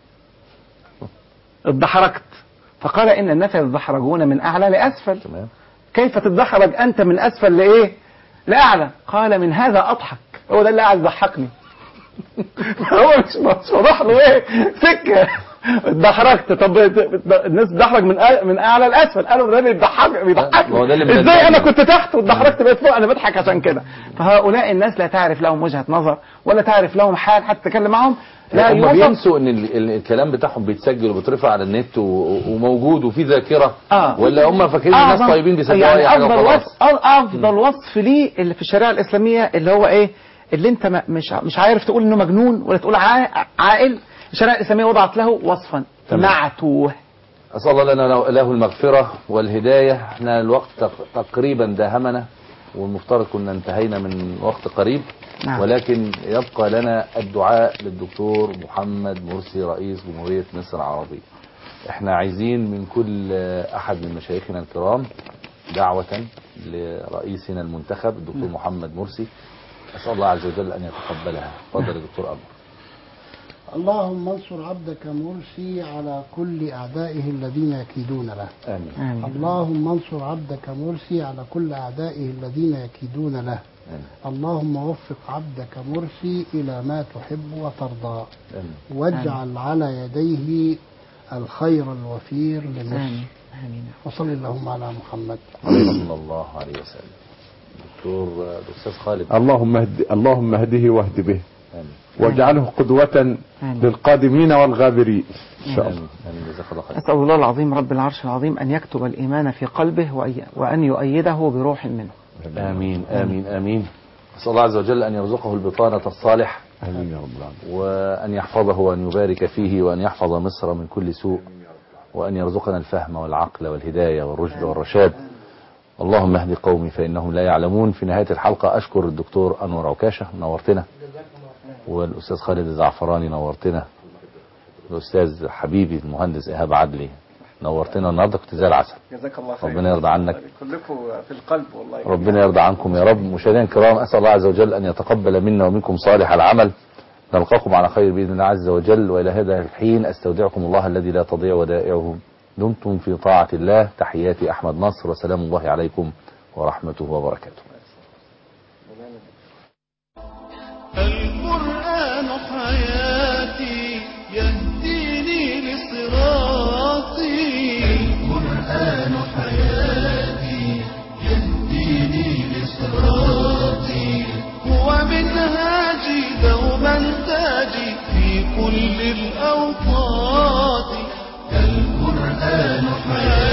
اتدحرجت فقال إن الناس يتدحرجون من أعلى لأسفل كيف تتدحرج أنت من أسفل لإيه لأعلى قال من هذا أضحك هو ده اللي قاعد يضحكني هو مش مش واضح له ايه سكه اتدحرجت طب الناس بتدحرج من أ- من اعلى لاسفل قالوا ده بيضحك بيضحك ما هو ده اللي ازاي بيضحك. انا كنت تحت واتدحرجت بقيت فوق انا بضحك عشان كده فهؤلاء الناس لا تعرف لهم وجهه نظر ولا تعرف لهم حال حتى تتكلم معهم لا هم يوصف بينسوا ان ال- ال- الكلام بتاعهم بيتسجل وبيترفع على النت و- وموجود وفي ذاكره آه. ولا هم فاكرين الناس أعظم- طيبين بيصدقوا يعني اي حاجه افضل وخلاص وصف أ- افضل وصف ليه اللي في الشريعه الاسلاميه اللي هو ايه اللي انت ما- مش مش عارف تقول انه مجنون ولا تقول عا- عاقل الشريعه الاسلاميه وضعت له وصفا تمام. معتوه أسأل الله لنا له المغفرة والهداية احنا الوقت تق- تقريبا داهمنا والمفترض كنا انتهينا من وقت قريب نعم. ولكن يبقى لنا الدعاء للدكتور محمد مرسي رئيس جمهورية مصر العربية احنا عايزين من كل احد من مشايخنا الكرام دعوة لرئيسنا المنتخب الدكتور محمد مرسي أسأل الله عز وجل أن يتقبلها تفضل يا دكتور أبو اللهم انصر عبدك مرسي على كل أعدائه الذين يكيدون له آمين آمين. اللهم انصر عبدك مرسي على كل أعدائه الذين يكيدون له آمين اللهم وفق عبدك مرسي إلى ما تحب وترضى آمين واجعل على يديه الخير الوفير لمصر آمين آمين وصل اللهم على محمد صلى الله عليه وسلم دكتور الأستاذ خالد اللهم اهد اللهم اهده واهد به آمين واجعله قدوة آمين. للقادمين والغابرين ان شاء الله آمين آمين جزاك الله خير أسأل الله العظيم رب العرش العظيم أن يكتب الإيمان في قلبه وأي- وأن يؤيده بروح منه آمين آمين آمين أسأل الله عز وجل أن يرزقه البطانة الصالح امين يا رب العالمين وأن يحفظه وأن يبارك فيه وأن يحفظ مصر من كل سوء وأن يرزقنا الفهم والعقل والهداية والرشد والرشاد اللهم اهد قومي فإنهم لا يعلمون في نهاية الحلقة أشكر الدكتور أنور عكاشة نورتنا والأستاذ خالد الزعفراني نورتنا الأستاذ حبيبي المهندس إيهاب عدلي نورتنا النهارده كنت زي العسل جزاك الله ربنا يرضى عنك كلكم في القلب والله ربنا يرضى عنكم يا رب مشاهدينا الكرام اسال الله عز وجل ان يتقبل منا ومنكم صالح العمل نلقاكم على خير باذن الله عز وجل والى هذا الحين استودعكم الله الذي لا تضيع ودائعه دمتم في طاعه الله تحياتي احمد نصر وسلام الله عليكم ورحمته وبركاته القرآن حياتي يهديني لصراطي القرآن حياتي يهديني لصراطي هو منهاجي دوما تاجي في كل الأوقات القرآن حياتي